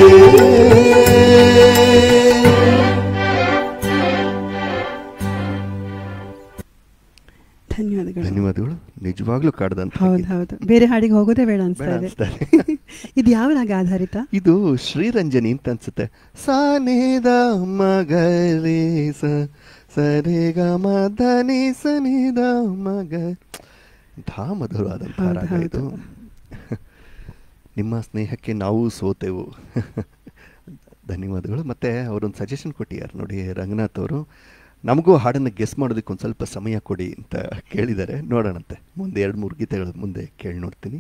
ಧನ್ಯವಾದಗಳು ಧನ್ಯವಾದಗಳು ನಿಜವಾಗ್ಲೂ ಕಾಡ್ದಂತ ಹೌದು ಹೌದು ಬೇರೆ ಹಾಡಿಗೆ ಹೋಗೋದೇ ಬೇಡ ಅನ್ಸ್ತಾ ಬೇಡ ಇದೆ ಅನ್ಸ್ತಾ ಇದೆ. ಇದು ಯಾವ ರಾಗ ಆಧಾರಿತ ಇದು ಶ್ರೀರಂಜನಿ ಅಂತ ಅನ್ಸುತ್ತೆ ಸಾನೇದ ಮಗರೇ ಸ ಸರಿ ಗ ಮದನಿ ಸನಿದ ಮಗ ಇಂಥ ಮಧುರವಾದಂಥ ಹೌದು, ರಾಗ ಹೌದು. ಇದು ನಿಮ್ಮ ಸ್ನೇಹಕ್ಕೆ ನಾವು ಸೋತೆವು ಧನ್ಯವಾದಗಳು ಮತ್ತೆ ಅವರೊಂದು ಸಜೆಷನ್ ಕೊಟ್ಟಿದ್ದಾರೆ ನೋಡಿ ರಂಗನಾಥ್ ಅವರು ನಮಗೂ ಹಾಡನ್ನು ಗೆಸ್ ಮಾಡೋದಕ್ಕೆ ಒಂದು ಸ್ವಲ್ಪ ಸಮಯ ಕೊಡಿ ಅಂತ ಕೇಳಿದ್ದಾರೆ ನೋಡೋಣಂತೆ ಮುಂದೆ ಎರಡು ಮೂರು ಗೀತೆಗಳ ಮುಂದೆ ಕೇಳಿ ನೋಡ್ತೀನಿ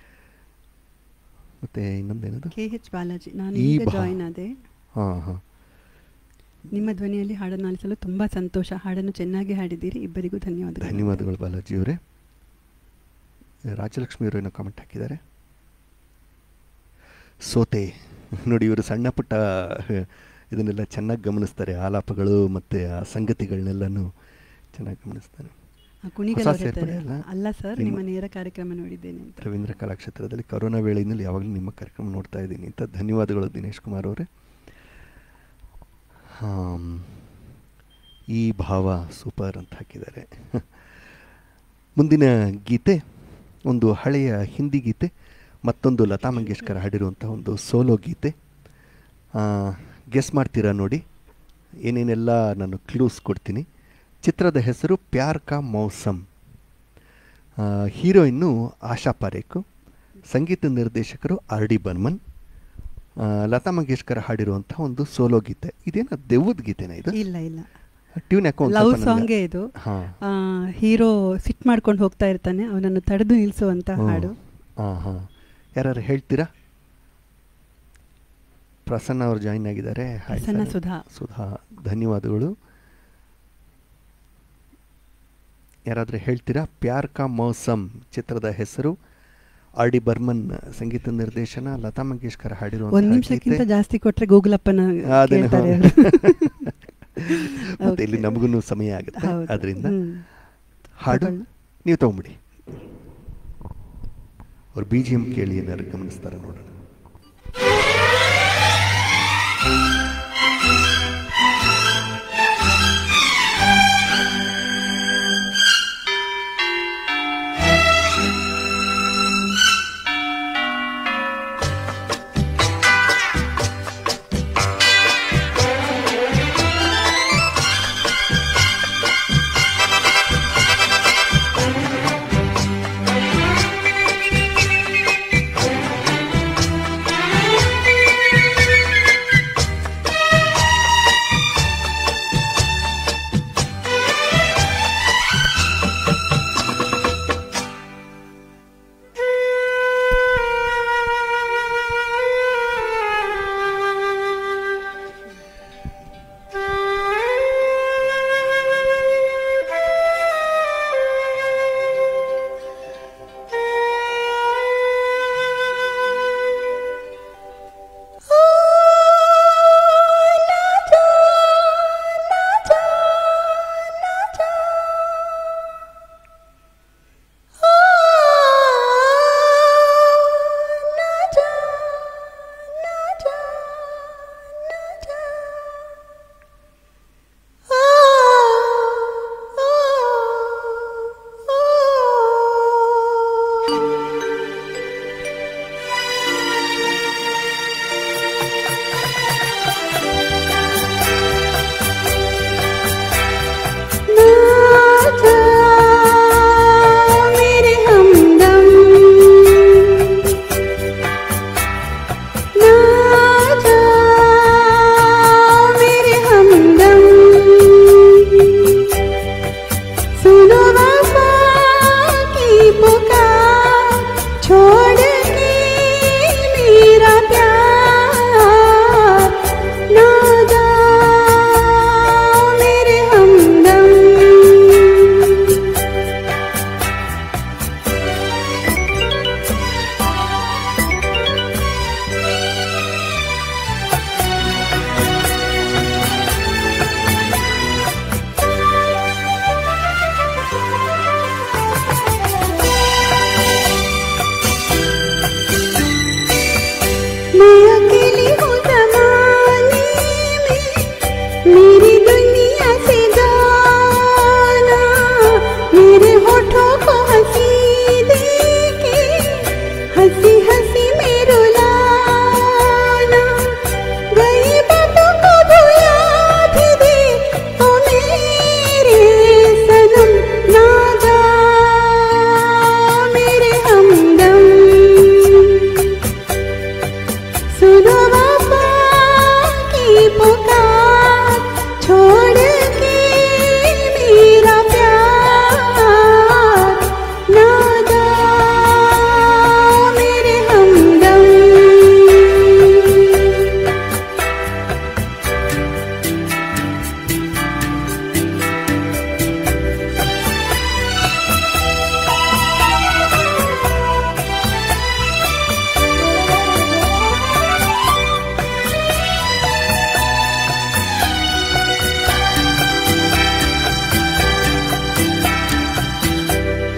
ಮತ್ತೆ ಇನ್ನೊಂದೇನದು ಕೆ ಎಚ್ ಬಾಲಾಜಿ ನಾನು ಈ ಈಗ ಭಾ- ಜಾಯಿನ್ ಆದೆ ಹಾಂ ಹಾಂ ನಿಮ್ಮ ಧ್ವನಿಯಲ್ಲಿ ಹಾಡನ್ನು ಆಲಿಸಲು ತುಂಬಾ ಸಂತೋಷ ಹಾಡನ್ನು ಚೆನ್ನಾಗಿ ಹಾಡಿದ್ದೀರಿ ಇಬ್ಬರಿಗೂ ಧನ್ಯವಾದಗಳು ಧನ್ಯವಾದಗಳು ಬಾಲಾಜಿ ಅವರೇ ರಾಜಲಕ್ಷ್ಮಿ ಅವರು ಏನೋ ಕಾಮೆಂಟ್ ಹಾಕಿದ್ದಾರೆ ಸೋತೆ ನೋಡಿ ಇವರು ಸಣ್ಣ ಪುಟ್ಟ ಇದನ್ನೆಲ್ಲ ಚೆನ್ನಾಗಿ ಗಮನಿಸ್ತಾರೆ ಆಲಾಪಗಳು ಮತ್ತು ಆ ಸಂಗತಿಗಳನ್ನೆಲ್ಲನೂ ಚೆನ್ನಾಗಿ ಗಮನಿಸ್ತಾರೆ ಆ, ಕುಣಿಗಲ್ ಹೊಸ ಅವ್ರ ಸೇರ್ಪಡೆ ಇರ್ತಾರೆ. ಅಲ್ಲ? ಅಲ್ಲ ಸರ್ ನಿಮ್ಮ- ನಿಮ್ಮ ನೇರ ಕಾರ್ಯಕ್ರಮ ನೋಡಿದ್ದೇನೆ ಅಂತ ರವೀಂದ್ರ ಕಲಾಕ್ಷೇತ್ರದಲ್ಲಿ ಕರೋನಾ ವೇಳೆಯಲ್ಲಿ ಯಾವಾಗಲೂ ನಿಮ್ಮ ಕಾರ್ಯಕ್ರಮ ನೋಡ್ತಾ ಇದ್ದೀನಿ ಅಂತ ಧನ್ಯವಾದಗಳು ದಿನೇಶ್ ಕುಮಾರ್ ಅವರೇ ಹಾಂ ಈ ಭಾವ ಸೂಪರ್ ಅಂತ ಹಾಕಿದ್ದಾರೆ ಮುಂದಿನ ಗೀತೆ ಒಂದು ಹಳೆಯ ಹಿಂದಿ ಗೀತೆ ಮತ್ತೊಂದು ಲತಾ ಮಂಗೇಶ್ಕರ್ ಹಾಡಿರುವಂಥ ಒಂದು ಸೋಲೋ ಗೀತೆ ಗೆಸ್ ಮಾಡ್ತೀರಾ ನೋಡಿ ಏನೇನೆಲ್ಲ ನಾನು ಕ್ಲೂಸ್ ಕೊಡ್ತೀನಿ ಚಿತ್ರದ ಹೆಸರು ಪ್ಯಾರ್ ಕಾ ಮೌಸಮ್ ಆ, ಹೀರೋಯಿನ್ನು ಆಶಾ ಪಾರೇಖ್ ಸಂಗೀತ ನಿರ್ದೇಶಕರು ಆರ್ ಡಿ ಬರ್ಮನ್ ಆ, ಲತಾ ಮಂಗೇಶ್ಕರ್ ಹಾಡಿರುವಂಥ ಒಂದು ಸೋಲೋ ಗೀತೆ ಇದೇನ ದೆವ್ವದ ಗೀತೆನ ಇದು ಇಲ್ಲ ಇಲ್ಲ ಟ್ಯೂನ್ ಯಾಕೋ ಒಂದ್ ಲವ್ ಸ್ವಲ್ಪ ನನಗೆ- ಸಾಂಗೇ ಇದು ಹಾ. ಹೀರೋ ಸಿಟ್ ಮಾಡ್ಕೊಂಡು ಹೋಗ್ತಾ ಇರ್ತಾನೆ ಅವನನ್ನು ತಡೆದು ನಿಲ್ಲಿಸುವಂತ ಹ್ಮ್. ಹಾಡು ಹಾಂ ಹಾಂ ಯಾರು ಹೇಳ್ತೀರಾ ಪ್ರಸನ್ನ ಅವರು ಜಾಯಿನ್ ಆಗಿದ್ದಾರೆ ಹಾಯ್ ಪ್ರಸನ್ನ ಸರ್. ಸುಧಾ. ಸುಧಾ ಧನ್ಯವಾದಗಳು ಯಾರಾದರೂ ಹೇಳ್ತೀರಾ ಪ್ಯಾರ್ ಕಾ ಮೌಸಮ್ ಚಿತ್ರದ ಹೆಸರು ಆರ್ ಡಿ ಬರ್ಮನ್ ಸಂಗೀತ ನಿರ್ದೇಶನ ಲತಾ ಮಂಗೇಶ್ಕರ್ ಹಾಡಿರುವಂತಹ ಒಂದ್ ನಿಮಿಷಕ್ಕಿಂತ ಗೀತೆ. ಜಾಸ್ತಿ ಕೊಟ್ರೆ ಗೂಗಲ್ ಅಪ್ಪನ ಅದೇನೆ, ಕೇಳ್ತಾರೆ ಹೌದು. ಅವ್ರು. ಮತ್ತೆ ಇಲ್ಲಿ Okay. ನಮಗೂ ಸಮಯ ಆಗುತ್ತೆ ಹೌದು. ಅದರಿಂದ ಹ್ಮ್. ಹಾಡು ತಗೊಳ್ಳ? ನೀವು ತಗೊಂಬಿಡಿ ಅವ್ರು ಬಿ ಜಿ ಎಂ ಕೇಳಿ ಏನಾದ್ರು ಗಮನಿಸ್ತಾರ ನೋಡೋಣ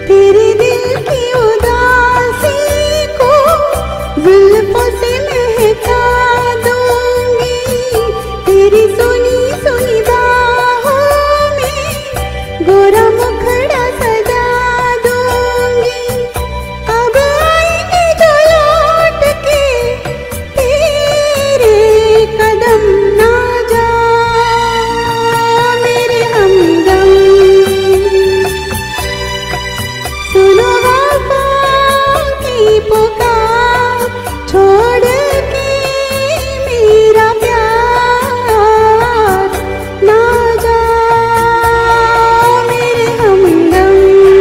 तेरे दिल की उदासी को जुल्फों से महका दूंगी तेरी सुनी सुनी बाहों में गोरा मुखड़ा सजा दूंगी अब आएंगे जो लौट के तेरे कदम ना जा मेरे हमदम सुनो वफा की पुकार छोड़ के मेरा प्यार ना जा मेरे हमदम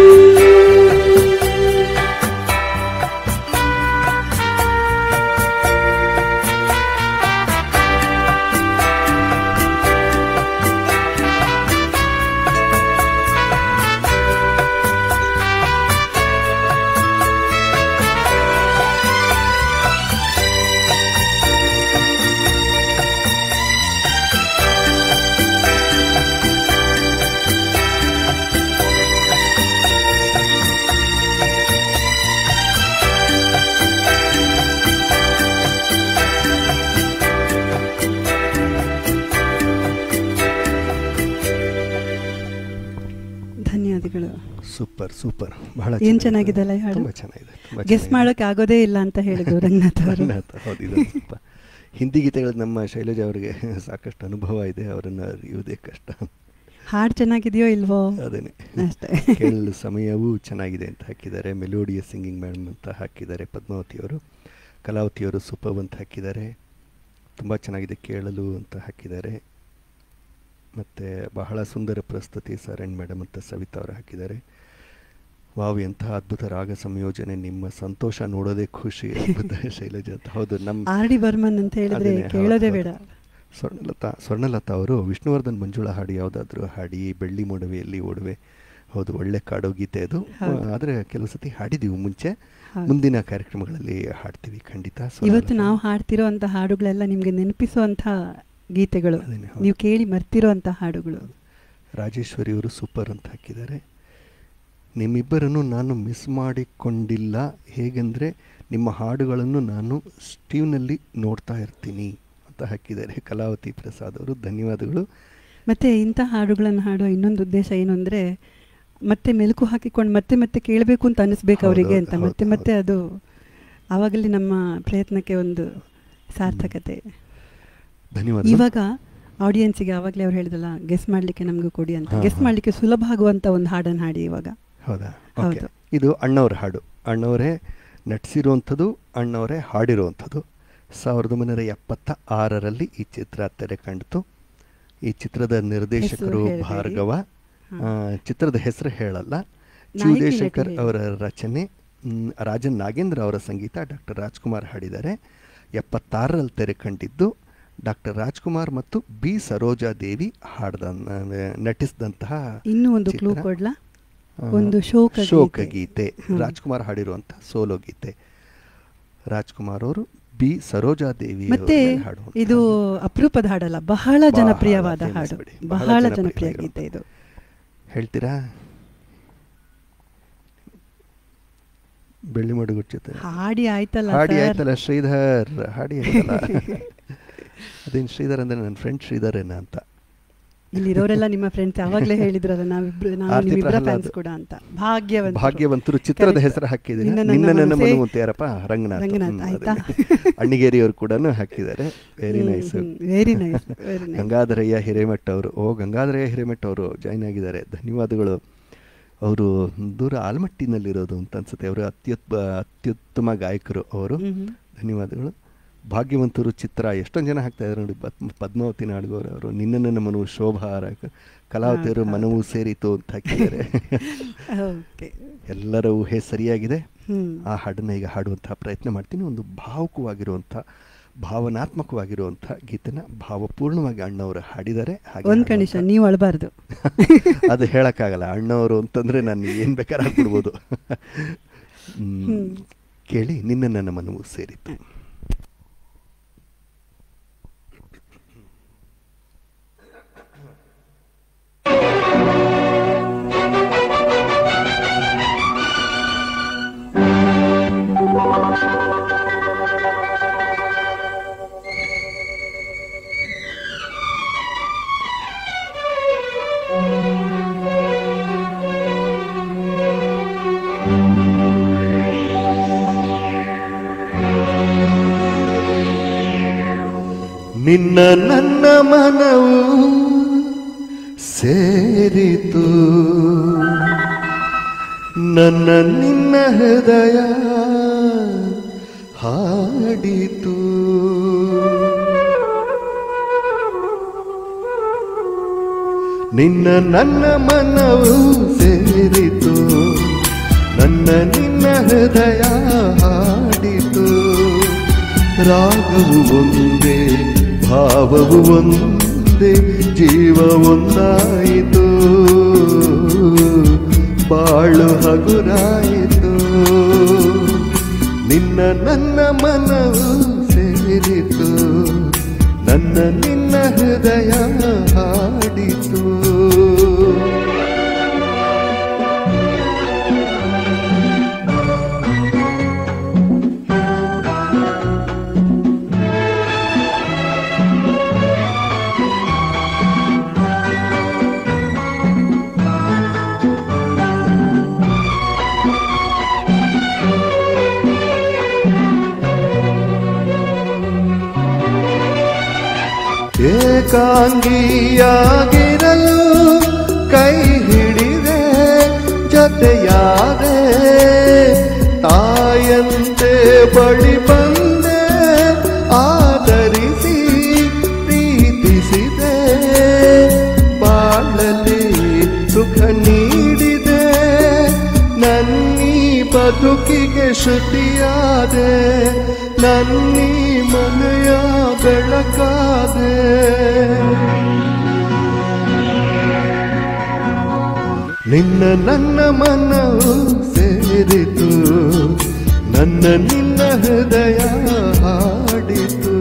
ಧನ್ಯವಾದಗಳು ಸೂಪರ್ ಸೂಪರ್ ಬಹಳ ಏನ್ ಚೆನ್ನಾಗಿದೆ. ಚೆನ್ನಾಗಿದೆಲ್ಲ ಈ ಹಾಡು? ತುಂಬಾ ಚೆನ್ನಾಗಿದೆ ತುಂಬಾ ಗೆಸ್ ಚೆನ್ನಾಗಿದೆ. ಮಾಡೋಕೆ ಆಗೋದೇ ಇಲ್ಲ ಅಂತ ಹೇಳಿದ್ರು ರಂಗನಾಥ್ ಅವರು ರಂಗನಾಥ್, ಹೌದು ಇದು ಸ್ವಲ್ಪ ಹಿಂದಿ ಗೀತೆಗಳು ನಮ್ಮ ಶೈಲಜಾ ಅವರಿಗೆ ಸಾಕಷ್ಟು ಅನುಭವ ಇದೆ ಅವರನ್ನು ಅರಿಯುವುದೇ ಕಷ್ಟ ಹಾಡು ಚೆನ್ನಾಗಿದೆಯೋ ಇಲ್ವೋ ಅದೇನೆ ಅಷ್ಟೇ ಕೇಳಲು ಸಮಯವೂ ಚೆನ್ನಾಗಿದೆ ಅಂತ ಹಾಕಿದ್ದಾರೆ ಮೆಲೋಡಿಯ ಸಿಂಗಿಂಗ್ ಮೇಡಮ್ ಅಂತ ಹಾಕಿದ್ದಾರೆ ಪದ್ಮಾವತಿಯವರು ಕಲಾವತಿಯವರು ಸೂಪರ್ ಅಂತ ಹಾಕಿದ್ದಾರೆ ತುಂಬ ಚೆನ್ನಾಗಿದೆ ಕೇಳಲು ಅಂತ ಹಾಕಿದ್ದಾರೆ ಮತ್ತು ಬಹಳ ಸುಂದರ ಪ್ರಸ್ತುತಿ ಸರಣ್ ಮೇಡಮ್ ಅಂತ ಸವಿತಾ ಅವರು ಹಾಕಿದ್ದಾರೆ ವಾವ್ ಎಂತಹ ಅದ್ಭುತ ರಾಗ ಸಂಯೋಜನೆ ನಿಮ್ಮ ಸಂತೋಷ ನೋಡೋದೇ ಖುಷಿ ಅದ್ಭುತ ಶೈಲಜಾ ಅಂತ ಹೌದು ನಮ್ಮ ಆರ್ ಡಿ ಬರ್ಮನ್ ಅಂತ ಹೇಳಿದ್ರೆ ಅದೇನೆ, ಹೌದು, ಕೇಳೋದೇ ಹೌದು. ಬೇಡ ಸ್ವರ್ಣಲತಾ ಸ್ವರ್ಣಲತಾ ಅವರು ವಿಷ್ಣುವರ್ಧನ್ ಮಂಜುಳಾ ಹಾಡು ಯಾವುದಾದ್ರೂ ಹಾಡಿ ಬೆಳ್ಳಿ ಮೊಡವೆಯಲ್ಲಿ ಓಡುವೆ ಹೌದು ಒಳ್ಳೆ ಕಾಡೋ ಗೀತೆ ಅದು ಹೌದು. ಆದರೆ ಕೆಲವು ಸತಿ ಹಾಡಿದೀವಿ ಮುಂಚೆ ಹೌದು. ಮುಂದಿನ ಕಾರ್ಯಕ್ರಮಗಳಲ್ಲಿ ಹಾಡ್ತೀವಿ ಖಂಡಿತ ಇವತ್ತು ಸ್ವರ್ಣಲತಾ. ನಾವು ಹಾಡ್ತಿರೋ ಅಂತ ಹಾಡುಗಳೆಲ್ಲ ನಿಮ್ಗೆ ನೆನಪಿಸುವಂಥ ಗೀತೆಗಳು ಅದೇನೆ, ಹೌದು. ನೀವು ಕೇಳಿ ಮರ್ತಿರೋ ಅಂತ ಹಾಡುಗಳು ರಾಜೇಶ್ವರಿ ಅವರು ಸೂಪರ್ ಅಂತ ಹಾಕಿದ್ದಾರೆ ನಿಮ್ಮಿಬ್ಬರನ್ನು ನಾನು ಮಿಸ್ ಮಾಡಿಕೊಂಡಿಲ್ಲ ಹೇಗೆಂದರೆ ನಿಮ್ಮ ಹಾಡುಗಳನ್ನು ನಾನು ಸ್ಟೀವ್ನಲ್ಲಿ ನೋಡ್ತಾ ಇರ್ತೀನಿ ಅಂತ ಹಾಕಿದ್ದಾರೆ ಕಲಾವತಿ ಪ್ರಸಾದ್ ಅವರು ಧನ್ಯವಾದಗಳು ಮತ್ತೆ ಇಂಥ ಹಾಡುಗಳನ್ನು ಹಾಡುವ ಇನ್ನೊಂದು ಉದ್ದೇಶ ಏನು ಅಂದರೆ ಮತ್ತೆ ಮೆಲುಕು ಹಾಕಿಕೊಂಡು ಮತ್ತೆ ಮತ್ತೆ ಕೇಳಬೇಕು ಅಂತ ಅನಿಸ್ಬೇಕು ಹೌದು, ಅವರಿಗೆ ಹೌದು, ಅಂತ ಹೌದು, ಮತ್ತೆ ಮತ್ತೆ ಅದು ಆವಾಗಲೇ ನಮ್ಮ ಪ್ರಯತ್ನಕ್ಕೆ ಒಂದು ಸಾರ್ಥಕತೆ ಧನ್ಯವಾದ ಇವಾಗ ಆಡಿಯನ್ಸಿಗೆ ಆವಾಗಲೇ ಅವ್ರು ಹೇಳಿದಲ್ಲ ಗೆಸ್ ಮಾಡಲಿಕ್ಕೆ ನಮಗೂ ಕೊಡಿ ಅಂತ ಹಾ, ಗೆಸ್ ಹಾ. ಮಾಡಲಿಕ್ಕೆ ಸುಲಭ ಆಗುವಂಥ ಒಂದು ಹಾಡನ್ನು ಹಾಡಿ ಇವಾಗ ಹೌದಾ ಹೌದು. ಓಕೆ ಇದು ಅಣ್ಣವ್ರ ಹಾಡು ಅಣ್ಣವರೇ ನಟಿಸಿರುವಂಥದ್ದು ಅಣ್ಣವರೇ ಹಾಡಿರುವಂಥದ್ದು ಸಾವಿರದ ಒಂಬೈನೂರ ಎಪ್ಪತ್ತ ಆರರಲ್ಲಿ ಈ ಚಿತ್ರ ತೆರೆ ಕಂಡಿತು ಈ ಚಿತ್ರದ ನಿರ್ದೇಶಕರು ಹೇಳ್ಬೇಡಿ. ಭಾರ್ಗವ ಹಾ. ಆ, ಚಿತ್ರದ ಹೆಸರು ಹೇಳಲ್ಲ ನಾಯಕಿ ಶಿವದೇಶಂಕರ್ ನಟಿ. ಅವರ ರಚನೆ ಮ್, ರಾಜನ್ ನಾಗೇಂದ್ರ ಅವರ ಸಂಗೀತ ಡಾಕ್ಟರ್ ರಾಜ್ಕುಮಾರ್ ಹಾಡಿದ್ದಾರೆ ಎಪ್ಪತ್ತಾರರಲ್ಲಿ ತೆರೆ ಕಂಡಿದ್ದು ಡಾಕ್ಟರ್ ರಾಜ್ಕುಮಾರ್ ಮತ್ತು ಬಿ ಸರೋಜಾ ದೇವಿ ಹಾಡ್ದ ನಟಿಸಿದಂತಹ ಇನ್ನೂ ಒಂದು ಕ್ಲೂ ಚಿತ್ರ. ಕೊಡ್ಲಾ ಆ, ಒಂದು ಶೋಕ ಗೀತೆ. ಶೋಕ ಗೀತೆ ಹ್ಮ್. ರಾಜ್ಕುಮಾರ್ ಹಾಡಿರುವಂಥ ಸೋಲೋ ಗೀತೆ ರಾಜ್ಕುಮಾರ್ ಅವರು ಬಿ ಸರೋಜಾ ದೇವಿ ಮತ್ತೆ ಇದು ಅಪರೂಪದ ಹಾಡಲ್ಲ ಬಹಳ ಬಹಳ ಜನಪ್ರಿಯವಾದ famous ಹಾಡು ಬಿಡಿ. ಬಹಳ ಬಹಳ ಜನಪ್ರಿಯ ಜನಪ್ರಿಯ ಆಗಿರೋ. ಗೀತೆ ಇದು ಹೇಳ್ತೀರಾ ಬೆಳ್ಳಿ ಮಡುಗು ಜೊತೆ ಹಾಡಿ ಆಯ್ತಲ್ಲ ಹಾಡಿ sir. ಆಯ್ತಲ್ಲ ಶ್ರೀಧರ್ ಹಾಡಿ ಆಯ್ತಲ್ಲ ಅದೇನು ಶ್ರೀಧರ್ ಅಂದ್ರೆ ನನ್ನ ಫ್ರೆಂಡ್ ಶ್ರೀಧರೇನ ಅಂತ ಇಲ್ಲಿರೋರೆಲ್ಲ ನಿಮ್ಮ ಫ್ರೆಂಡ್ಸ್ ಯಾವಾಗಲೇ ಹೇಳಿದ್ರಲ್ಲ ನಾವಿಬ್ರು ನಾವು ಆರ್ತಿ ನಿಮ್ಮಿಬ್ಬರ ಪ್ರಹ್ಲಾದ್. ಫ್ಯಾನ್ಸ್ ಕೂಡ ಅಂತ ಭಾಗ್ಯವಂತ ಭಾಗ್ಯವಂತರು ಚಿತ್ರದ Correct. ಹೆಸರು ಹಾಕಿದ್ದೀನಿ ನಿನ್ನ ನಿನ್ನ ನನ್ನ ನನ್ನ ಮನಸ್ಸೇ- ಮನು ಅಂತ ಯಾರಪ್ಪ ರಂಗನಾಥ್ ರಂಗನಾಥ್, ಹ್ಮ್, ಆಯ್ತಾ? ಅದೇ. ಅಣ್ಣಿಗೇರಿ ಅವರು ಕೂಡ ಹಾಕಿದ್ದಾರೆ very nice very nice very nice Gangadharaiah Hiremath ಅವರು ಓ ಗಂಗಾಧರಯ್ಯ ಹಿರೇಮಠ್ ಅವರು ಜಾಯ್ನ್ ಆಗಿದ್ದಾರೆ ಧನ್ಯವಾದಗಳು ಅವರು ದೂರ ಆಲ್ಮಟ್ಟಿನಲ್ಲಿರೋದು ಅಂತ ಅನ್ಸುತ್ತೆ ಅವರು ಅತ್ಯುತ್ ಅತ್ಯುತ್ತಮ ಗಾಯಕರು ಅವರು ಧನ್ಯವಾದಗಳು ಭಾಗ್ಯವಂತರು ಚಿತ್ರ ಎಷ್ಟೊಂದು ಜನ ಹಾಕ್ತಾ ಇದ್ದಾರೆ ನೋಡಿ ಪದ್- ಪದ್ಮಾವತಿ ನಾಡಗೌರ ಅವರು ನಿನ್ನ ನನ್ನ ಮನವು ಶೋಭಾರ ಕಲಾವತಿಯವರು ಹೌದು, ಮನವು ಸೇರಿತು ಅಂತ ಹಾಕಿದ್ದಾರೆ ಓಕೆ ಎಲ್ಲರ ಊಹೆ ಸರಿಯಾಗಿದೆ ಹ್ಮ್ ಆ ಹಾಡನ್ನು ಈಗ ಹಾಡುವಂತಹ ಪ್ರಯತ್ನ ಮಾಡ್ತೀನಿ ಒಂದು ಭಾವುಕವಾಗಿರುವಂಥ ಭಾವನಾತ್ಮಕವಾಗಿರುವಂಥ ಗೀತೆನ ಭಾವಪೂರ್ಣವಾಗಿ ಅಣ್ಣವರು ಹಾಡಿದ್ದಾರೆ ಹಾಗೆ ಒಂದ್ ಹಾಡುವಂಥ- ಕಂಡೀಷನ್ ನೀವು ಅಳಬಾರ್ದು ಅದು ಹೇಳಕ್ಕಾಗಲ್ಲ ಅಣ್ಣವರು ಅಂತಂದ್ರೆ ನಾನು ಏನು ಬೇಕಾದ್ರೆ ಹಾಕ್ಬಿಡ್ಬೋದು ಹ್ಮ್. ಹ್ಮ್. ಕೇಳಿ ನಿನ್ನ ನನ್ನ ಮನವು ಸೇರಿತು ಿ ನಿನ್ನ ನನ್ನ ಮನವು ಸೇರಿತು ನನ್ನ ನಿನ್ನ ಹೃದಯ ಹಾಡಿತು ನಿನ್ನ ನನ್ನ ಮನವು ಸೇರಿತು ನನ್ನ ನಿನ್ನ ಹೃದಯ ಹಾಡಿತು ರಾಗವು ಒಂದೇ ಭಾವವು ಒಂದೇ ಜೀವ ಒಂದಾಯಿತು ಬಾಳು ಹಗುರಾಯಿತು ನಿನ್ನ ನನ್ನ ಮನವು ಸೇರಿತು ನನ್ನ ನಿನ್ನ ಹೃದಯ ಹಾಡಿತು ಏಕಾಂಗಿಯಾಗಿರಲು ಕೈ ಹಿಡಿದೆ ಜೊತೆಯಾದೆ ತಾಯಂತೆ ಬಳಿ ಬಂದೆ ಆದರಿಸಿ ಪ್ರೀತಿಸಿದೆ ಬಾಳಲಿ ಸುಖ ನೀಡಿದೆ ನನ್ನೀ ಬದುಕಿಗೆ ಶ್ರುತಿಯಾದೆ ನನ್ನೀ ಮನೆಯ ಬೆಳಕಾದೆ ನಿನ್ನ ನನ್ನ ಮನವು ಸೇರಿತು ನನ್ನ ನಿನ್ನ ಹೃದಯ ಹಾಡಿತು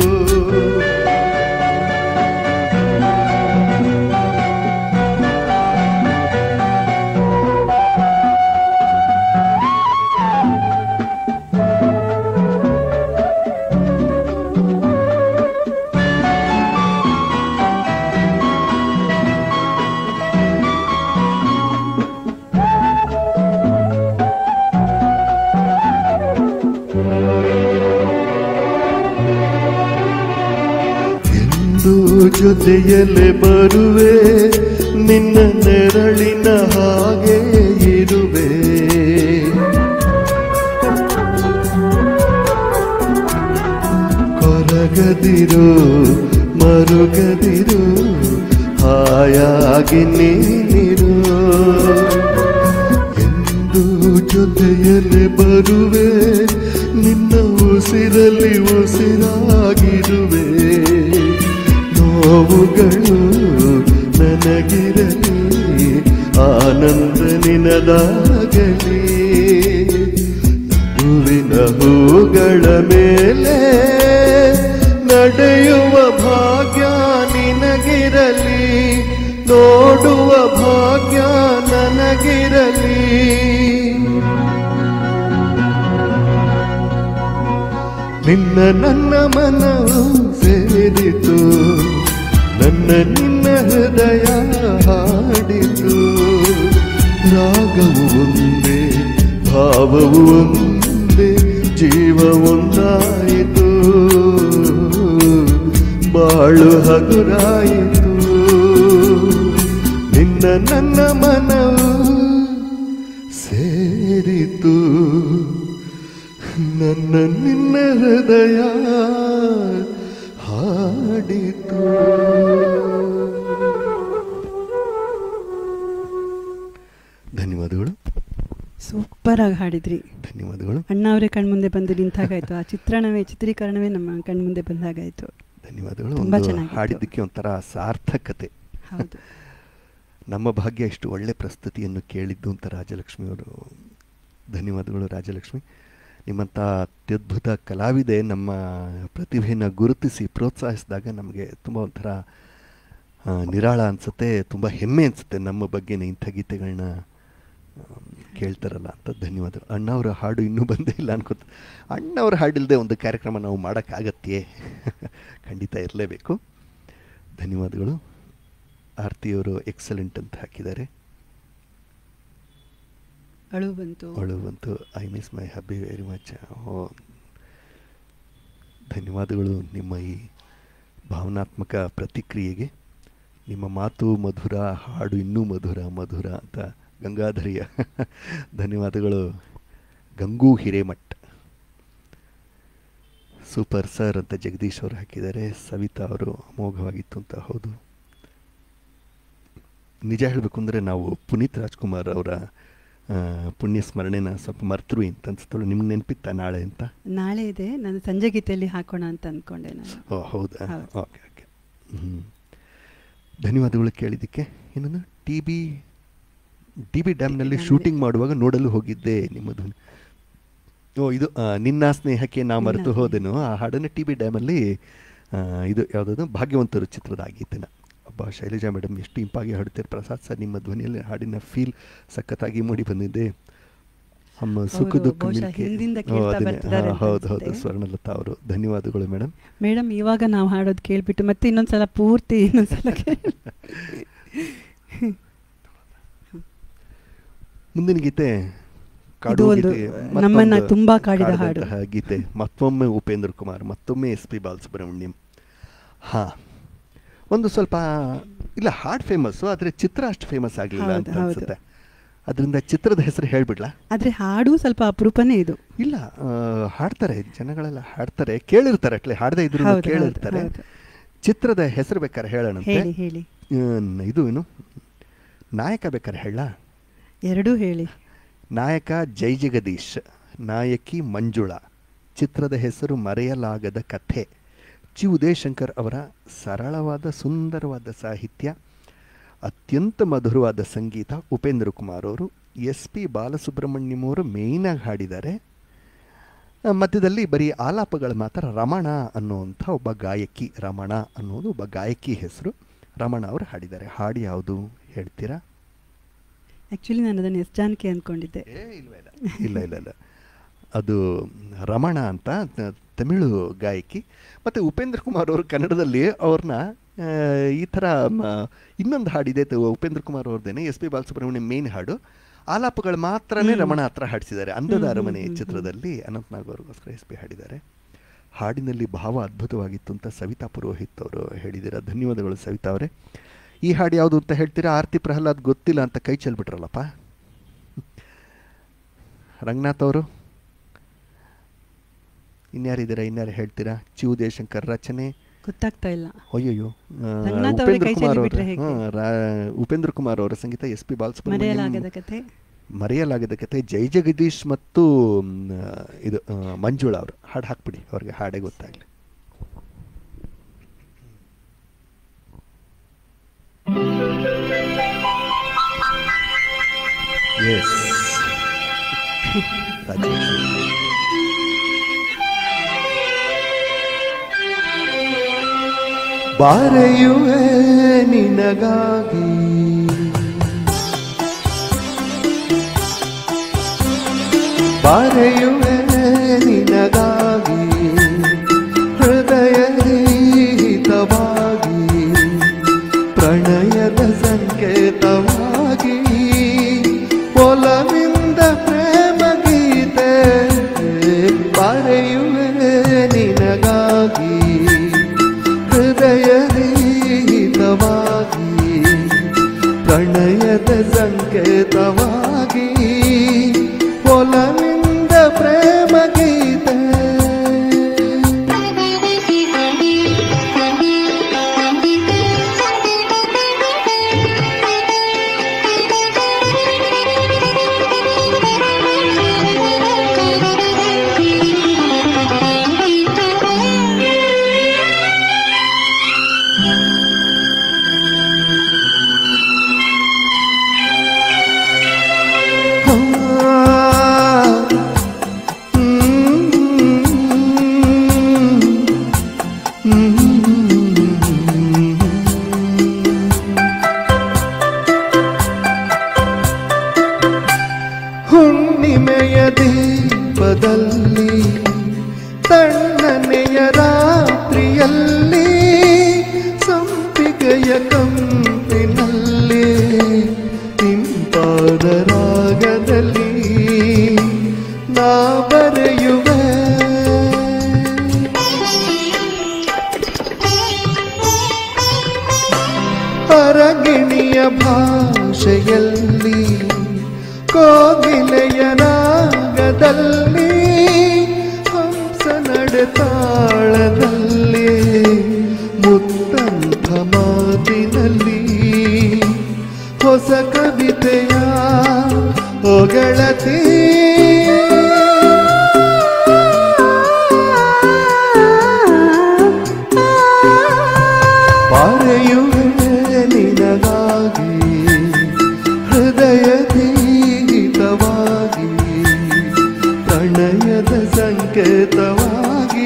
ಎಂದು ಜೊತೆಯಲ್ಲೇ ಬರುವೆ ನಿನ್ನ ನೆರಳಿನ ಹಾಗೆ ಇರುವೆ ಕೊರಗದಿರು ಮರುಗದಿರು ಹಾಯಾಗಿ ನೀನಿರು ಎಂದು ಜೊತೆಯಲ್ಲಿ ಬರುವೆ ನಿನ್ನ ಉಸಿರಲ್ಲಿ ಉಸಿರಾಗಿರುವೆ ನೋವುಗಳು ನನಗಿರಲಿ ಆನಂದ ನಿನದಾಗಲಿ ಹೂವಿನ ಹೂಗಳ ಮೇಲೆ ನಡೆಯುವ ಭಾಗ್ಯ ನಿನಗಿರಲಿ ನೋಡುವ ಭಾಗ್ಯ ನನಗಿರಲಿ ನಿನ್ನ ನನ್ನ ಮನವು ಸೇರಿತು ನನ್ನ ನಿನ್ನ ಹೃದಯ ಹಾಡಿತು ರಾಗವು ಒಂದೇ ಭಾವವು ಒಂದೇ ಜೀವ ಒಂದಾಯಿತು ಬಾಳು ಹಗುರಾಯಿತು ನಿನ್ನ ನನ್ನ ಮನವು ಸೇರಿತು ನನ್ನ ನಿನ್ನ ಹೃದಯ ಹಾಡಿತು ಧನ್ಯವಾದಗಳು ಸೂಪರ್ ಆಗಿ ಹಾಡಿದ್ರಿ ಧನ್ಯವಾದಗಳು ಅಣ್ಣ ಅವರೇ ಕಣ್ಮುಂದೆ ಬಂದು ನಿಂತಾಗಾಯ್ತು ಆ ಚಿತ್ರಣವೇ ಚಿತ್ರೀಕರಣವೇ ನಮ್ಮ ಕಣ್ಮುಂದೆ ಬಂದಾಗಾಯ್ತು ಧನ್ಯವಾದಗಳು ತುಂಬಾ ಒಂದು ಚೆನ್ನಾಗಿತ್ತು. ಹಾಡಿದ್ದಕ್ಕೆ ಒಂಥರ ಸಾರ್ಥಕತೆ ಹೌದು ನಮ್ಮ ಭಾಗ್ಯ ಇಷ್ಟು ಒಳ್ಳೆ ಪ್ರಸ್ತುತಿಯನ್ನು ಕೇಳಿದ್ದು ಅಂತ ರಾಜಲಕ್ಷ್ಮಿ ಅವರು ಧನ್ಯವಾದಗಳು ರಾಜಲಕ್ಷ್ಮಿ ನಿಮ್ಮಂಥ ಅತ್ಯದ್ಭುತ ಕಲಾವಿದೆ ನಮ್ಮ ಪ್ರತಿಭೆಯನ್ನು ಗುರುತಿಸಿ ಪ್ರೋತ್ಸಾಹಿಸಿದಾಗ ನಮಗೆ ತುಂಬ ಒಂಥರ ಆ, ನಿರಾಳ ಅನಿಸುತ್ತೆ ತುಂಬ ಹೆಮ್ಮೆ ಅನಿಸುತ್ತೆ ನಮ್ಮ ಬಗ್ಗೆನೇ ಇಂಥ ಗೀತೆಗಳನ್ನ ಕೇಳ್ತಾರಲ್ಲ ಅಂತ ಧನ್ಯವಾದಗಳು ಅಣ್ಣವರ ಹಾಡು ಇನ್ನೂ ಬಂದೇ ಇಲ್ಲ ಅನ್ಕೋತ ಅಣ್ಣವ್ರ ಹಾಡಿಲ್ಲದೆ ಒಂದು ಕಾರ್ಯಕ್ರಮ ನಾವು ಮಾಡೋಕ್ಕಾಗತ್ತೆ ಖಂಡಿತ ಇರಲೇಬೇಕು ಧನ್ಯವಾದಗಳು ಆರ್ತಿಯವರು ಎಕ್ಸಲೆಂಟ್ ಅಂತ ಹಾಕಿದ್ದಾರೆ ಅಳು ಬಂತು ಅಳು ಬಂತು ಐ ಮಿಸ್ ಮೈ ಹಬ್ಬಿ ವೆರಿ ಮಚ್ ಓ ಧನ್ಯವಾದಗಳು ನಿಮ್ಮ ಈ ಭಾವನಾತ್ಮಕ ಪ್ರತಿಕ್ರಿಯೆಗೆ ನಿಮ್ಮ ಮಾತು ಮಧುರ ಹಾಡು ಇನ್ನೂ ಮಧುರ ಮಧುರ ಅಂತ ಗಂಗಾಧರಿಯ ಧನ್ಯವಾದಗಳು ಗಂಗು ಹಿರೇಮಠ್ ಸೂಪರ್ ಸರ್ ಅಂತ ಜಗದೀಶ್ ಅವರು ಹಾಕಿದ್ದಾರೆ ಸವಿತಾ ಅವರು ಅಮೋಘವಾಗಿತ್ತು ಅಂತ ಹೌದು ನಿಜ ಹೇಳಬೇಕು ಅಂದರೆ ನಾವು ಪುನೀತ್ ರಾಜ್ಕುಮಾರ್ ಅವರ ಆ, ಪುಣ್ಯ ಸ್ಮರಣೆನ ಸ್ವಲ್ಪ ಮರ್ತರು ಅಂತ ಅನ್ಸ್ತಳು ನಿಮ್ಗೆ ನೆನಪಿತ್ತ ನಾಳೆ ಅಂತ ನಾಳೆ ಇದೆ ನಾನು ಸಂಜೆ ಗೀತೆಯಲ್ಲಿ ಹಾಕೋಣ ಅಂತ ಅಂದ್ಕೊಂಡೆ ನಾನು ಓ ಹೌದಾ ಹೌದು. ಓಕೆ ಓಕೆ ಹ್ಞೂ ಧನ್ಯವಾದಗಳು ಕೇಳಿದ್ದಕ್ಕೆ ಇನ್ನೊಂದು ಟಿ ಬಿ ಟಿ ಬಿ ಡ್ಯಾಮ್ನಲ್ಲಿ ಡ್ಯಾಮ್ನಲ್ಲಿ- ಶೂಟಿಂಗ್ ಮಾಡುವಾಗ ನೋಡಲು ಹೋಗಿದ್ದೆ ನಿಮ್ಮ ಧ್ವನಿ ಓ ಇದು ಆ, ನಿನ್ನ ಸ್ನೇಹಕ್ಕೆ ನಾ ನಿನ್ನ ಮರೆತು ಸ್ನೇಹ. ಹೋದೆನು ಆ ಹಾಡನ್ನು ಟಿ ಬಿ ಡ್ಯಾಮಲ್ಲಿ ಆ, ಇದು ಯಾವುದಾದ್ರು ಭಾಗ್ಯವಂತರು ಚಿತ್ರದ ಗೀತೆನ ಒಬ್ಬ ಶೈಲಜಾ ಮೇಡಮ್ ಎಷ್ಟು ಇಂಪಾಗಿ ಹಾಡುತ್ತಾರೆ ಪ್ರಸಾದ್ ಸರ್ ನಿಮ್ಮ ಧ್ವನಿಯಲ್ಲಿ ಹಾಡಿನ ಫೀಲ್ ಸಖತ್ತಾಗಿ ಮೂಡಿ ಬಂದಿದೆ ನಮ್ಮ ಸುಖ ಅವರು ದುಃಖ ಬಹುಶಃ ಮಿಲ್ಕೆ ಹಿಂದಿಂದ ಓ, ಕೇಳ್ತಾ ಅದನ್ನೇ. ಬರ್ತಿದ್ದಾರೆ ಹಾ, ಅಂತ ಹೌದು ಹೌದು ಅನ್ಸುತ್ತೆ. ಸ್ವರ್ಣಲತಾ ಅವರು ಧನ್ಯವಾದಗಳು ಮೇಡಮ್ ಮೇಡಮ್ ಇವಾಗ ನಾವು ಹಾಡೋದು ಕೇಳ್ಬಿಟ್ಟು ಮತ್ತೆ ಇನ್ನೊಂದ್ಸಲ ಪೂರ್ತಿ ಇನ್ನೊಂದ್ಸಲ ಕೇಳ್- ಮುಂದಿನ ಗೀತೆ ಇದು ಒಂದು ನಮ್ಮನ್ನ ತುಂಬಾ ಕಾಡಿದ ಹಾಡು. ಕಾಡಿದಂತಹ ಗೀತೆ ಮತ್ತೊಮ್ಮೆ ಉಪೇಂದ್ರ ಕುಮಾರ್ ಮತ್ತೊಮ್ಮೆ ಎಸ್ ಪಿ ಬಾಲಸುಬ್ರಹ್ಮಣ್ಯಂ ಹಾ ಒಂದು ಸ್ವಲ್ಪ ಇಲ್ಲ ಹಾಡ್ ಫೇಮಸ್ಸು ಆದರೆ ಚಿತ್ರ ಅಷ್ಟು ಫೇಮಸ್ ಆಗಲಿಲ್ಲ ಹೌದು, ಅಂತ ಹೌದು. ಅನ್ಸುತ್ತೆ ಅದರಿಂದ ಚಿತ್ರದ ಹೆಸರು ಹೇಳ್ಬಿಡ್ಲಾ ಆದ್ರೆ ಹಾಡು ಸ್ವಲ್ಪ ಅಪರೂಪನೇ ಇದು ಇಲ್ಲ ಆ, ಹಾಡ್ತಾರೆ ಜನಗಳೆಲ್ಲ ಹಾಡ್ತಾರೆ ಕೇಳಿರ್ತಾರೆ ಅಟ್ಲೆ ಹಾಡದೇ ಇದ್ರು ಹೌದು, ಹೌದು, ಕೇಳಿರ್ತಾರೆ ಹೌದು. ಚಿತ್ರದ ಹೆಸರು ಬೇಕಾದ್ರೆ ಹೇಳೋಣಂತೆ ಹೇಳಿ ಹೇಳಿ ಆ, ಇದು ಏನು ನಾಯಕ ಬೇಕಾದ್ರೆ ಹೇಳ ಎರಡೂ ಹೇಳಿ ನಾಯಕ ಜೈ ಜಗದೀಶ್ ನಾಯಕಿ ಮಂಜುಳಾ ಚಿತ್ರದ ಹೆಸರು ಮರೆಯಲಾಗದ ಕಥೆ ಚಿ ಉದಯಶಂಕರ್ ಅವರ ಸರಳವಾದ ಸುಂದರವಾದ ಸಾಹಿತ್ಯ ಅತ್ಯಂತ ಮಧುರವಾದ ಸಂಗೀತ ಉಪೇಂದ್ರ ಕುಮಾರ್ ಅವರು ಎಸ್ ಪಿ ಬಾಲಸುಬ್ರಹ್ಮಣ್ಯಂ ಅವರು ಮೇಯ್ನಾಗಿ ಹಾಡಿದ್ದಾರೆ ಆ, ಮಧ್ಯದಲ್ಲಿ ಬರೀ ಆಲಾಪಗಳು ಮಾತ್ರ ರಮಣ ಅನ್ನುವಂಥ ಒಬ್ಬ ಗಾಯಕಿ ರಮಣ ಅನ್ನೋದು ಒಬ್ಬ ಗಾಯಕಿ ಹೆಸರು ರಮಣ ಅವರು ಹಾಡಿದ್ದಾರೆ ಹಾಡು ಯಾವುದು ಹೇಳ್ತೀರಾ ಆಕ್ಚುಲಿ ನಾನು ಅದನ್ನು ಎಸ್ ಜಾನಕಿ ಅಂದ್ಕೊಂಡಿದ್ದೆ ಇಲ್ಲ ಇಲ್ಲ ಇಲ್ಲ ಅದು ರಮಣ ಅಂತ ತ- ತಮಿಳು ಗಾಯಕಿ ಮತ್ತು ಉಪೇಂದ್ರ ಕುಮಾರ್ ಅವರು ಕನ್ನಡದಲ್ಲಿ ಅವ್ರನ್ನ ಆ, ಈ ಥರ ಇನ್ನೊಂದು ಹಾಡಿದೆ ತ- ಉಪೇಂದ್ರ ಕುಮಾರ್ ಅವ್ರದ್ದೇನೆ ಎಸ್ ಪಿ ಬಾಲಸುಬ್ರಹ್ಮಣ್ಯಂ ಮೇನ್ ಹಾಡು ಆಲಾಪಗಳು ಮಾತ್ರನೇ ಹ್ಮ್. ರಮಣ ಹತ್ರ ಹಾಡಿಸಿದ್ದಾರೆ ಅಂದದ ಹ್ಮ್, ಹ್ಮ್, ಅರಮನೆ ಹ್ಮ್, ಹ್ಮ್. ಚಿತ್ರದಲ್ಲಿ ಅನಂತನಾಗ್ ಅವ್ರಿಗೋಸ್ಕರ ಎಸ್ ಪಿ ಹಾಡಿದ್ದಾರೆ ಹಾಡಿನಲ್ಲಿ ಭಾವ ಅದ್ಭುತವಾಗಿತ್ತು ಅಂತ ಸವಿತಾ ಪುರೋಹಿತ್ ಅವರು ಹೇಳಿದ್ದೀರಾ ಧನ್ಯವಾದಗಳು ಸವಿತಾ ಅವರೇ ಈ ಹಾಡು ಯಾವುದು ಅಂತ ಹೇಳ್ತೀರಾ ಆರ್ತಿ ಪ್ರಹ್ಲಾದ್ ಗೊತ್ತಿಲ್ಲ ಅಂತ ಕೈ ಚೆಲ್ಬಿಟ್ರಲ್ಲಪ್ಪ ರಂಗನಾಥ್ ಅವರು ಇನ್ಯಾರಿದ್ದೀರಾ ಇನ್ಯಾರು ಹೇಳ್ತೀರಾ ಚಿ ಉದಯಶಂಕರ್ ರಚನೆ ಗೊತ್ತಾಗ್ತಾ ಇಲ್ಲ ಅಯ್ಯಯ್ಯೋ ಆ, ರಂಗನಾಥ್ ಅವರೇ ಉಪೇಂದ್ರ ಕೈ ಕುಮಾರ್ ಅವರ ಚೆಲ್ಲಿಬಿಟ್ರೆ ಹೇಗೆ? ಹಾ, ರಾ- ಉಪೇಂದ್ರ ಕುಮಾರ್ ಅವರ ಸಂಗೀತ ಎಸ್ ಪಿ ಬಾಲಸುಬ್ರಹ್ಮಣ್ಯಂ ಮರೆಯಲಾಗದ ಕಥೆ ಮರೆಯಲಾಗದ ಕತೆ ಜೈ ಜಗದೀಶ್ ಮತ್ತು ಮ್, ಇದು ಆ, ಮಂಜುಳಾ ಅವರು ಹಾಡು ಹಾಕ್ಬಿಡಿ ಅವ್ರಿಗೆ ಹಾಡೇ ಗೊತ್ತಾಗಲಿ ಎಸ್ ಬಾರೆಯುವೆ ನಿನಗಾಗಿ ಬಾರೆಯುವೆ ನಿನಗಾಗಿ ಹೃದಯಹಿತವಾಗಿ ಪ್ರಣಯದ ಸಂಕೇತವಾಗಿ ಒಲವಿಂದ ಪ್ರೇಮ ಗೀತೆ ಬಾರೆಯುವೆ ನಿನಗಾಗಿ ಹೃದಯಹಿತವಾಗಿ ಪ್ರಣಯದ ಸಂಕೇತವಾಗಿ ಒಲವಿಂದ ಪ್ರೇಮ ಗೀತೆ ಹುಣ್ಣಿಮೆಯ ದೀಪದಲ್ಲಿ ತಣ್ಣನೆಯ ರಾತ್ರಿಯಲ್ಲಿ ಸಂಪಿಗೆಯ ಕಂಪಿನಲ್ಲಿ ಇಂಪಾದ ರಾಗದಲ್ಲಿ ನಾ ಬರೆಯುವೆ ಅರಗಿಣಿಯ ಭಾಷೆಯಲ್ಲಿ ಕೋಗಿಲೆಯ ರಾಗದಲ್ಲಿ ಹಂಸ ನಡೆತಾಳದಲ್ಲಿ ಮುತ್ತಂಥ ಮಾತಿನಲ್ಲಿ ಹೊಸ ಕವಿತೆಯ ಹೊಗಳತಿ ಪಾರೆಯುವೆ ನಿನಗಾಗಿ ಹೃದಯದಿ ಹಿತವಾಗಿ ಪ್ರಣಯದ ಸಂಕೇತವಾಗಿ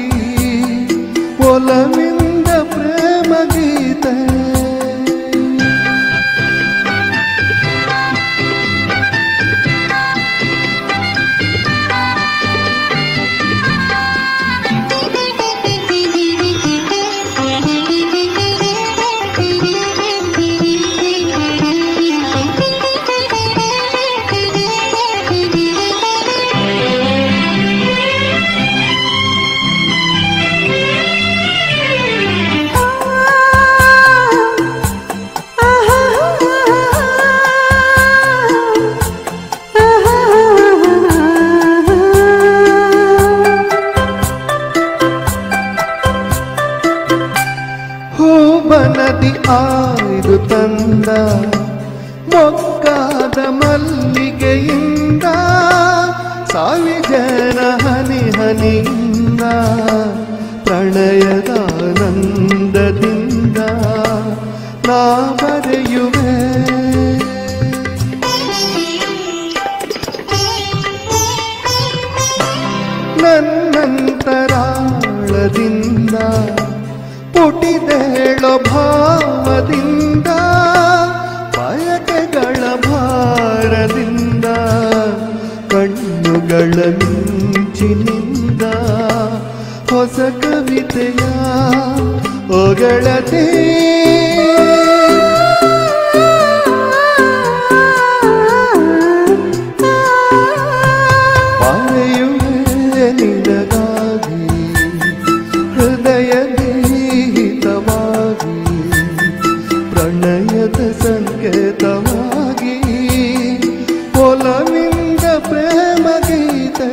ಒಲವಿಂದ ಪ್ರೇಮ ಗೀತೆ ಹೂಬನದಿ ಆಯ್ದು ತಂದ ಮೊಗ್ಗಾದ ಮಲ್ಲಿಗೆಯಿಂದ ಸಾವಿಜನ ಹನಿ ಹನಿಯಿಂದ ಪ್ರಣಯದ ಆನಂದದಿಂದ ನಾ ಬರೆಯುವೆ ನನ್ನಂತರಾಳದಿಂದ ಪುಟಿದೇಳೋ ಭಾವದಿಂದ ಬಯಕೆಗಳ ಭಾರದಿಂದ ಕಣ್ಣುಗಳ ಮಿಂಚಿನಿಂದ ಹೊಸ ಕವಿತೆಯ ಹೊಗಳತೆ ಪಾರೆಯುವೆ ನಿನಗಾಗಿ ಹೃದಯದಿ ಹಿತವಾಗಿ ಪ್ರಣಯದ ಸಂಕೇತವಾಗಿ ಒಲವಿಂದ ಪ್ರೇಮ ಗೀತೆ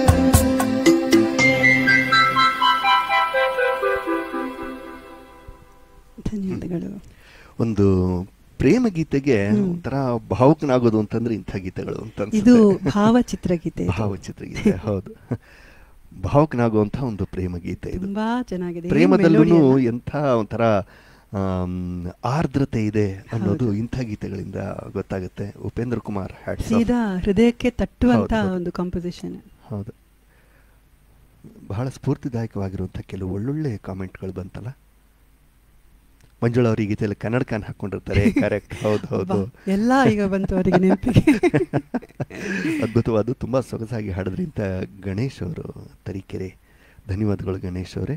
ಧನ್ಯವಾದಗಳು ಒಂದು ಪ್ರೇಮ ಗೀತೆಗೆ ಹ್ಮ್. ಒಂಥರ ಭಾವುಕನಾಗೋದು ಅಂತಂದ್ರೆ ಇಂಥ ಗೀತೆಗಳು ಅಂತ ಅನ್ಸುತ್ತೆ. ಇದು ಭಾವಚಿತ್ರಗೀತೆ ಇದು. ಭಾವಚಿತ್ರಗೀತೆ ಹೌದು ಭಾವುಕನಾಗುವಂಥ ಒಂದು ಪ್ರೇಮ ಗೀತೆ ಇದು ತುಂಬಾ ಚೆನ್ನಾಗಿದೆ ಏನ್ ಪ್ರೇಮದಲ್ಲೂ melody ಅಲ್ಲ? ಎಂಥ ಒಂಥರ ಆಮ್, ಆರ್ದ್ರತೆ ಇದೆ ಅನ್ನೋದು ಹೌದು. ಇಂಥ ಗೀತೆಗಳಿಂದ ಗೊತ್ತಾಗುತ್ತೆ ಉಪೇಂದ್ರ ಕುಮಾರ್ ಹ್ಯಾಟ್ಸ್ ಸೀದಾ ಹೃದಯಕ್ಕೆ ತಟ್ಟುವಂತ ಹೌದು, ಹೌದು. ಒಂದು ಕಾಂಪೋಸಿಷನ್ ಹೌದು ಬಹಳ ಸ್ಫೂರ್ತಿದಾಯಕವಾಗಿರುವಂಥ ಕೆಲವು ಒಳ್ಳೊಳ್ಳೆ ಕಾಮೆಂಟ್ಗಳು ಬಂತಲ್ಲ ಮಂಜುಳಾ ಅವ್ರ ಈ ಗೀತೆಯಲ್ಲಿ ಕನ್ನಡ ಕಾನ್ ಹಾಕೊಂಡಿರ್ತಾರೆ ಕರೆಕ್ಟ್ ಹೌದು ಹೌದು ಎಲ್ಲ ಈಗ ಬಂತು ಅವರಿಗೆ ನೆನಪಿಗೆ ಅದ್ಭುತವಾದ ತುಂಬಾ ಸೊಗಸಾಗಿ ಹಾಡಿದ್ರಿ ಅಂತ ಗಣೇಶ್ ಅವರು ತರೀಕೆರೆ ಧನ್ಯವಾದಗಳು ಗಣೇಶ್ ಅವರೇ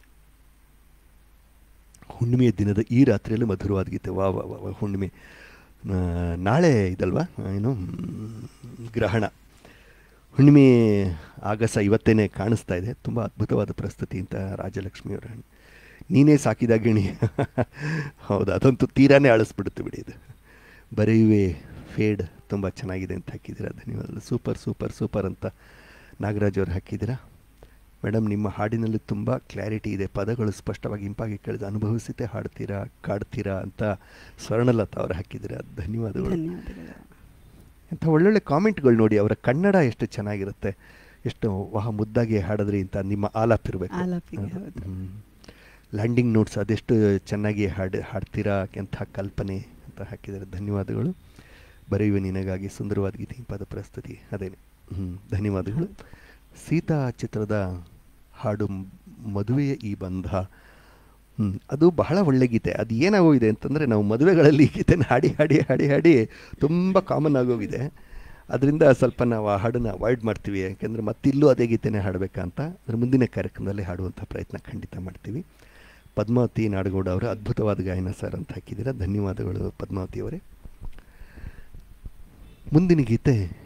ಹುಣ್ಣಿಮೆಯ ದಿನದ ಈ ರಾತ್ರಿಯಲ್ಲೂ ಮಧುರವಾದ ಗೀತೆ ವಾ ವಾ ವಾ, ವಾ ಹುಣ್ಣಿಮೆ ಆ, ನಾಳೆ ಇದಲ್ವಾ ಏನು ಮ್, ಗ್ರಹಣ ಹುಣ್ಣಿಮೆ ಆಗಸ ಇವತ್ತೇನೆ ಕಾಣಿಸ್ತಾ ಇದೆ ತುಂಬ ಅದ್ಭುತವಾದ ಪ್ರಸ್ತುತಿ ಅಂತ ರಾಜಲಕ್ಷ್ಮಿ ಅವರ ನೀನೇ ಸಾಕಿದ ಗಿಣಿ ಹೌದು ಅದಂತೂ ತೀರಾನೇ ಅಳಿಸ್ಬಿಡುತ್ತೆ ಬಿಡಿ ಇದು ಬರೆಯುವೆ ಫೇಡ್ ತುಂಬ ಚೆನ್ನಾಗಿದೆ ಅಂತ ಹಾಕಿದ್ದೀರಾ ಧನ್ಯವಾದಗಳು ಸೂಪರ್ ಸೂಪರ್ ಸೂಪರ್ ಅಂತ ನಾಗರಾಜ್ ಅವ್ರು ಹಾಕಿದ್ದೀರಾ ಮೇಡಮ್ ನಿಮ್ಮ ಹಾಡಿನಲ್ಲಿ ತುಂಬ ಕ್ಲಾರಿಟಿ ಇದೆ ಪದಗಳು ಸ್ಪಷ್ಟವಾಗಿ ಇಂಪಾಗಿ ಕೇಳಿದ ಅನುಭವಿಸಿತೆ ಹಾಡ್ತೀರಾ ಕಾಡ್ತೀರಾ ಅಂತ ಸ್ವರ್ಣಲತಾ ಅವರು ಹಾಕಿದ್ದೀರಾ ಧನ್ಯವಾದಗಳು ಧನ್ಯವಾದಗಳು ಎಂಥ ಒಳ್ಳೊಳ್ಳೆ ಕಾಮೆಂಟ್ಗಳು ನೋಡಿ ಅವರ ಕನ್ನಡ ಎಷ್ಟು ಚೆನ್ನಾಗಿರುತ್ತೆ ಎಷ್ಟು ವಾಹ ಮುದ್ದಾಗಿ ಹಾಡಿದ್ರಿ ಅಂತ ನಿಮ್ಮ ಆಲಾಪ್ ಇರಬೇಕು ಆಲಾಪಿಗೆ, ಹೌದು. ಲ್ಯಾಂಡಿಂಗ್ ನೋಟ್ಸ್ ಅದೆಷ್ಟು ಚೆನ್ನಾಗಿ ಹಾಡು ಹಾಡ್ತೀರಾ ಎಂಥ ಕಲ್ಪನೆ ಅಂತ ಹಾಕಿದ್ದಾರೆ ಧನ್ಯವಾದಗಳು ಬರೆಯುವ ನಿನಗಾಗಿ ಸುಂದರವಾದ ಗೀತೆ ಪದ ಪ್ರಸ್ತುತಿ ಅದೇನೆ ಹ್ಞೂ ಧನ್ಯವಾದಗಳು ಸೀತಾ ಚಿತ್ರದ ಹಾಡು ಮ್- ಮದುವೆಯ ಈ ಬಂಧ ಹ್ಮ್, ಅದು ಬಹಳ ಒಳ್ಳೆ ಗೀತೆ ಅದು ಏನಾಗೋಗಿದೆ ಅಂತಂದರೆ ನಾವು ಮದುವೆಗಳಲ್ಲಿ ಈ ಗೀತೆನ ಹಾಡಿ ಹಾಡಿ ಹಾಡಿ ಹಾಡಿ ತುಂಬ ಕಾಮನ್ ಆಗೋಗಿದೆ ಅದರಿಂದ ಸ್ವಲ್ಪ ನಾವು ಆ ಹಾಡನ್ನು ಅವಾಯ್ಡ್ ಮಾಡ್ತೀವಿ ಯಾಕೆಂದರೆ ಮತ್ತಿಲ್ಲೂ ಅದೇ ಗೀತೆನೇ ಹಾಡಬೇಕಂತ ಅದ್ರ ಮುಂದಿನ ಕಾರ್ಯಕ್ರಮದಲ್ಲಿ ಹಾಡುವಂಥ ಪ್ರಯತ್ನ ಖಂಡಿತ ಮಾಡ್ತೀವಿ ಪದ್ಮಾವತಿ ನಾಡಗೌಡ ಅವರು ಅದ್ಭುತವಾದ ಗಾಯನ ಸರ್ ಅಂತ ಹಾಕಿದ್ದೀರಾ ಧನ್ಯವಾದಗಳು ಪದ್ಮಾವತಿ ಅವರೇ ಮುಂದಿನ ಗೀತೆ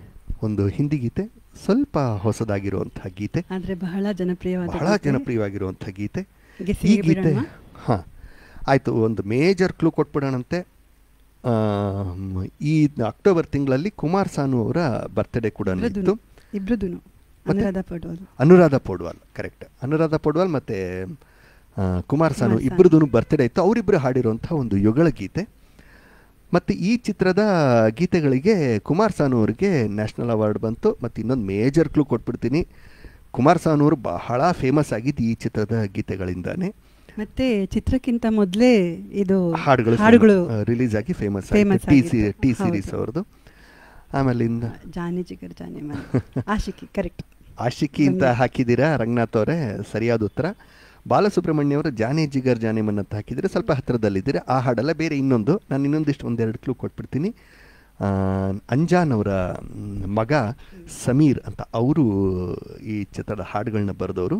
ಒಂದು ಹಿಂದಿ ಗೀತೆ ಸ್ವಲ್ಪ ಹೊಸದಾಗಿರುವಂಥ ಗೀತೆ ಆದ್ರೆ ಬಹಳ ಜನಪ್ರಿಯವಾದ ಬಹಳ ಗೀತೆ. ಜನಪ್ರಿಯವಾಗಿರುವಂಥ ಗೀತೆ ಈ ಗೆಸ್ಸಿಗೆ ಗೀತೆ ಬಿಡೋಣ? ಹಾಂ ಆಯಿತು ಒಂದು ಮೇಜರ್ ಕ್ಲೂ ಕೊಟ್ಬಿಡೋಣಂತೆ ಆಮ್, ಈ ಅಕ್ಟೋಬರ್ ತಿಂಗಳಲ್ಲಿ ಕುಮಾರ್ ಸಾನು ಅವರ ಬರ್ತ್ಡೇ ಕೂಡ ಇತ್ತು ಇಬ್ರದೂನು ಇಬ್ರದೂನು ಮತ್ತೆ? ಅನುರಾಧ ಪಡ್ವಾಲ್ ಅನುರಾಧ ಪೋಡ್ವಾಲ್ ಕರೆಕ್ಟ್ ಅನುರಾಧ ಪೋಡ್ವಾಲ್ ಮತ್ತು ಕುಮಾರ್ ಸಾನು ಕುಮಾರ್ ಸಾನು. ಇಬ್ಬರದೂ ಬರ್ತ್ಡೇ ಇತ್ತು ಅವರಿಬ್ಬರು ಹಾಡಿರುವಂಥ ಒಂದು ಯುಗಳ ಗೀತೆ ಮತ್ತು ಈ ಚಿತ್ರದ ಗೀತೆಗಳಿಗೆ ಕುಮಾರ್ ಸಾನು ಅವರಿಗೆ ನ್ಯಾಷನಲ್ ಅವಾರ್ಡ್ ಬಂತು ಮತ್ತು ಇನ್ನೊಂದು ಮೇಜರ್ ಕ್ಲೂ ಕೊಟ್ಬಿಡ್ತೀನಿ ಕುಮಾರ್ ಸಾನು ಅವರು ಬಹಳ ಫೇಮಸ್ ಆಗಿದ್ದು ಈ ಚಿತ್ರದ ಗೀತೆಗಳಿಂದಾನೆ ಮತ್ತೆ ಚಿತ್ರಕ್ಕಿಂತ ಮೊದಲೇ ಇದು ಹಾಡುಗಳು ಹಾಡುಗಳು ರಿಲೀಸ್ ಆಗಿ ಫೇಮಸ್ famous ಟಿ ಸಿ ಆಗಿತ್ತು. ಟಿ ಹೌದು. ಸೀರೀಸ್ ಅವ್ರದ್ದು ಆಮೇಲಿಂದ ಜಾನಿ ಜಿಗರ್ ಜಾನಿ ಮನ್ ಆಶಿಕಿ ಕರೆಕ್ಟ್ ಆಶಿಕಿ ಅಂತ ಧನ್ಯವಾದ. ಹಾಕಿದ್ದೀರಾ ರಂಗನಾಥ್ ಅವರೇ ಸರಿಯಾದ ಉತ್ತರ ಬಾಲಸುಬ್ರಹ್ಮಣ್ಯ ಅವರು ಜಾನೆ ಜಿಗರ್ ಜಾನೆ ಮನ್ ಅಂತ ಹಾಕಿದರೆ ಸ್ವಲ್ಪ ಹತ್ತಿರದಲ್ಲಿದ್ದೀರಾ ಆ ಹಾಡಲ್ಲ ಬೇರೆ ಇನ್ನೊಂದು ನಾನು ಇನ್ನೊಂದಿಷ್ಟು ಒಂದೆರಡು ಕ್ಲೂ ಕೊಟ್ಬಿಡ್ತೀನಿ ಆ, ಅಂಜಾನ್ ಅವರ ಮ್, ಮಗ ಸಮೀರ್ ಅಂತ ಅವರು ಈ ಚಿತ್ರದ ಹಾಡುಗಳನ್ನ ಬರೆದವರು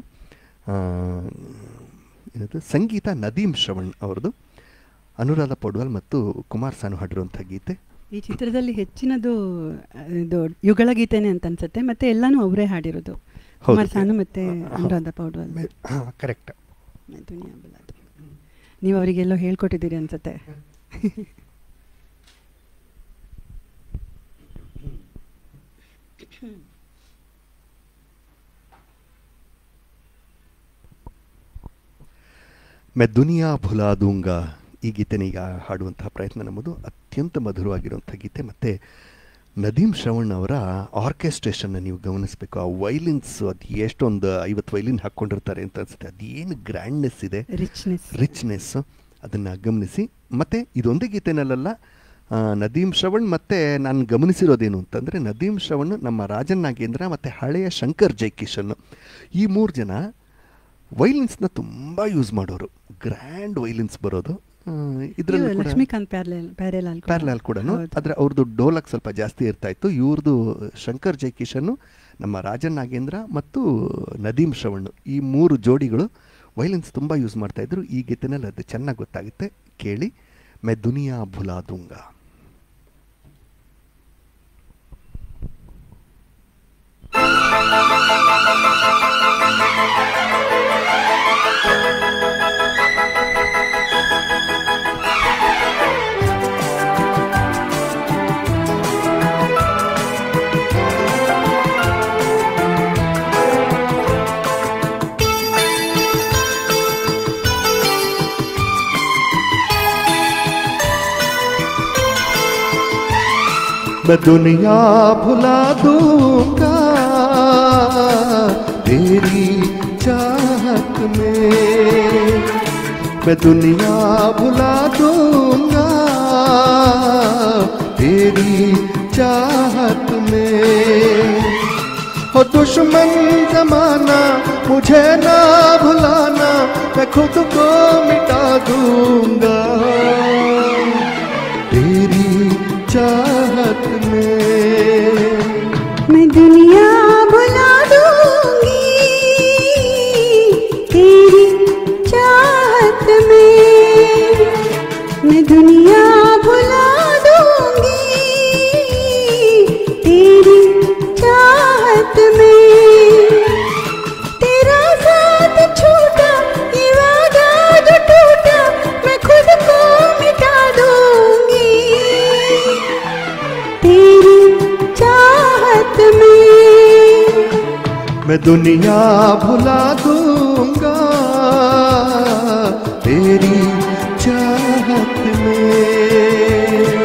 ಏನದು ಸಂಗೀತ ನದೀಮ್ ಶ್ರವಣ್ ಅವ್ರದ್ದು ಅನುರಾಧ ಪೌಡ್ವಾಲ್ ಮತ್ತು ಕುಮಾರ್ ಸಾನು ಹಾಡಿರುವಂಥ ಗೀತೆ ಈ ಚಿತ್ರದಲ್ಲಿ ಹೆಚ್ಚಿನದು ಆ, ಇದು ಯುಗಳ ಗೀತೆನೆ ಅಂತ ಅನ್ಸುತ್ತೆ ಮತ್ತೆ ಎಲ್ಲಾನು ಅವರೇ ಹಾಡಿರೋದು ಹೌದು. ಕುಮಾರ್ ಸಾನು ಮತ್ತೆ ಹಾ. ಅನುರಾಧ ಪೌಡ್ವಾಲ್ ಕರೆಕ್ಟ್ ದುನಿಯಾ ಬಲಾದು. ನೀವು ಅವರಿಗೆಲ್ಲೋ ಹೇಳ್ಕೊಟ್ಟಿದ್ದೀರಿ ಅನ್ಸುತ್ತೆ ಮೆ ದುನಿಯಾ ಭುಲಾ ದೂಂಗಾ ಈ ಗೀತೆನ ಈಗ ಹಾಡುವಂತಹ ಪ್ರಯತ್ನ ನಮ್ಮದು ಅತ್ಯಂತ ಮಧುರವಾಗಿರುವಂಥ ಗೀತೆ ಮತ್ತು ನದೀಮ್ ಶ್ರವಣ್ ಅವರ ಆರ್ಕೆಸ್ಟ್ರೇಷನ್ನ ನೀವು ಗಮನಿಸಬೇಕು ಆ ವೈಲಿನ್ಸ್ ಅದು ಎಷ್ಟೊಂದು ಐವತ್ತು ವೈಲಿನ್ ಹಾಕ್ಕೊಂಡಿರ್ತಾರೆ ಅಂತ ಅನಿಸುತ್ತೆ ಅದೇನು ಗ್ರ್ಯಾಂಡ್ನೆಸ್ ಇದೆ ರಿಚ್ನೆಸ್ ರಿಚ್ನೆಸ್ ಅದನ್ನು ಗಮನಿಸಿ ಮತ್ತು ಇದೊಂದೇ ಗೀತೆನಲ್ಲ ಆ, ನದೀಮ್ ಶ್ರವಣ್ ಮತ್ತು ನಾನು ಗಮನಿಸಿರೋದೇನು ಅಂತಂದರೆ ನದೀಮ್ ಶ್ರವಣ್ ನಮ್ಮ ರಾಜನ್ ನಾಗೇಂದ್ರ ಮತ್ತು ಹಳೆಯ ಶಂಕರ್ ಜೈಕಿಶನ್ ಈ ಮೂರು ಜನ ವೈಲಿನ್ಸ್ನ ತುಂಬ ಯೂಸ್ ಮಾಡೋರು ಗ್ರ್ಯಾಂಡ್ ವೈಲಿನ್ಸ್ ಬರೋದು ಇದರಲ್ಲಿ ಲಕ್ಷ್ಮೀಕಾಂತ್ ಪ್ಯಾರ್ಲೆಲ್ ಪ್ಯಾರೇಲಾಲ್ ಕೂಡ. ಪ್ಯಾರ್ಲಾಲ್ ಕೂಡ ಹೌದು. ಆದರೆ ಅವ್ರದ್ದು ಡೋಲಕ್ ಸ್ವಲ್ಪ ಜಾಸ್ತಿ ಇರ್ತಾ ಇತ್ತು ಇವ್ರದ್ದು ಶಂಕರ್ ಜೈಕಿಶನ್ನು ನಮ್ಮ ರಾಜನ್ ನಾಗೇಂದ್ರ ಮತ್ತು ನದೀಮ್ ಶ್ರವಣ್ ಈ ಮೂರು ಜೋಡಿಗಳು ವೈಲೆನ್ಸ್ ತುಂಬ ಯೂಸ್ ಮಾಡ್ತಾ ಇದ್ರು ಈ ಗೀತೆನಲ್ಲಿ ಅದು ಚೆನ್ನಾಗಿ ಗೊತ್ತಾಗುತ್ತೆ ಕೇಳಿ ಮೆ ದುನಿಯಾ ಭುಲಾ ದೂಂಗಾ मैं दुनिया भुला दूंगा तेरी चाहत में मैं दुनिया भुला दूंगा तेरी चाहत में हो दुश्मन जमाना मुझे ना भुलाना मैं खुद को मिटा दूंगा तेरी चाहत में मैं दुनिया भुला दूंगी तेरी चाहत में मैं दुनिया भुला दूंगी तेरी चाहत में तेरा साथ छूटा ये वादा जो टूटा मैं खुद को मिटा दूंगी तेरी चाहत में मैं दुनिया भुला दूंगा तेरी चाहत में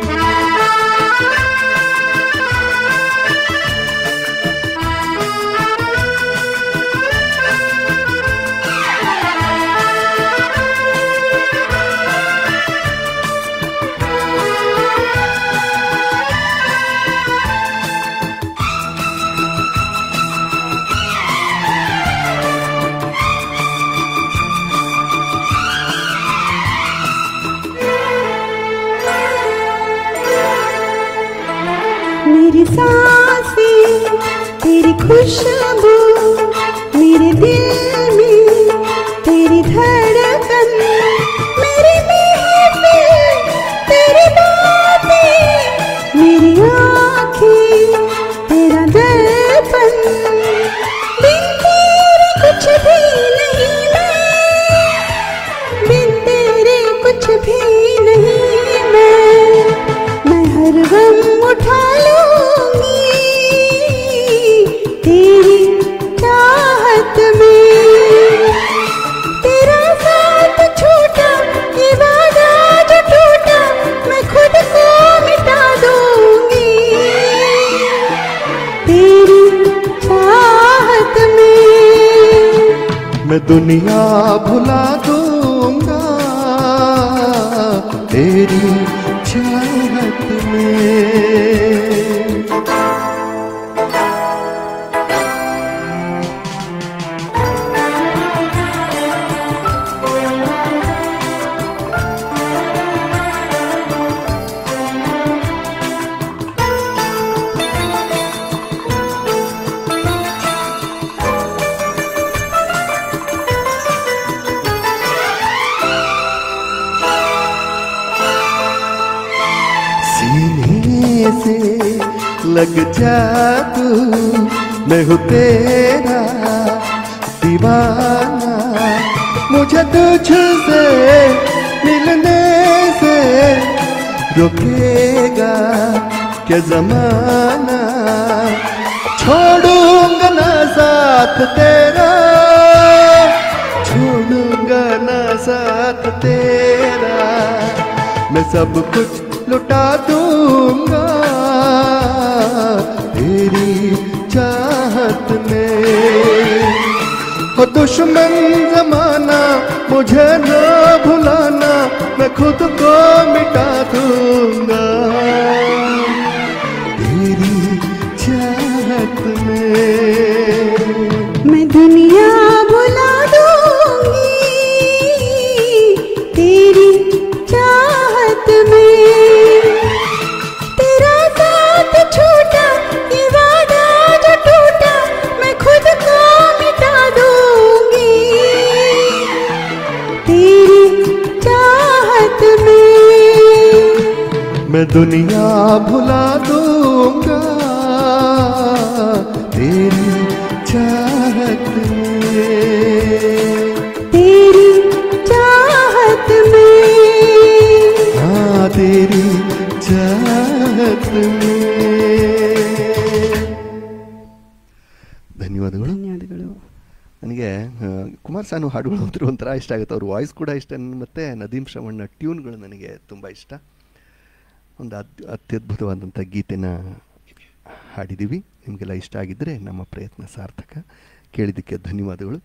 मेरी सांसें तेरी खुशबू मेरे दिल में तेरी धड़कन मेरी महफिल तेरी बातें मेरी आँखें मैं दुनिया भुला दूंगा तेरी चाहत में सीने से लग जा तू मैं हूँ तेरा दीवाना मुझे तुझसे मिलने से रुकेगा क्या जमाना छोड़ूंगा ना साथ तेरा छोड़ूंगा ना साथ तेरा मैं सब कुछ लुटा दूंगा तेरी चाहत में हो दुश्मन जमाना मुझे ना भुलाना मैं खुद को मिटा दूंगा तेरी चाहत में मैं दुनिया भुला दूंगी तेरी चाहत में तेरा साथ छूटा ये वादा जो टूटा मैं खुद को मिटा दूंगी तेरी चाहत में मैं दुनिया भुला दूंगा तेरी चाहत में तेरी चाहत में हाँ तेरी चाहत में ಧನ್ಯವಾದಗಳು ಧನ್ಯವಾದಗಳು ನನಗೆ ಆ, ಕುಮಾರ್ ಸಾನು ಹಾಡುಗಳು ಅಂದ್ರೆ ಒಂಥರ ಇಷ್ಟ ಆಗುತ್ತೆ ಅವ್ರ ವಾಯ್ಸ್ ಕೂಡ ಇಷ್ಟ ಮತ್ತು ನದೀಮ್ ಶ್ರವಣ್ಣ ಟ್ಯೂನ್ಗಳು ನನಗೆ ತುಂಬ ಇಷ್ಟ ಒಂದು ಅದ್ ಅತ್ಯದ್ಭುತವಾದಂಥ ಗೀತೆನ ಹಾಡಿದ್ದೀವಿ ನಿಮಗೆಲ್ಲ ಇಷ್ಟ ಆಗಿದ್ದರೆ ನಮ್ಮ ಪ್ರಯತ್ನ ಸಾರ್ಥಕ ಕೇಳಿದ್ದಕ್ಕೆ ಧನ್ಯವಾದಗಳು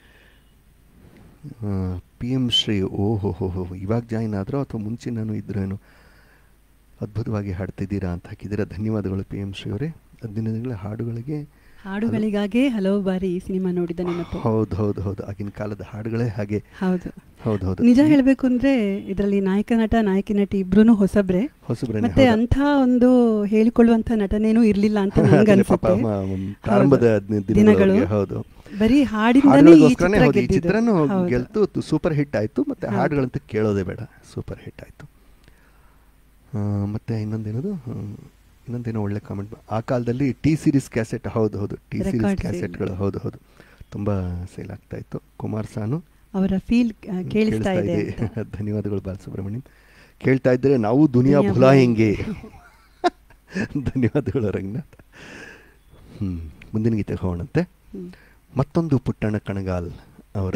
ಪಿ ಎಮ್ ಶ್ರೀ ಓಹೋ ಹೋ ಹೋ ಇವಾಗ ಜಾಯಿನ್ ಆದರೂ ಅಥವಾ ಮುಂಚೆ ನಾನು ಇದ್ರೇನು ಅದ್ಭುತವಾಗಿ ಹಾಡ್ತಿದ್ದೀರಾ ಅಂತ ಹಾಕಿದ್ದೀರಾ ಧನ್ಯವಾದಗಳು ಪಿ ಎಮ್ ಶ್ರೀ ಅವರೇ ಹದಿನೈದು ಹಾಡುಗಳಿಗೆ ಹಾಡುಗಳಿಗಾಗೇ ಹಲವು ಬಾರಿ ಈ ಸಿನಿಮಾ ನೋಡಿದ ನೆನಪು ಹೌದು ಹೌದು ಹೌದು ಆಗಿನ ಕಾಲದ ಹಾಡುಗಳೇ ಹಾಗೆ ಹೌದು ಹೌದು ಹೌದು ನಿಜ ಹೇಳಬೇಕು ಅಂದ್ರೆ ಇದರಲ್ಲಿ ನಾಯಕ ನಟ ನಾಯಕಿ ನಟಿ ಇಬ್ರು ಹೊಸಬ್ರೆ ಹೊಸಬ್ರೇನೆ ಮತ್ತೆ ಹೌದು. ಅಂಥ ಒಂದು ಹೇಳಿಕೊಳ್ಳುವಂತ ನಟನೇನೂ ಇರ್ಲಿಲ್ಲ ಅಂತ ಅದೇ ನನ್ಗೆ ಪಾಪ ಅನ್ಸುತ್ತೆ ಮ- ಮ್, ಪ್ರಾರಂಭದ ಹೌದು. ದಿನ- ದಿನಗಳು ದಿನಗಳೊಳಗೆ, ಹೌದು ಬರೀ ಹಾಡಿಂದನೇ ಈ ಹಾಡುಗಳಿಗೋಸ್ಕರನೇ ಚಿತ್ರ ಹೌದು ಈ ಗೆದ್ದಿದ್ದು. ಚಿತ್ರನೂ ಹೌದು. ಗೆಲ್ತು ಸೂಪರ್ ಹಿಟ್ ಆಯ್ತು ಮತ್ತೆ ಹೌದು. ಹಾಡುಗಳಂತ ಕೇಳೋದೇ ಬೇಡ ಸೂಪರ್ ಹಿಟ್ ಆಯ್ತು ಆ, ಮತ್ತೆ ಇನ್ನೊಂದೇನದು ಹ್ಮ್, ಇನ್ನೊಂದೇನೋ ಒಳ್ಳೆ ಕಾಮೆಂಟ್ ಆ ಕಾಲದಲ್ಲಿ ಟಿ ಸೀರೀಸ್ ಕ್ಯಾಸೆಟ್ ಹೌದು ಹೌದು ಟಿ ಸೀರೀಸ್ Record ಕ್ಯಾಸೆಟ್ಗಳು sale. ಹೌದು ಹೌದು ತುಂಬಾ ಸೇಲ್ ಆಗ್ತಾ ಇತ್ತು ಕುಮಾರ್ ಸಾನು ಅವರ ಫೀಲ್ ಕೇಳಿಸ್ತಾ ಇದೆ ಅಂತ. ಧನ್ಯವಾದಗಳು ಬಾಲಸುಬ್ರಹ್ಮಣ್ಯಂ ಕೇಳ್ತಾ ಇದ್ರೆ ನಾವು ದುನಿಯಾ ದುನಿಯಾ ಭುಲಾ ಭುಲಾ ಹೆಂಗೆ ಧನ್ಯವಾದಗಳು ರಂಗನಾಥ್ ಹ್ಮ್ ಮುಂದಿನ ಗೀತೆ ಹೋಗೋಣಂತೆ ಹ್ಮ್. ಮತ್ತೊಂದು ಪುಟ್ಟಣ ಕಣಗಾಲ್ ಅವರ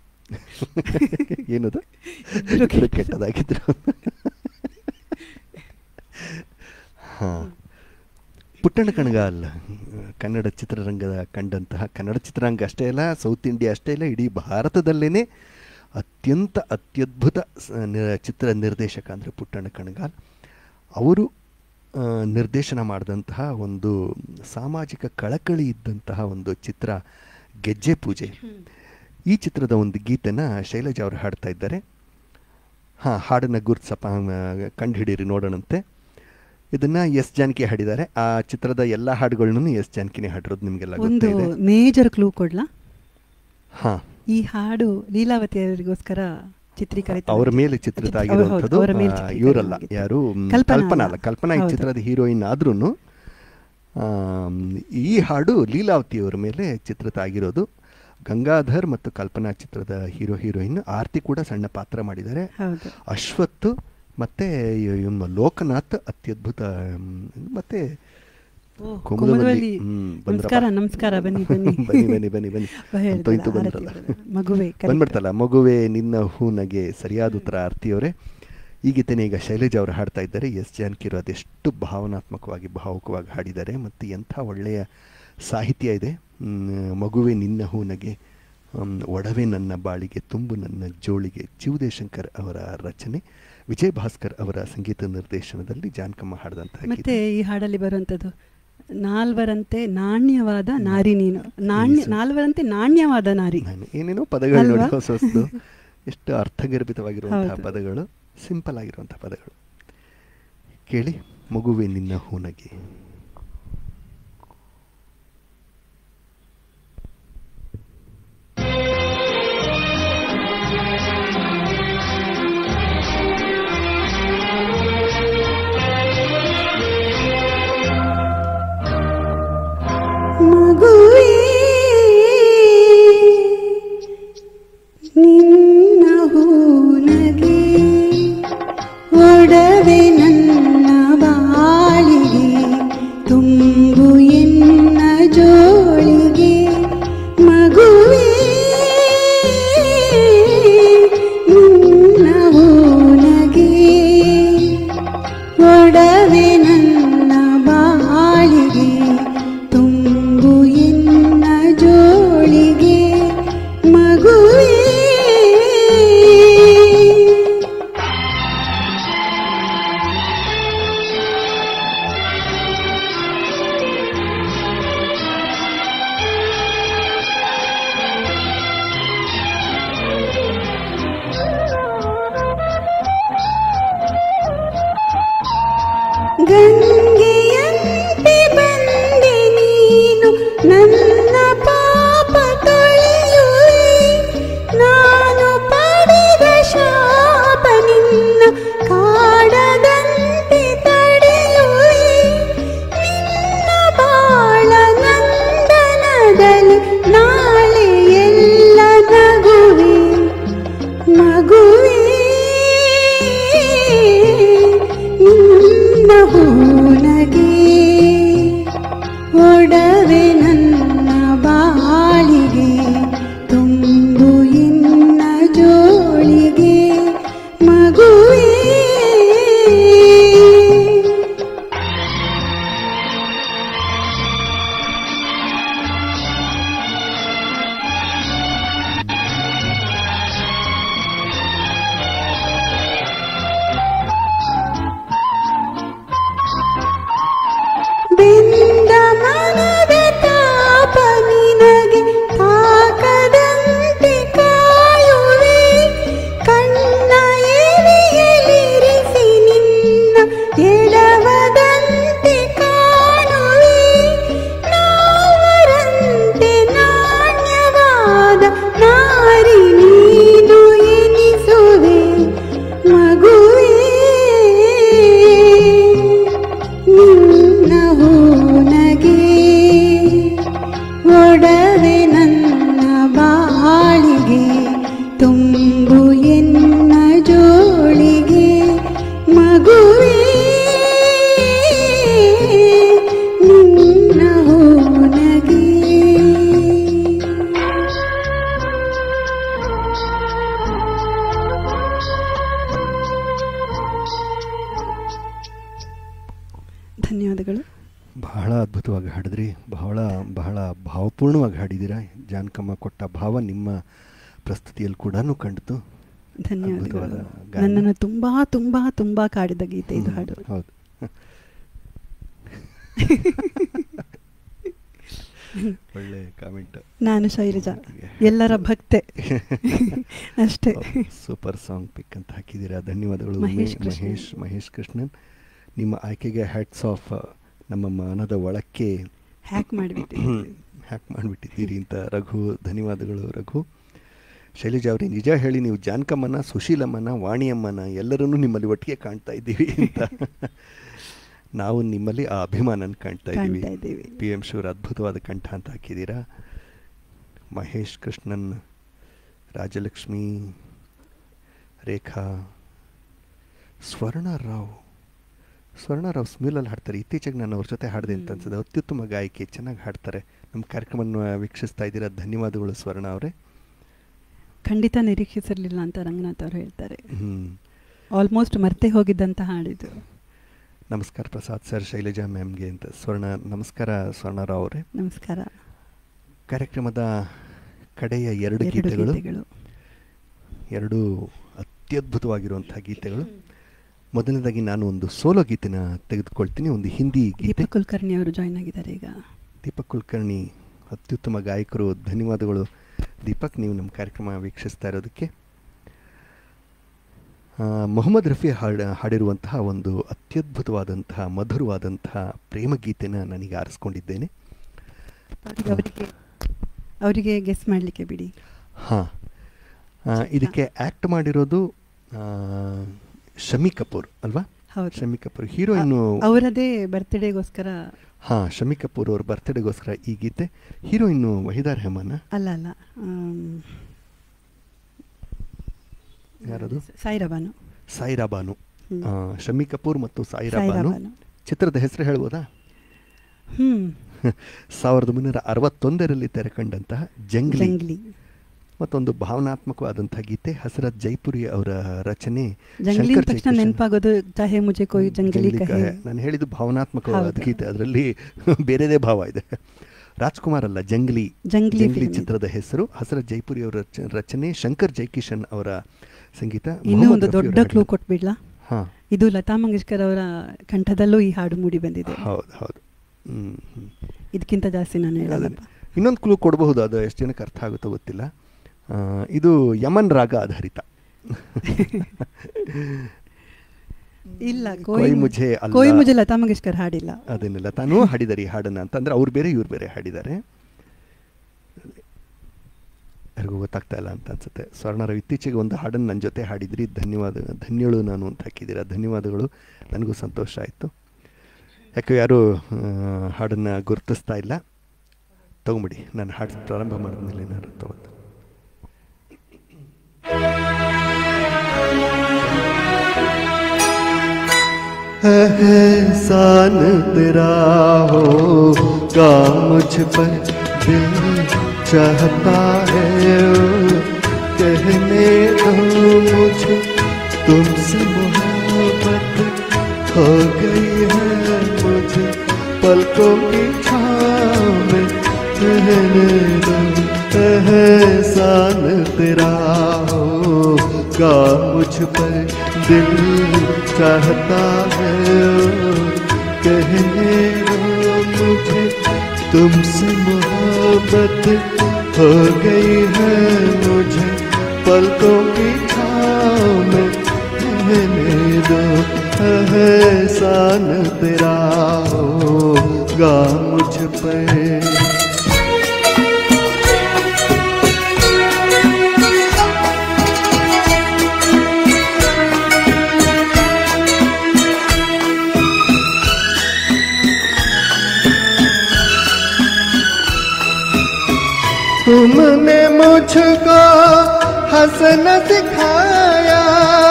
ಏನದು ಇಬ್ರು ಇಬ್ರು ಕೆಟ್ಟದಾಗಿದ್ರು ಹಾ ಪುಟ್ಟಣ ಕಣಗಾಲ್ ಕನ್ನಡ ಚಿತ್ರರಂಗದ ಕಂಡಂತಹ ಕನ್ನಡ ಚಿತ್ರರಂಗ ಅಷ್ಟೇ ಅಲ್ಲ ಸೌತ್ ಇಂಡಿಯಾ ಅಷ್ಟೇ ಅಲ್ಲ ಇಡೀ ಭಾರತದಲ್ಲೇ ಅತ್ಯಂತ ಅತ್ಯದ್ಭುತ ಸ- ನಿ- ಚಿತ್ರ ನಿರ್ದೇಶಕ ಅಂದರೆ ಪುಟ್ಟಣ ಕಣಗಾಲ್ ಅವರು ಆ, ನಿರ್ದೇಶನ ಮಾಡಿದಂತಹ ಒಂದು ಸಾಮಾಜಿಕ ಕಳಕಳಿ ಇದ್ದಂತಹ ಒಂದು ಚಿತ್ರ ಗೆಜ್ಜೆ ಪೂಜೆ ಈ ಚಿತ್ರದ ಒಂದು ಗೀತೆನ ಶೈಲಜಾ ಅವರು ಹಾಡ್ತಾ ಇದ್ದಾರೆ ಹಾಂ ಹಾಡನ್ನ ಗುರುತಿಸಪ್ಪ ಕಂಡು ಹಿಡೀರಿ ನೋಡೋಣಂತೆ ಇದನ್ನ ಎಸ್ ಜಾನಕಿ ಹಾಡಿದ್ದಾರೆ ಆ ಚಿತ್ರದ ಎಲ್ಲ ಹಾಡುಗಳನ್ನು ಎಸ್ ಜಾನಕಿನೇ ಹಾಡಿರೋದು ನಿಮಗೆಲ್ಲ ಒಂದು ಗೊತ್ತಿದೆ ಮೇಜರ್ ಕ್ಲೂ ಕೊಡ್ಲಾ ಹಾಂ ಈ ಹಾಡು ಲೀಲಾವತಿ ಅವರಿಗೋಸ್ಕರ ಚಿತ್ರೀಕರಿತ ಅವರ ಮೇಲೆ ಚಿತ್ರಿತ ಚಿತ್ರ- ಆಗಿರುವಂಥದ್ದು ಹೌದು, ಅವರ ಮೇಲೆ ಆ, ಚಿತ್ರೀಕರಣ ಇವರಲ್ಲ ಆಗಿತ್ತು. ಯಾರು ಮ್, ಕಲ್ಪನಾ ಕಲ್ಪನಾ ಅಲ್ಲ. ಅಲ್ಲ ಕಲ್ಪನಾ ಈ ಹೌದು. ಚಿತ್ರದ ಹೀರೋಯಿನ್ ಆದ್ರೂ ಈ ಹಾಡು ಲೀಲಾವತಿಯವರ ಮೇಲೆ ಚಿತ್ರಿತ ಆಗಿರೋದು ಗಂಗಾಧರ್ ಮತ್ತು ಕಲ್ಪನಾ ಚಿತ್ರದ ಹೀರೋ ಹೀರೋಯಿನ್ ಆರ್ತಿ ಕೂಡ ಸಣ್ಣ ಪಾತ್ರ ಮಾಡಿದ್ದಾರೆ ಹೌದು ಅಶ್ವತ್ ಮತ್ತೆ ಇವ್ನು ಲೋಕನಾಥ್ ಅತ್ಯದ್ಭುತ ಮ್, ಮತ್ತೆ ಓ, ಕುಮುದವಲ್ಲಿ. ಕುಮುದವಲ್ಲಿ. ಹ್ಮ್, ಬಂದ್ರಪ್ಪ. ನಮಸ್ಕಾರ ನಮಸ್ಕಾರ ಬನ್ನಿ ಬನ್ನಿ ಬನ್ನಿ ಬನ್ನಿ ಬನ್ನಿ ಬನ್ನಿ ಬಾ ಹೇಳಿದ್ರಲ್ಲ, ಅಂತೂ ಇಂತೂ ಆರತಿ ಬಂದ್ರಲ್ಲ ಬರೋದು. ಮಗುವೇ correct. ಬಂದ್ಬಿಡ್ತಲ್ಲ ಮಗುವೆ ನಿನ್ನ ಹೂನಗೆ ಸರಿಯಾದ ಉತ್ತರ ಆರ್ತಿಯವರೇ ಈ ಗೀತೆನ ಈಗ ಶೈಲಜಾ ಅವರು ಹಾಡ್ತಾ ಇದ್ದಾರೆ ಎಸ್ ಜಾನಕಿರು ಅದೆಷ್ಟು ಭಾವನಾತ್ಮಕವಾಗಿ ಭಾವುಕವಾಗಿ ಹಾಡಿದ್ದಾರೆ ಮತ್ತು ಎಂಥ ಒಳ್ಳೆಯ ಸಾಹಿತ್ಯ ಇದೆ ಮ್, ಮಗುವೆ ನಿನ್ನ ಹೂನಗೆ ಆಮ್, ಒಡವೆ ನನ್ನ ಬಾಳಿಗೆ ತುಂಬು ನನ್ನ ಜೋಳಿಗೆ ಜೀವದೇಶಂಕರ್ ಅವರ ರಚನೆ ವಿಜಯ್ ಭಾಸ್ಕರ್ ಅವರ ಸಂಗೀತ ನಿರ್ದೇಶನದಲ್ಲಿ ಜಾನಕಮ್ಮ ಹಾಡಿದಂತಹ ಮತ್ತೆ ಈ ಹಾಡಲ್ಲಿ ಬರುವಂಥದ್ದು ನಾಲ್ವರಂತೆ ನಾಣ್ಯವಾದ ನಾರಿ ನೀನು ನಾಣ್ಯ Yes. ನಾಲ್ವರಂತೆ ನಾಣ್ಯವಾದ ನಾರಿ ನಾನು ಏನೇನೋ ಪದಗಳು ನೋಡಿ ಅಲ್ವಾ? ಹೊಸ ಹೊಸದು ಎಷ್ಟು ಅರ್ಥಗರ್ಭಿತವಾಗಿರುವಂತಹ ಹೌದು. ಪದಗಳು ಸಿಂಪಲ್ ಆಗಿರುವಂತಹ ಪದಗಳು ಕೇಳಿ ಮಗುವೆ ನಿನ್ನ ಹೂನಗೆ ಮಗುವೇ ನಿನ್ನ ಹೂನಗೆ ಒಡವೆ ನನ್ನ ಬಾಳಿಗೆ ತುಂಬು ಎನ್ನ ಜೋಳಿಗೆ ಮಗುವೇ ನಿನ್ನ ಹೂನಗೆ ಒಡವೆ ನನ್ನ ಬಾಳಿಗೆ ತುಂಬು ಎನ್ನ ಜೋಳಿಗೆ ಮಗುವೇ ಗಂಗೆಯಂತೆ ಬಂದೆ ನೀನು ನನ್ನ ಪಾಪ ತೊಳೆಯುವೆ ನಾನು ಪಡೆದ ಶಾಪ ನಿನ್ನ ಕಾಡದಂತೆ ತಡೆಯುವೆ ನಿನ್ನ ಬಾಳ ನಂದನದಲ್ಲಿ ನಾಳೆ ಎಲ್ಲ ನಗುವೆ ಮಗುವೇ ನಿನ್ನ ಹೂನಗೆ ಒಡವೆ ನನ್ನ ಬಾಳಿಗೆ ತುಂಬು ಇನ್ನ ಜೋಳಿಗೆ ಮಗುವೇ ಬೆಂದ ಮನದ ತಾಪ ನಿನಗೆ ತಾಕದಂತೆ ಕಾಯುವೆ ಕಣ್ಣ ಎಲೆಯಲಿರಿಸಿ ನಿನ್ನ ಎಡವದಂತೆ ಕಾಣುವೆ ನಾವರಂತೆ ನಾಣ್ಯವಾದ ನಾರಿ ನೀನು ಎನಿಸುವೆ ಮಗುವೇ ನಿನ್ನ ಹೂನಗೆ ಒಡವೆ ನನ್ನ ಬಾಳಿಗೆ ತುಂಬು ಎನ್ನ ಜೋಳಿಗೆ ಮಗುವೇ ನಿನ್ನ ಹೂನಗೆ ಧನ್ಯವಾದಗಳು ಬಹಳ ಅದ್ಭುತವಾಗಿ ಹಾಡಿದ್ರಿ ಬಹಳ ಬಹಳ ಭಾವಪೂರ್ಣವಾಗಿ ಹಾಡಿದ್ದೀರಾ ಜಾನಕಮ್ಮ ಕೊಟ್ಟ ಭಾವ ನಿಮ್ಮ ಪ್ರಸ್ತುತಿಯಲ್ಲಿ ಕೂಡ ಕಂಡಿತು ಧನ್ಯವಾದಗಳು ಅದ್ಭುತವಾದ ಗಾನ. ನನ್ನನ್ನು ತುಂಬಾ ತುಂಬಾ ತುಂಬಾ ಕಾಡಿದ ಗೀತೆ ಇದು ಹಾಡು ಹೌದು ಒಳ್ಳೆ ಕಾಮೆಂಟ್ ನಾನು ಶೈಲಜಾ ಎಲ್ಲರ ಭಕ್ತೆ ಅಷ್ಟೇ ಸೂಪರ್ ಸಾಂಗ್ ಪಿಕ್ ಅಂತ ಹಾಕಿದ್ದೀರಾ ಧನ್ಯವಾದಗಳು ಮಹೇಶ್ ಮೇ- ಕೃಷ್ಣನ್. ಮಹೇಶ್ ಮಹೇಶ್ ಕೃಷ್ಣನ್ ನಿಮ್ಮ ಆಯ್ಕೆಗೆ ಹ್ಯಾಟ್ಸ್ ಆಫ್ ನಮ್ಮ ಮನದ ಒಳಕ್ಕೆ ಹ್ಯಾಕ್ ಮಾಡಿಬಿಟ್ಟು ಹ್ಯಾಕ್ ಮಾಡಿಬಿಟ್ಟಿದ್ದೀರಿ ಅಂತ ರಘು ಧನ್ಯವಾದಗಳು ರಘು ಶೈಲಜಾ ಅವರೇ ನಿಜ ಹೇಳಿ ನೀವು ಜಾನಕಮ್ಮನ ಸುಶೀಲಮ್ಮನ ವಾಣಿಯಮ್ಮನ ಎಲ್ಲರನ್ನೂ ನಿಮ್ಮಲ್ಲಿ ಒಟ್ಟಿಗೆ ಕಾಣ್ತಾ ಇದ್ದೀವಿ ಅಂತ ನಾವು ನಿಮ್ಮಲ್ಲಿ ಆ ಅಭಿಮಾನನ ಕಾಣ್ತಾ ಕಾಣ್ತಾ ಇದ್ದೀವಿ ಇದ್ದೀವಿ. ಪಿ ಎಂ ಶಿವರ ಅದ್ಭುತವಾದ ಕಂಠ ಅಂತ ಹಾಕಿದ್ದೀರಾ ಮಹೇಶ್ ಕೃಷ್ಣನ್ ರಾಜಲಕ್ಷ್ಮಿ ರೇಖಾ ಸ್ವರ್ಣ ರಾವ್ ಸ್ವರ್ಣ ರಾವ್ ಸ್ಮಿಲಲ್ಲಿ ಹಾಡ್ತಾರೆ ಇತ್ತೀಚೆಗೆ ನಾನು ಅವ್ರ ಜೊತೆ ಹಾಡಿದೆ ಅಂತ ಹ್ಮ್. ಅನ್ಸುತ್ತೆ ಅತ್ಯುತ್ತಮ ಗಾಯಕಿ ಚೆನ್ನಾಗಿ ಹಾಡ್ತಾರೆ ನಮ್ಮ ಕಾರ್ಯಕ್ರಮವನ್ನು ವೀಕ್ಷಿಸ್ತಾ ಇದ್ದೀರಾ ಧನ್ಯವಾದಗಳು ಸ್ವರ್ಣ ಅವರೇ ಖಂಡಿತ ನಿರೀಕ್ಷಿಸಿರ್ಲಿಲ್ಲ ಅಂತ ರಂಗನಾಥ್ ಅವರು ಹೇಳ್ತಾರೆ ಹ್ಞೂ ಆಲ್ಮೋಸ್ಟ್ ಮರ್ತೆ ಹೋಗಿದ್ದಂತ ಹಾಡಿದ್ದು ನಮಸ್ಕಾರ ಪ್ರಸಾದ್ ಸರ್ ಶೈಲಜಾ ಮ್ಯಾಮ್ಗೆ ಅಂತ ಸ್ವರ್ಣ ನಮಸ್ಕಾರ ಸ್ವರ್ಣರಾವ್ ಅವರೇ ನಮಸ್ಕಾರ ಕಾರ್ಯಕ್ರಮದ ಕಡೆಯ ಎರಡು ಎರಡು ಗೀತೆಗಳು ಗೀತೆಗಳು ಎರಡು ಅತ್ಯದ್ಭುತವಾಗಿರುವಂತಹ ಗೀತೆಗಳು ಮೊದಲನೇದಾಗಿ ನಾನು ಒಂದು ಸೋಲೋ ಗೀತೆನ ತೆಗೆದುಕೊಳ್ತೀನಿ ಒಂದು ಹಿಂದಿ ಗೀತೆ ದೀಪಕ್ ಕುಲಕರ್ಣಿ ಅವರು ಜಾಯ್ನ್ ಆಗಿದ್ದಾರೆ ಈಗ ದೀಪಕ್ ಕುಲಕರ್ಣಿ ಅತ್ಯುತ್ತಮ ಗಾಯಕರು ಧನ್ಯವಾದಗಳು ದೀಪಕ್ ನೀವು ನಮ್ಮ ಕಾರ್ಯಕ್ರಮ ವೀಕ್ಷಿಸ್ತಾ ಇರೋದಕ್ಕೆ ಆ, ಮೊಹಮ್ಮದ್ ರಫಿ ಹಾಡ ಹಾಡಿರುವಂತಹ ಒಂದು ಅತ್ಯದ್ಭುತವಾದಂತಹ ಮಧುರವಾದಂತಹ ಪ್ರೇಮ ಗೀತೆನ ನನಗೆ ಆರಿಸ್ಕೊಂಡಿದ್ದೇನೆ ಅವರಿಗೆ ಅವರಿಗೆ ಅವರಿಗೆ ಗೆಸ್ ಮಾಡಲಿಕ್ಕೆ ಬಿಡಿ ಹಾಂ ಇದಕ್ಕೆ ಆ್ಯಕ್ಟ್ ಮಾಡಿರೋದು ಆ, ಶಮಿ ಕಪೂರ್ ಅಲ್ವಾ ಹೌದು ಶಮಿ ಕಪೂರ್ ಹೀರೋಯಿನ್ನು ಅವರದೇ ಬರ್ತ್ಡೇಗೋಸ್ಕರ ಹಾಂ ಶಮಿ ಕಪೂರ್ ಅವ್ರ ಬರ್ತ್ಡೇಗೋಸ್ಕರ ಈ ಗೀತೆ ಹೀರೋಯಿನ್ನು ವಹಿದಾ ರೆಹಮಾನ ಅಲ್ಲ ಅಲ್ಲ ಆಮ್, ಯಾರದು ಸಾಯಿರಾ ಬಾನು ಸಾಯಿರಾ ಬಾನು ಹ್ಮ್. ಆ, ಶಮಿ ಕಪೂರ್ ಮತ್ತು ಸಾಯಿರಾ ಸಾಯಿರಾ ಬಾನು ಬಾನು. ಚಿತ್ರದ ಹೆಸರು ಹೇಳ್ಬೋದಾ ಹ್ಮ್ ಸಾವಿರದ ಒಂಬೈನೂರ ಅರವತ್ತೊಂದರಲ್ಲಿ ತೆರೆಕಂಡಂತಹ ಜಂಗ್ಲಿ ಜಂಗ್ಲಿ ಮತ್ತೊಂದು ಭಾವನಾತ್ಮಕವಾದಂತಹ ಗೀತೆ ಹಸರತ್ ಜೈಪುರಿ ಅವರ ರಚನೆ ಜಂಗ್ಲಿ ಶಂಕರ್ ತಕ್ಷಣ ಜೈಕಿಶನ್. ನೆನಪಾಗೋದು ಚಾಹೆ ಮುಜೆ ಕೊಯ್ ಜಂಗಲಿ ಜಂಗ್ಲಿ ಕಹೆ ಕಹೆ. ನಾನು ಹೇಳಿದ್ದು ಭಾವನಾತ್ಮಕವಾದ ಹೌದು. ಗೀತೆ ಅದರಲ್ಲಿ ಬೇರೆದೇ ಭಾವ ಇದೆ ರಾಜ್ಕುಮಾರ್ ಅಲ್ಲ ಜಂಗ್ಲಿ ಜಂಗ್ಲಿ ಜಂಗ್ಲಿ film ಇದು. ಚಿತ್ರದ ಹೆಸರು ಹಸರತ್ ಜೈಪುರಿ ಅವರ ರಚ- ರಚನೆ ಶಂಕರ್ ಜೈಕಿಶನ್ ಅವರ ಸಂಗೀತ ಇನ್ನೂ ಮೊಹಮ್ಮದ್ ಒಂದು ರಫಿ ದೊಡ್ಡ ಅವರ ಕ್ಲೂ ಹಾಡಿನ- ಕೊಟ್ಬಿಡ್ಲಾ ಹಾ ಇದು ಲತಾ ಮಂಗೇಶ್ಕರ್ ಅವರ ಕಂಠದಲ್ಲೂ ಈ ಹಾಡು ಮೂಡಿ ಬಂದಿದೆ ಹೌದು ಹೌದು ಹ್ಮ್ ಹ್ಮ್. ಇದಕ್ಕಿಂತ ಜಾಸ್ತಿ ನಾನು ಹೇಳಲ್ಲಪ್ಪ ಇನ್ನೊಂದು ಕ್ಲೂ ಕೊಡಬಹುದು ಅದು ಎಷ್ಟು ಜನಕ್ಕೆ ಅರ್ಥ ಆಗುತ್ತೋ ಗೊತ್ತಿಲ್ಲ ಆ, ಇದು ಯಮನ್ ರಾಗ ಆಧಾರಿತ ಇಲ್ಲ ಕೊಯ್ ಮುझे ಅಲ್ಲ. ಕೋಯ್ ಮುಜೆ ಲತಾ ಮಂಗೇಶ್ಕರ್ ಹಾಡಿಲ್ಲ ಅದನ್ನೆಲ್ಲ ತಾನು ಹಾಡಿದ್ದಾರೆ ಈ ಹಾಡನ್ನ ಅಂತಂದ್ರೆ ಅವ್ರು ಬೇರೆ ಇವ್ರು ಬೇರೆ ಹಾಡಿದ್ದಾರೆ ಯಾರಿಗೂ ಗೊತ್ತಾಗ್ತಾ ಇಲ್ಲ ಅಂತ ಅನ್ಸುತ್ತೆ ಸ್ವರ್ಣರು ಇತ್ತೀಚೆಗೆ ಒಂದು ಹಾಡನ್ನು ನನ್ನ ಜೊತೆ ಹಾಡಿದ್ರಿ ಧನ್ಯವಾದ ಧನ್ಯಳು ನಾನು ಅಂತ ಹಾಕಿದ್ದೀರಾ ಧನ್ಯವಾದಗಳು ನನಗೂ ಸಂತೋಷ ಆಯಿತು ಯಾಕೆ ಯಾರು ಹಾಡನ್ನು ಗುರುತಿಸ್ತಾ ಇಲ್ಲ ತೊಗೊಂಬಿಡಿ ನಾನು ಹಾಡು ಪ್ರಾರಂಭ ಮಾಡಿದ್ಮೇಲೆ ಏನಾದ್ರು ತಗೊಂಡು एहसान तेरा होगा मुझ पर दिल चाहता है कहने दो मुझे तुमसे मोहब्बत हो गई है मुझे पलकों की छाँव में रहने दो एहसान तेरा होगा मुझ पर दिल चाहता है कहने दो मुझे तुमसे मोहब्बत हो गई है मुझे पलकों की छाँव में रहने दो एहसान तेरा होगा मुझ पर तुमने मुझको हंसना सिखाया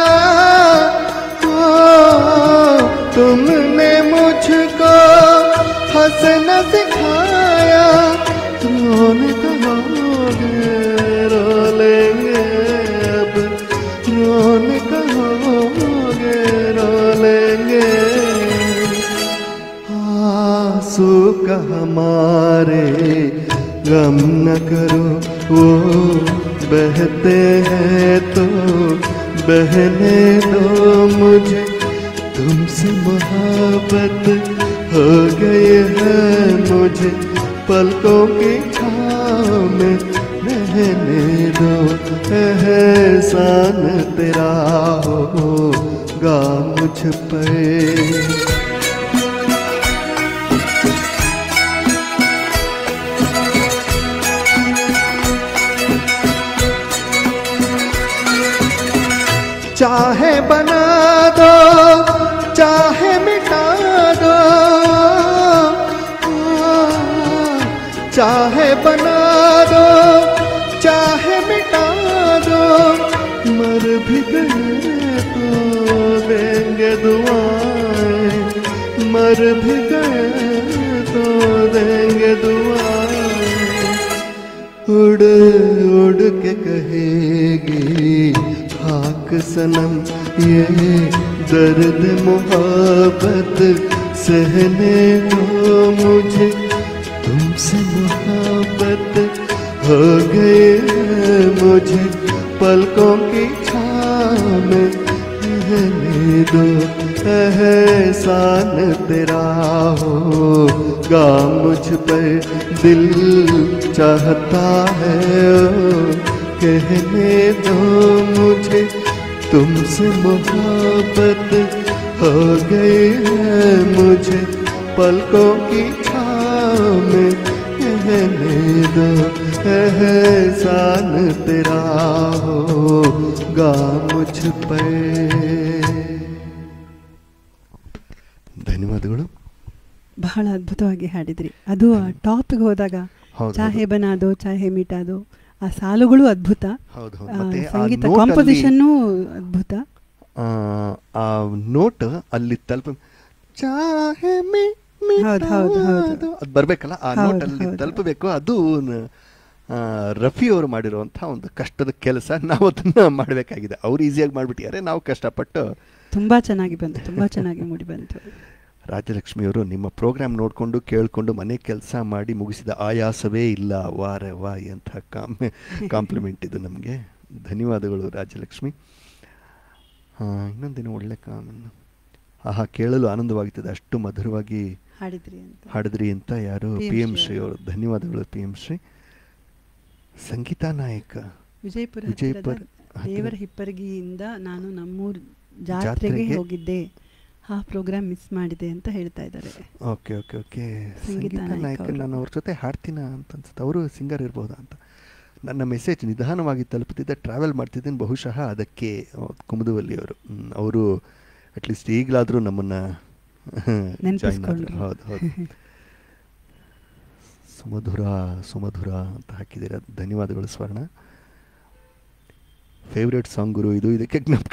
ओ, तुमने मुझको हंसना सिखाया रोने कहोगे रो लेंगे अब रोने कहोगे रो लेंगे आंसू का हमारे गम न करो वो बहते हैं तो बहने दो मुझे तुमसे मोहब्बत हो गई है मुझे पलकों की छाँव में रहने दो एहसान तेरा होगा मुझ पर चाहे बना दो चाहे मिटा दो चाहे बना दो चाहे मिटा दो मर भी गए तो देंगे दुआएं मर भी गए तो देंगे दुआएं उड़ उड़ के कहेगी खाक सनम ये दर्द मोहब्बत सहने दो मुझे तुमसे मोहब्बत हो गए हैं मुझे पलकों की छाँव में रहने दो एहसान तेरा होगा मुझ पर दिल चाहता है ओ, कहने दो मुझे तुमसे मोहब्बत हो गई है मुझे पलकों की छाँव में रहने दो एहसान तेरा होगा मुझ पर ಧನ್ಯವಾದಗಳು ಬಹಳ ಅದ್ಭುತವಾಗಿ ಹಾಡಿದ್ರಿ ಅದು ಟಾಪ್ಗೆ ಹೋದಾಗ ಹೌದು, ಚಾಹೆ ಹೌದು. ಬನಾದೋ ಚಾಹೆ ಮಿಟಾದೋ ಆ ಸಾಲುಗಳು ಅದ್ಭುತ ಹೌದು ಹೌದು ಆ, ಮತ್ತೆ ಆ ಸಂಗೀತ note ಅಲ್ಲಿ- ಕಾಂಪೋಸಿಷನ್ನು ಅದ್ಭುತ ಆ, ಆ ನೋಟ್ ಅಲ್ಲಿ ತಲುಪ ಚಾಹೆ ಮಿ ಹೌದು, ಹೌದು, ಹೌದು. ಮಿಟಾದೋ ಅದು ಬರ್ಬೇಕಲ್ಲ ಆ ಹೌದು, ನೋಟ್ ಅಲ್ಲಿ ಹೌದು. ತಲುಪಬೇಕು ಅದು ನ- ಆ, ರಫಿ ಅವರು ಮಾಡಿರುವಂಥ ಒಂದು ಕಷ್ಟದ ಕೆಲಸ ನಾವು ಅದನ್ನ ಮಾಡಬೇಕಾಗಿದೆ ಅವ್ರು ಈಸಿಯಾಗಿ ಮಾಡಿಬಿಟ್ಟಿದ್ದಾರೆ ನಾವು ಕಷ್ಟಪಟ್ಟು ತುಂಬಾ ಚೆನ್ನಾಗಿ ಬಂತು ತುಂಬಾ ಚೆನ್ನಾಗಿ ಮೂಡಿ ಬಂತು ರಾಜಲಕ್ಷ್ಮಿಯವರು ನಿಮ್ಮ ಪ್ರೋಗ್ರಾಮ್ ನೋಡಿಕೊಂಡು ಕೇಳಿಕೊಂಡು ಮನೆ ಕೆಲಸ ಮಾಡಿ ಮುಗಿಸಿದ ಆಯಾಸವೇ ಇಲ್ಲ ವಾರ ವಾ ಅಂತ ಕಾಮ್ ಕಾಂಪ್ಲಿಮೆಂಟ್ ಇದು ನಮಗೆ ಧನ್ಯವಾದಗಳು ರಾಜಲಕ್ಷ್ಮಿ ಆ, ಇನ್ನೊಂದೇನು ಒಳ್ಳೆ ಕಾಮನ್ ಆಹಾ ಕೇಳಲು ಆನಂದವಾಗುತ್ತದೆ ಅಷ್ಟು ಮಧುರವಾಗಿ ಹಾಡಿದ್ರಿ ಅಂತ ಹಾಡಿದ್ರಿ ಅಂತ ಯಾರು PM P M Shri Shri ಅವರು ಧನ್ಯವಾದಗಳು ಪಿ ಎಂ ಶ್ರೀ ಸಂಗೀತಾ ನಾಯಕ ವಿಜಯಪುರ ವಿಜಯಪುರ ಹತ್ತಿರದ ಹತ್ತಿರ- ದೇವರ ಹಿಪ್ಪರಗಿಯಿಂದ ನಾನು ನಮ್ಮೂರ್ ಜಾತ್ರೆಗೆ ಜಾತ್ರೆಗೆ ಹೋಗಿದ್ದೆ ಆ ಪ್ರೋಗ್ರಾಮ್ ಮಿಸ್ ಮಾಡಿದೆ ಅಂತ ಹೇಳ್ತಾ ಇದ್ದಾರೆ okay okay okay Sangeetha Sangeetha Nayaka Nayaka ಅವರು. ನಾನು ಅವ್ರ ಜೊತೆ ಹಾಡ್ತೀನ ಅಂತ ಅನ್ಸುತ್ತೆ ಅವರು ಸಿಂಗರ್ ಇರ್ಬೋದಾ ಅಂತ ನನ್ನ ಮೆಸೇಜ್ ನಿಧಾನವಾಗಿ ತಲುಪುತ್ತಿದ್ದೆ ಟ್ರಾವೆಲ್ ಮಾಡ್ತಿದ್ದೇನೆ ಬಹುಶಃ ಅದಕ್ಕೆ ಕುಮುದುವಲ್ಲಿ ಅವರು ಅವರು ಅಟ್ಲೀಸ್ಟ್ ಈಗಲಾದರೂ ನಮ್ಮನ್ನು ನೆನಪಿಸ್ಕೊಂಡ್ರು. ಹೌದು ಹೌದು ಸುಮಧುರ ಸುಮಧುರ ಅಂತ ಹಾಕಿದ್ದೀರ ಧನ್ಯವಾದಗಳು ಸ್ವರ್ಣ ಫೇವ್ರೇಟ್ ಸಾಂಗ್ ಗುರು ಇದು ಇದಕ್ಕೆ ಜ್ಞಾಪಕ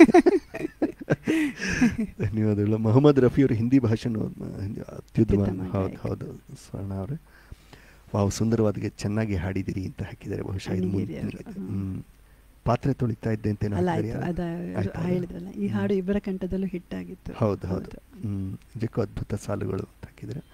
ಧನ್ಯವಾದಗಳು ಮೊಹಮ್ಮದ್ ರಫಿ ಅವರು ಹಿಂದಿ ಭಾಷೆನೂ ಅತ್ಯುತ್ತಮ ಅತ್ಯುತ್ತಮ ಹೌದು ಗಾಯಕ. ಹೌದು ಸ್ವರ್ಣ ಅವರೇ ವಾವ್ ಸುಂದರವಾದಿಗೆ ಚೆನ್ನಾಗಿ ಹಾಡಿದಿರಿ ಅಂತ ಹಾಕಿದ್ದಾರೆ ಬಹುಶಃ ಇದು ಅಣಿಗೇರಿ ಮುಂದಿನ ಅವರು, ಹ್ಮ್. ಪಾತ್ರೆ ತೊಳಿತಾ ಇದ್ದೆ ಅಂತ ಏನೋ ಅಲ್ಲ ಹಾಕಿದ್ದಾರೆ ಆಯ್ತು ಯಾರು? ಅದ ಆಯ್ತು, ಹೌದು. ಹೇಳಿದ್ರಲ್ಲ ಈ ಹ್ಮ್. ಹಾಡು ಇಬ್ಬರ ಕಂಠದಲ್ಲೂ ಹಿಟ್ ಆಗಿತ್ತು ಹೌದು ಹೌದು ಹ್ಮ್ ನಿಜಕ್ಕೂ ಅದ್ಭುತ ಸಾಲುಗಳು ಅಂತ ಹಾಕಿದರೆ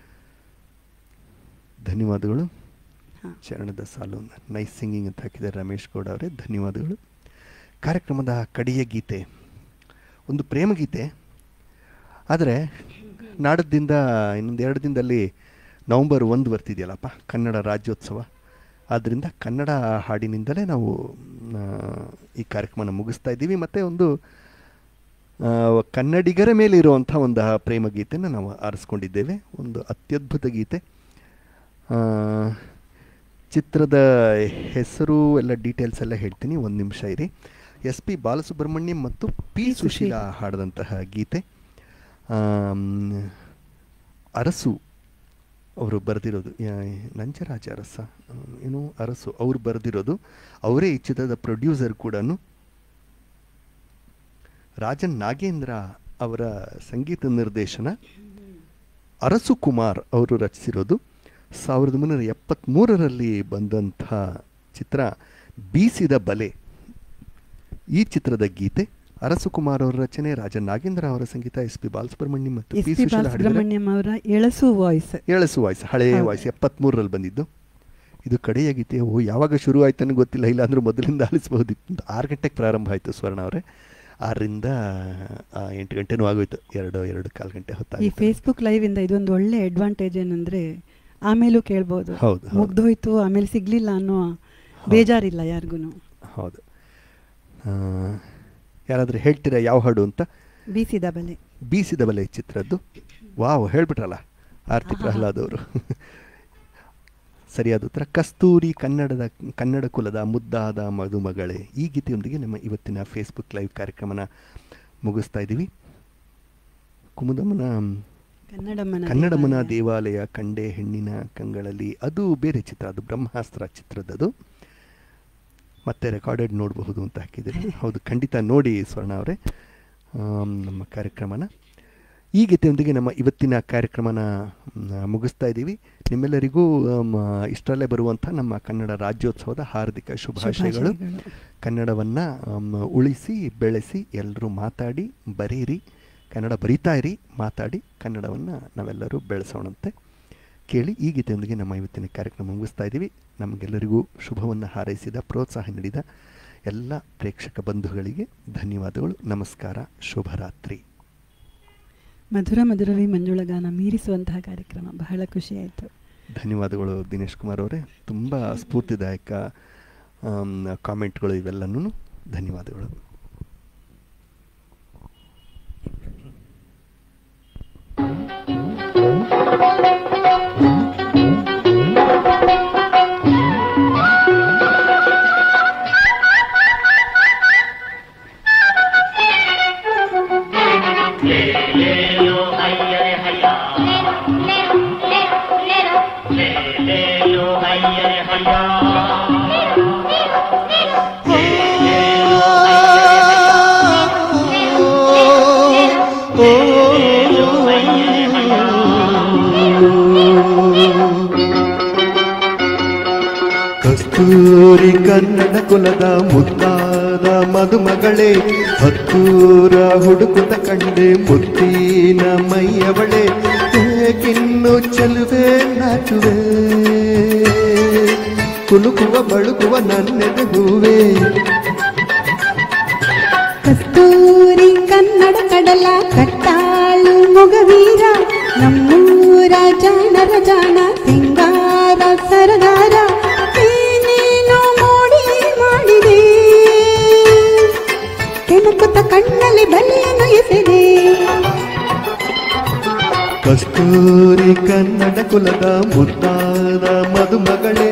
ಧನ್ಯವಾದಗಳು ಹಾ. ಚರಣದ ಸಾಲು ನೈಸ್ ಸಿಂಗಿಂಗ್ ಅಂತ ಹಾಕಿದ್ದಾರೆ ರಮೇಶ್ ಗೌಡ ಅವರೇ ಧನ್ಯವಾದಗಳು ಕಾರ್ಯಕ್ರಮದ ಕಡೆಯ ಗೀತೆ ಒಂದು ಪ್ರೇಮ ಗೀತೆ ಆದರೆ ನಾಡದಿಂದ ಇನ್ನೊಂದು ಎರಡು ದಿನದಲ್ಲಿ ನವಂಬರ್ ಒಂದು ಬರ್ತಿದೆಯಲ್ಲಪ್ಪ ಕನ್ನಡ ರಾಜ್ಯೋತ್ಸವ ಆದ್ದರಿಂದ ಕನ್ನಡ ಹಾಡಿನಿಂದಲೇ ನಾವು ಆ, ಈ ಕಾರ್ಯಕ್ರಮನ ಮುಗಿಸ್ತಾ ಇದ್ದೀವಿ ಮತ್ತು ಒಂದು ಆ, ಕನ್ನಡಿಗರ ಮೇಲೆ ಇರುವಂಥ ಒಂದು ಪ್ರೇಮ ಗೀತೆನ ನಾವು ಆರಿಸ್ಕೊಂಡಿದ್ದೇವೆ ಒಂದು ಅತ್ಯದ್ಭುತ ಗೀತೆ ಆ, ಚಿತ್ರದ ಹೆಸರು ಎಲ್ಲ ಡೀಟೇಲ್ಸ್ ಎಲ್ಲ ಹೇಳ್ತೀನಿ ಒಂದು ನಿಮಿಷ ಇರಿ ಎಸ್ ಪಿ ಬಾಲಸುಬ್ರಹ್ಮಣ್ಯಂ ಮತ್ತು ಪಿ ಪಿ. ಸುಶೀಲಾ ಸುಶೀಲಾ. ಹಾಡಿದಂತಹ ಗೀತೆ ಆಮ್, ಅರಸು ಅವರು ಬರೆದಿರೋದು ನಂಜರಾಜ ಅರಸ ಆ, ಏನು ಅರಸು ಅವ್ರು ಬರೆದಿರೋದು ಅವರೇ ಈ ಚಿತ್ರದ ಪ್ರೊಡ್ಯೂಸರ್ ಕೂಡ ರಾಜನ್ ನಾಗೇಂದ್ರ ಅವರ ಸಂಗೀತ ನಿರ್ದೇಶನ ಅರಸು ಕುಮಾರ್ ಅವರು ರಚಿಸಿರೋದು ಸಾವಿರದ ಒಂಬೈನೂರ ಎಪ್ಪತ್ತ್ಮೂರರಲ್ಲಿ ಬಂದಂಥ ಚಿತ್ರ ಬೀಸಿದ ಬಲೆ ಈ ಚಿತ್ರದ ಗೀತೆ ಅರಸು ಕುಮಾರ್ ಅವರ ರಚನೆ ರಾಜನ್ ನಾಗೇಂದ್ರ ಅವರ ಸಂಗೀತ ಎಸ್ ಪಿ ಬಾಲಸುಬ್ರಹ್ಮಣ್ಯಂ ಮತ್ತು ಎಸ್ ಪಿ ಪಿ ಸುಶೀಲಾ ಹಾಡಿದ್ದಾರೆ ಬಾಲಸುಬ್ರಹ್ಮಣ್ಯಂ ಅವರ ಎಳಸು ವಾಯ್ಸ್ ಏಳಸು ವಾಯ್ಸ್ ಹಳೆಯ ಹೌದು. ವಾಯ್ಸ್ ಎಪ್ಪತ್ತ್ಮೂರರಲ್ಲಿ ಬಂದಿದ್ದು ಇದು ಕಡೆಯ ಗೀತೆ ಓ ಯಾವಾಗ ಶುರು ಆಯ್ತನ್ನು ಗೊತ್ತಿಲ್ಲ ಇಲ್ಲಾಂದ್ರೆ ಮೊದಲಿಂದ ಆಲಿಸಬಹುದಿತ್ತು ಆರು ಗಂಟೆಗೆ ಪ್ರಾರಂಭ ಆಯಿತು ಸ್ವರ್ಣ ಅವರೇ ಆರರಿಂದ ಆ, ಎಂಟು ಗಂಟೆನೂ ಆಗೋಯ್ತು ಎರಡು ಎರಡು ಕಾಲು ಗಂಟೆ ಈ ಹೊತ್ತಾಗಿತ್ತು ಫೇಸ್ಬುಕ್ ಲೈವ್ ಇಂದ ಇದೊಂದು ಒಳ್ಳೆ ಅಡ್ವಾಂಟೇಜ್ ಏನಂದ್ರೆ ಆಮೇಲೂ ಕೇಳ್ಬೋದು ಹೌದು, ಹೌದು. ಮುಗ್ದೋಯ್ತು ಆಮೇಲೆ ಸಿಗ್ಲಿಲ್ಲ ಅನ್ನೋ ಬೇಜಾರಿಲ್ಲ ಯಾರಿಗೂ ಹೌದು ಆ, ಯಾರಾದರೂ ಹೇಳ್ತೀರಾ ಯಾವ ಹಾಡು ಅಂತ ಬೀಸಿದ ಬಲೆ ಬೀಸಿದ ಬಲೆ ಚಿತ್ರದ್ದು ವಾವ್ ಹೇಳ್ಬಿಟ್ರಲ್ಲ ಆರ್ತಿ ಆಹಾ. ಪ್ರಹ್ಲಾದ್ ಅವರು ಸರಿಯಾದ ಉತ್ತರ ಕಸ್ತೂರಿ ಕನ್ನಡದ ಕನ್ನಡ ಕುಲದ ಮುದ್ದಾದ ಮದುಮಗಳೇ ಈ ಗೀತೆಯೊಂದಿಗೆ ನಮ್ಮ ಇವತ್ತಿನ ಫೇಸ್ಬುಕ್ ಲೈವ್ ಕಾರ್ಯಕ್ರಮನ ಮುಗಿಸ್ತಾ ಇದ್ದೀವಿ ಕುಮುದಮ್ಮನ ಕನ್ನಡಮ್ಮನ ಕನ್ನಡಮ್ಮನ ದೇವಾಲಯ. ದೇವಾಲಯ ಕಂಡೆ ಹೆಣ್ಣಿನ ಕಂಗಳಲ್ಲಿ ಅದು ಬೇರೆ ಚಿತ್ರ ಅದು ಬ್ರಹ್ಮಾಸ್ತ್ರ ಚಿತ್ರದದು ಮತ್ತೆ ರೆಕಾರ್ಡೆಡ್ ನೋಡಬಹುದು ಅಂತ ಹಾಕಿದ್ದೀರಿ ಹೌದು ಖಂಡಿತ ನೋಡಿ ಸ್ವರ್ಣ ಅವರೇ ಆಮ್, ನಮ್ಮ ಕಾರ್ಯಕ್ರಮನ ಈ ಗೀತೆಯೊಂದಿಗೆ ನಮ್ಮ ಇವತ್ತಿನ ಕಾರ್ಯಕ್ರಮನ ಮ್, ಮುಗಿಸ್ತಾ ಇದ್ದೀವಿ ನಿಮ್ಮೆಲ್ಲರಿಗೂ ಆಮ್, ಇಷ್ಟರಲ್ಲೇ ಬರುವಂಥ ನಮ್ಮ ಕನ್ನಡ ರಾಜ್ಯೋತ್ಸವದ ಹಾರ್ದಿಕ ಶುಭಾಶಯಗಳು ಶುಭಾಶಯಗಳು. ಕನ್ನಡವನ್ನು ಉಳಿಸಿ ಬೆಳೆಸಿ ಎಲ್ಲರೂ ಮಾತಾಡಿ ಬರೀರಿ ಕನ್ನಡ ಬರಿತಾ ಇರಿ ಮಾತಾಡಿ ಕನ್ನಡವನ್ನು ನಾವೆಲ್ಲರೂ ಬೆಳೆಸೋಣಂತೆ ಕೇಳಿ ಈ ಗೀತೆಯೊಂದಿಗೆ ನಮ್ಮ ಇವತ್ತಿನ ಕಾರ್ಯಕ್ರಮ ಮುಗಿಸ್ತಾ ಇದ್ದೀವಿ ನಮಗೆಲ್ಲರಿಗೂ ಶುಭವನ್ನು ಹಾರೈಸಿದ ಪ್ರೋತ್ಸಾಹ ನೀಡಿದ ಎಲ್ಲ ಪ್ರೇಕ್ಷಕ ಬಂಧುಗಳಿಗೆ ಧನ್ಯವಾದಗಳು ನಮಸ್ಕಾರ ಶುಭರಾತ್ರಿ ಮಧುರ ಮಧುರವಿ ಮಂಜುಳಗಾನ ಮೀರಿಸುವಂತಹ ಕಾರ್ಯಕ್ರಮ ಬಹಳ ಖುಷಿ ಆಯಿತು ಧನ್ಯವಾದಗಳು ದಿನೇಶ್ ಕುಮಾರ್ ಅವರೇ ತುಂಬ ಸ್ಫೂರ್ತಿದಾಯಕ ಕಾಮೆಂಟ್ಗಳು ಇವೆಲ್ಲನೂ ಧನ್ಯವಾದಗಳು ಕಸ್ತೂರಿ ಕನ್ನಡ ಕುಲದ ಮುದ್ದಾದ ಮದುಮಗಳೇ ಹತ್ತೂರ ಹುಡುಕುತ್ತ ಕಂಡೆ ಮುತ್ತಿನ ಮೈಯವಳೆ ಹೇಗಿನ್ನು ಚೆಲುವೆ ನಾಚುವೆ ಕುಲುಕುವ ಬಳುಕುವ ನನ್ನೆದೆ ಹೂವೇ ಕಸ್ತೂರಿ ಕನ್ನಡ ಕಡಲ ಕಟ್ಟಾಳು ಮೊಗವೀರ ನಮ್ಮೂರ ಜಾಣರ ಜಾಣ ಸಿಂಗಾರ ಸರದಾರ ಏನೇನೋ ಮೋಡಿ ಮಾಡಿದೆ ಕೆಣಕುತ್ತ ಕಣ್ಣಲ್ಲಿ ಬಲೆಯನ್ನು ಎಸೆದೆ ಕಸ್ತೂರಿ ಕನ್ನಡ ಕುಲದ ಮುದ್ದಾದ ಮದುಮಗಳೇ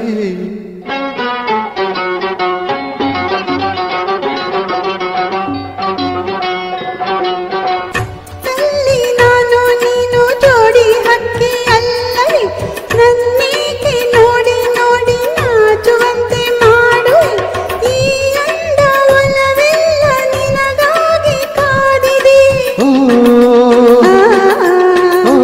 ಅಲ್ಲಿ ನಾನು ನೀನು ಜೋಡಿ ಹಕ್ಕಿ ಅಲ್ಲವೇ ನನ್ನೇಕೆ ನೋಡಿ ನೋಡಿ ನಾಚುವಂತೆ ಮಾಡುವೆ ಈ ಅಂದ ಒಲವೆಲ್ಲ ನಿನಗಾಗಿ ಕಾದಿದೆ ಓ ಆ,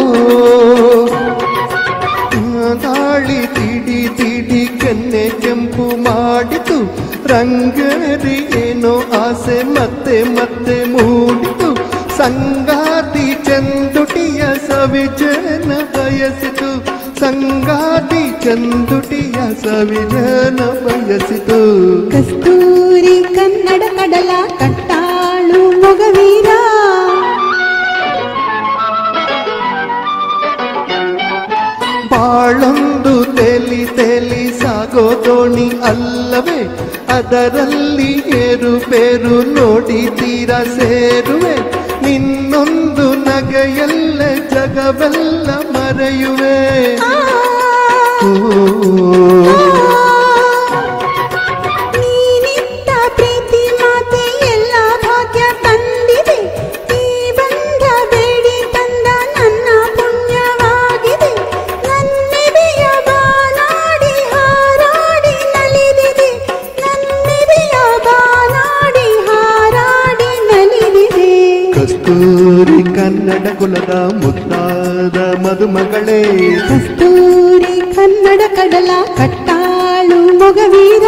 ಓ ಗಾಳಿ ತಿಡಿ ತಿಡಿ ಕೆನ್ನೆ ಕೆಂಪು ಮಾಡಿತು ರಂಗರಿ ಏನೋ ಆಸೆ ಮತ್ತೆ ಮತ್ತೆ ಮೂಡಿತು ಸಂಗಾತಿ ಚಂದುಟಿಯ ಸವಿಜನ ಬಯಸಿತು ಸಂಗಾತಿ ಚಂದುಟಿಯ ಸವಿಜನ ಬಯಸಿತು ಕಸ್ತೂರಿ ಕನ್ನಡ ಕಡಲ ಕಟ್ಟಾಳು ಮೊಗವೀರ ಬಾಳೊಂದು ತೆಲಿ ತೆಲಿ ಸಾಗೋ ದೋಣಿ ಅಲ್ಲವೇ ಅದರಲ್ಲಿ ಏರು ಬೇರು ನೋಡಿ ತೀರ ಸೇರುವೆ ನಿನ್ನೊಂದು ನಗೆಯಲ್ಲ ಜಗವೆಲ್ಲ ಮರೆಯುವೆ ಓ, ನೀನಿತ್ತ ಪ್ರೀತಿ ಮಾತೆ ಎಲ್ಲ ಭಾಗ್ಯ ತಂದಿದೆ ಈ ಬಂಧ ಬೇಡಿ ತಂದ ನನ್ನ ಪುಣ್ಯವಾಗಿದೆ ನನ್ನೆದೆಯ ಬಾನಾಡಿ ಹಾರಾಡಿ ನಲಿದಿದೆ ನನ್ನೆದೆಯ ಬಾನಾಡಿ ಹಾರಾಡಿ ನಲಿದಿದೆ ಕಸ್ತೂರಿ ಕನ್ನಡ ಕುಲದ ಮುದ್ದಾದ ಮದುಮಗಳೇ ಕಸ್ತೂರಿ ಕನ್ನಡ ಕಡಲ ಕಟ್ಟಾಳು ಮೊಗವೀರ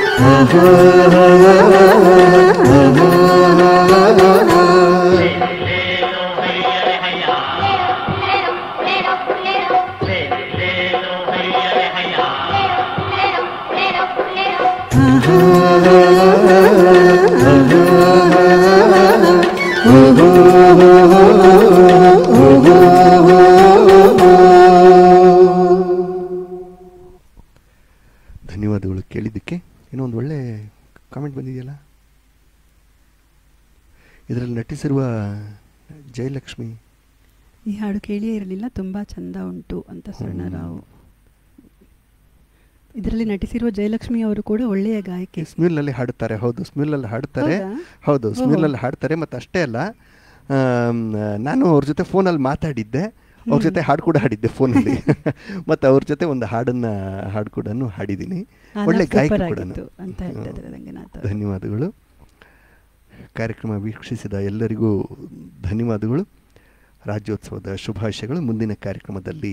ಧನ್ಯವಾದಗಳು ಕೇಳಿದ್ದಕ್ಕೆ ಏನೋ ಒಂದು ಒಳ್ಳೆ ಕಾಮೆಂಟ್ ಬಂದಿದೆಯಲ್ಲ ಇದರಲ್ಲಿ ನಟಿಸಿರುವ ಜಯಲಕ್ಷ್ಮಿ ಈ ಹಾಡು ಕೇಳಿಯೇ ಇರಲಿಲ್ಲ ತುಂಬ ಚಂದ ಉಂಟು ಅಂತ ಸ್ವರ್ಣರಾವ್ ಇದರಲ್ಲಿ ನಟಿಸಿರುವ ಜಯಲಕ್ಷ್ಮಿ ಅವರು ಕೂಡ ಒಳ್ಳೆಯ ಗಾಯಕಿ ಸ್ಮಿಲ್ನಲ್ಲಿ ಹಾಡುತ್ತಾರೆ ಹೌದು ಸ್ಮಿಲ್ನಲ್ಲಿ ಹಾಡ್ತಾರೆ ಹೌದಾ? ಹೌದು ಓಹೋ. ಸ್ಮಿಲ್ನಲ್ಲಿ ಹಾಡ್ತಾರೆ ಮತ್ತು ಅಷ್ಟೇ ಅಲ್ಲ ಆಮ್, ನಾನು ಅವ್ರ ಜೊತೆ ಫೋನಲ್ಲಿ ಮಾತಾಡಿದ್ದೆ ಅವ್ರ ಜೊತೆ ಹಾಡು ಕೂಡ ಹಾಡಿದ್ದೆ ಫೋನಲ್ಲಿ ಮತ್ತು ಅವ್ರ ಜೊತೆ ಒಂದು ಹಾಡನ್ನ ಹಾಡು ಕೂಡ ಹಾಡಿದ್ದೀನಿ ಆಗ ಒಳ್ಳೆ ಗಾಯಕ super ಕೂಡ ಆಗಿತ್ತು ಅಂತ ಹೇಳ್ತಿದ್ದಾರೆ ರಂಗನಾಥ್ ಅವರು. ಧನ್ಯವಾದಗಳು ಕಾರ್ಯಕ್ರಮ ವೀಕ್ಷಿಸಿದ ಎಲ್ಲರಿಗೂ ಧನ್ಯವಾದಗಳು ರಾಜ್ಯೋತ್ಸವದ ಶುಭಾಶಯಗಳು ಮುಂದಿನ ಕಾರ್ಯಕ್ರಮದಲ್ಲಿ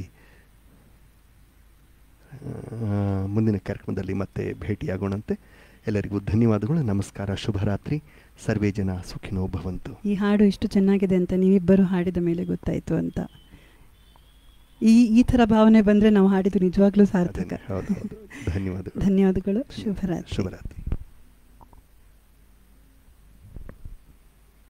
ಆ, ಮುಂದಿನ ಕಾರ್ಯಕ್ರಮದಲ್ಲಿ ಮತ್ತೆ ಭೇಟಿಯಾಗೋಣಂತೆ ಎಲ್ಲರಿಗೂ ಧನ್ಯವಾದಗಳು ನಮಸ್ಕಾರ ಶುಭರಾತ್ರಿ ಸರ್ವೇ ಜನ ಸುಖಿನೋ ಭವಂತು ಈ ಹಾಡು ಇಷ್ಟು ಚೆನ್ನಾಗಿದೆ ಅಂತ ನೀವಿಬ್ಬರು ಹಾಡಿದ ಮೇಲೆ ಗೊತ್ತಾಯಿತು ಅಂತ ಈ ಈ ಥರ ಭಾವನೆ ಬಂದರೆ ನಾವು ಹಾಡಿದ್ದು ನಿಜವಾಗ್ಲೂ ಸಾರ್ಥಕ ಅದನ್ನೇ, ಹೌದು ಹೌದು ಧನ್ಯವಾದಗಳು ಧನ್ಯವಾದಗಳು ಶುಭರಾತ್ರಿ ಶುಭರಾತ್ರಿ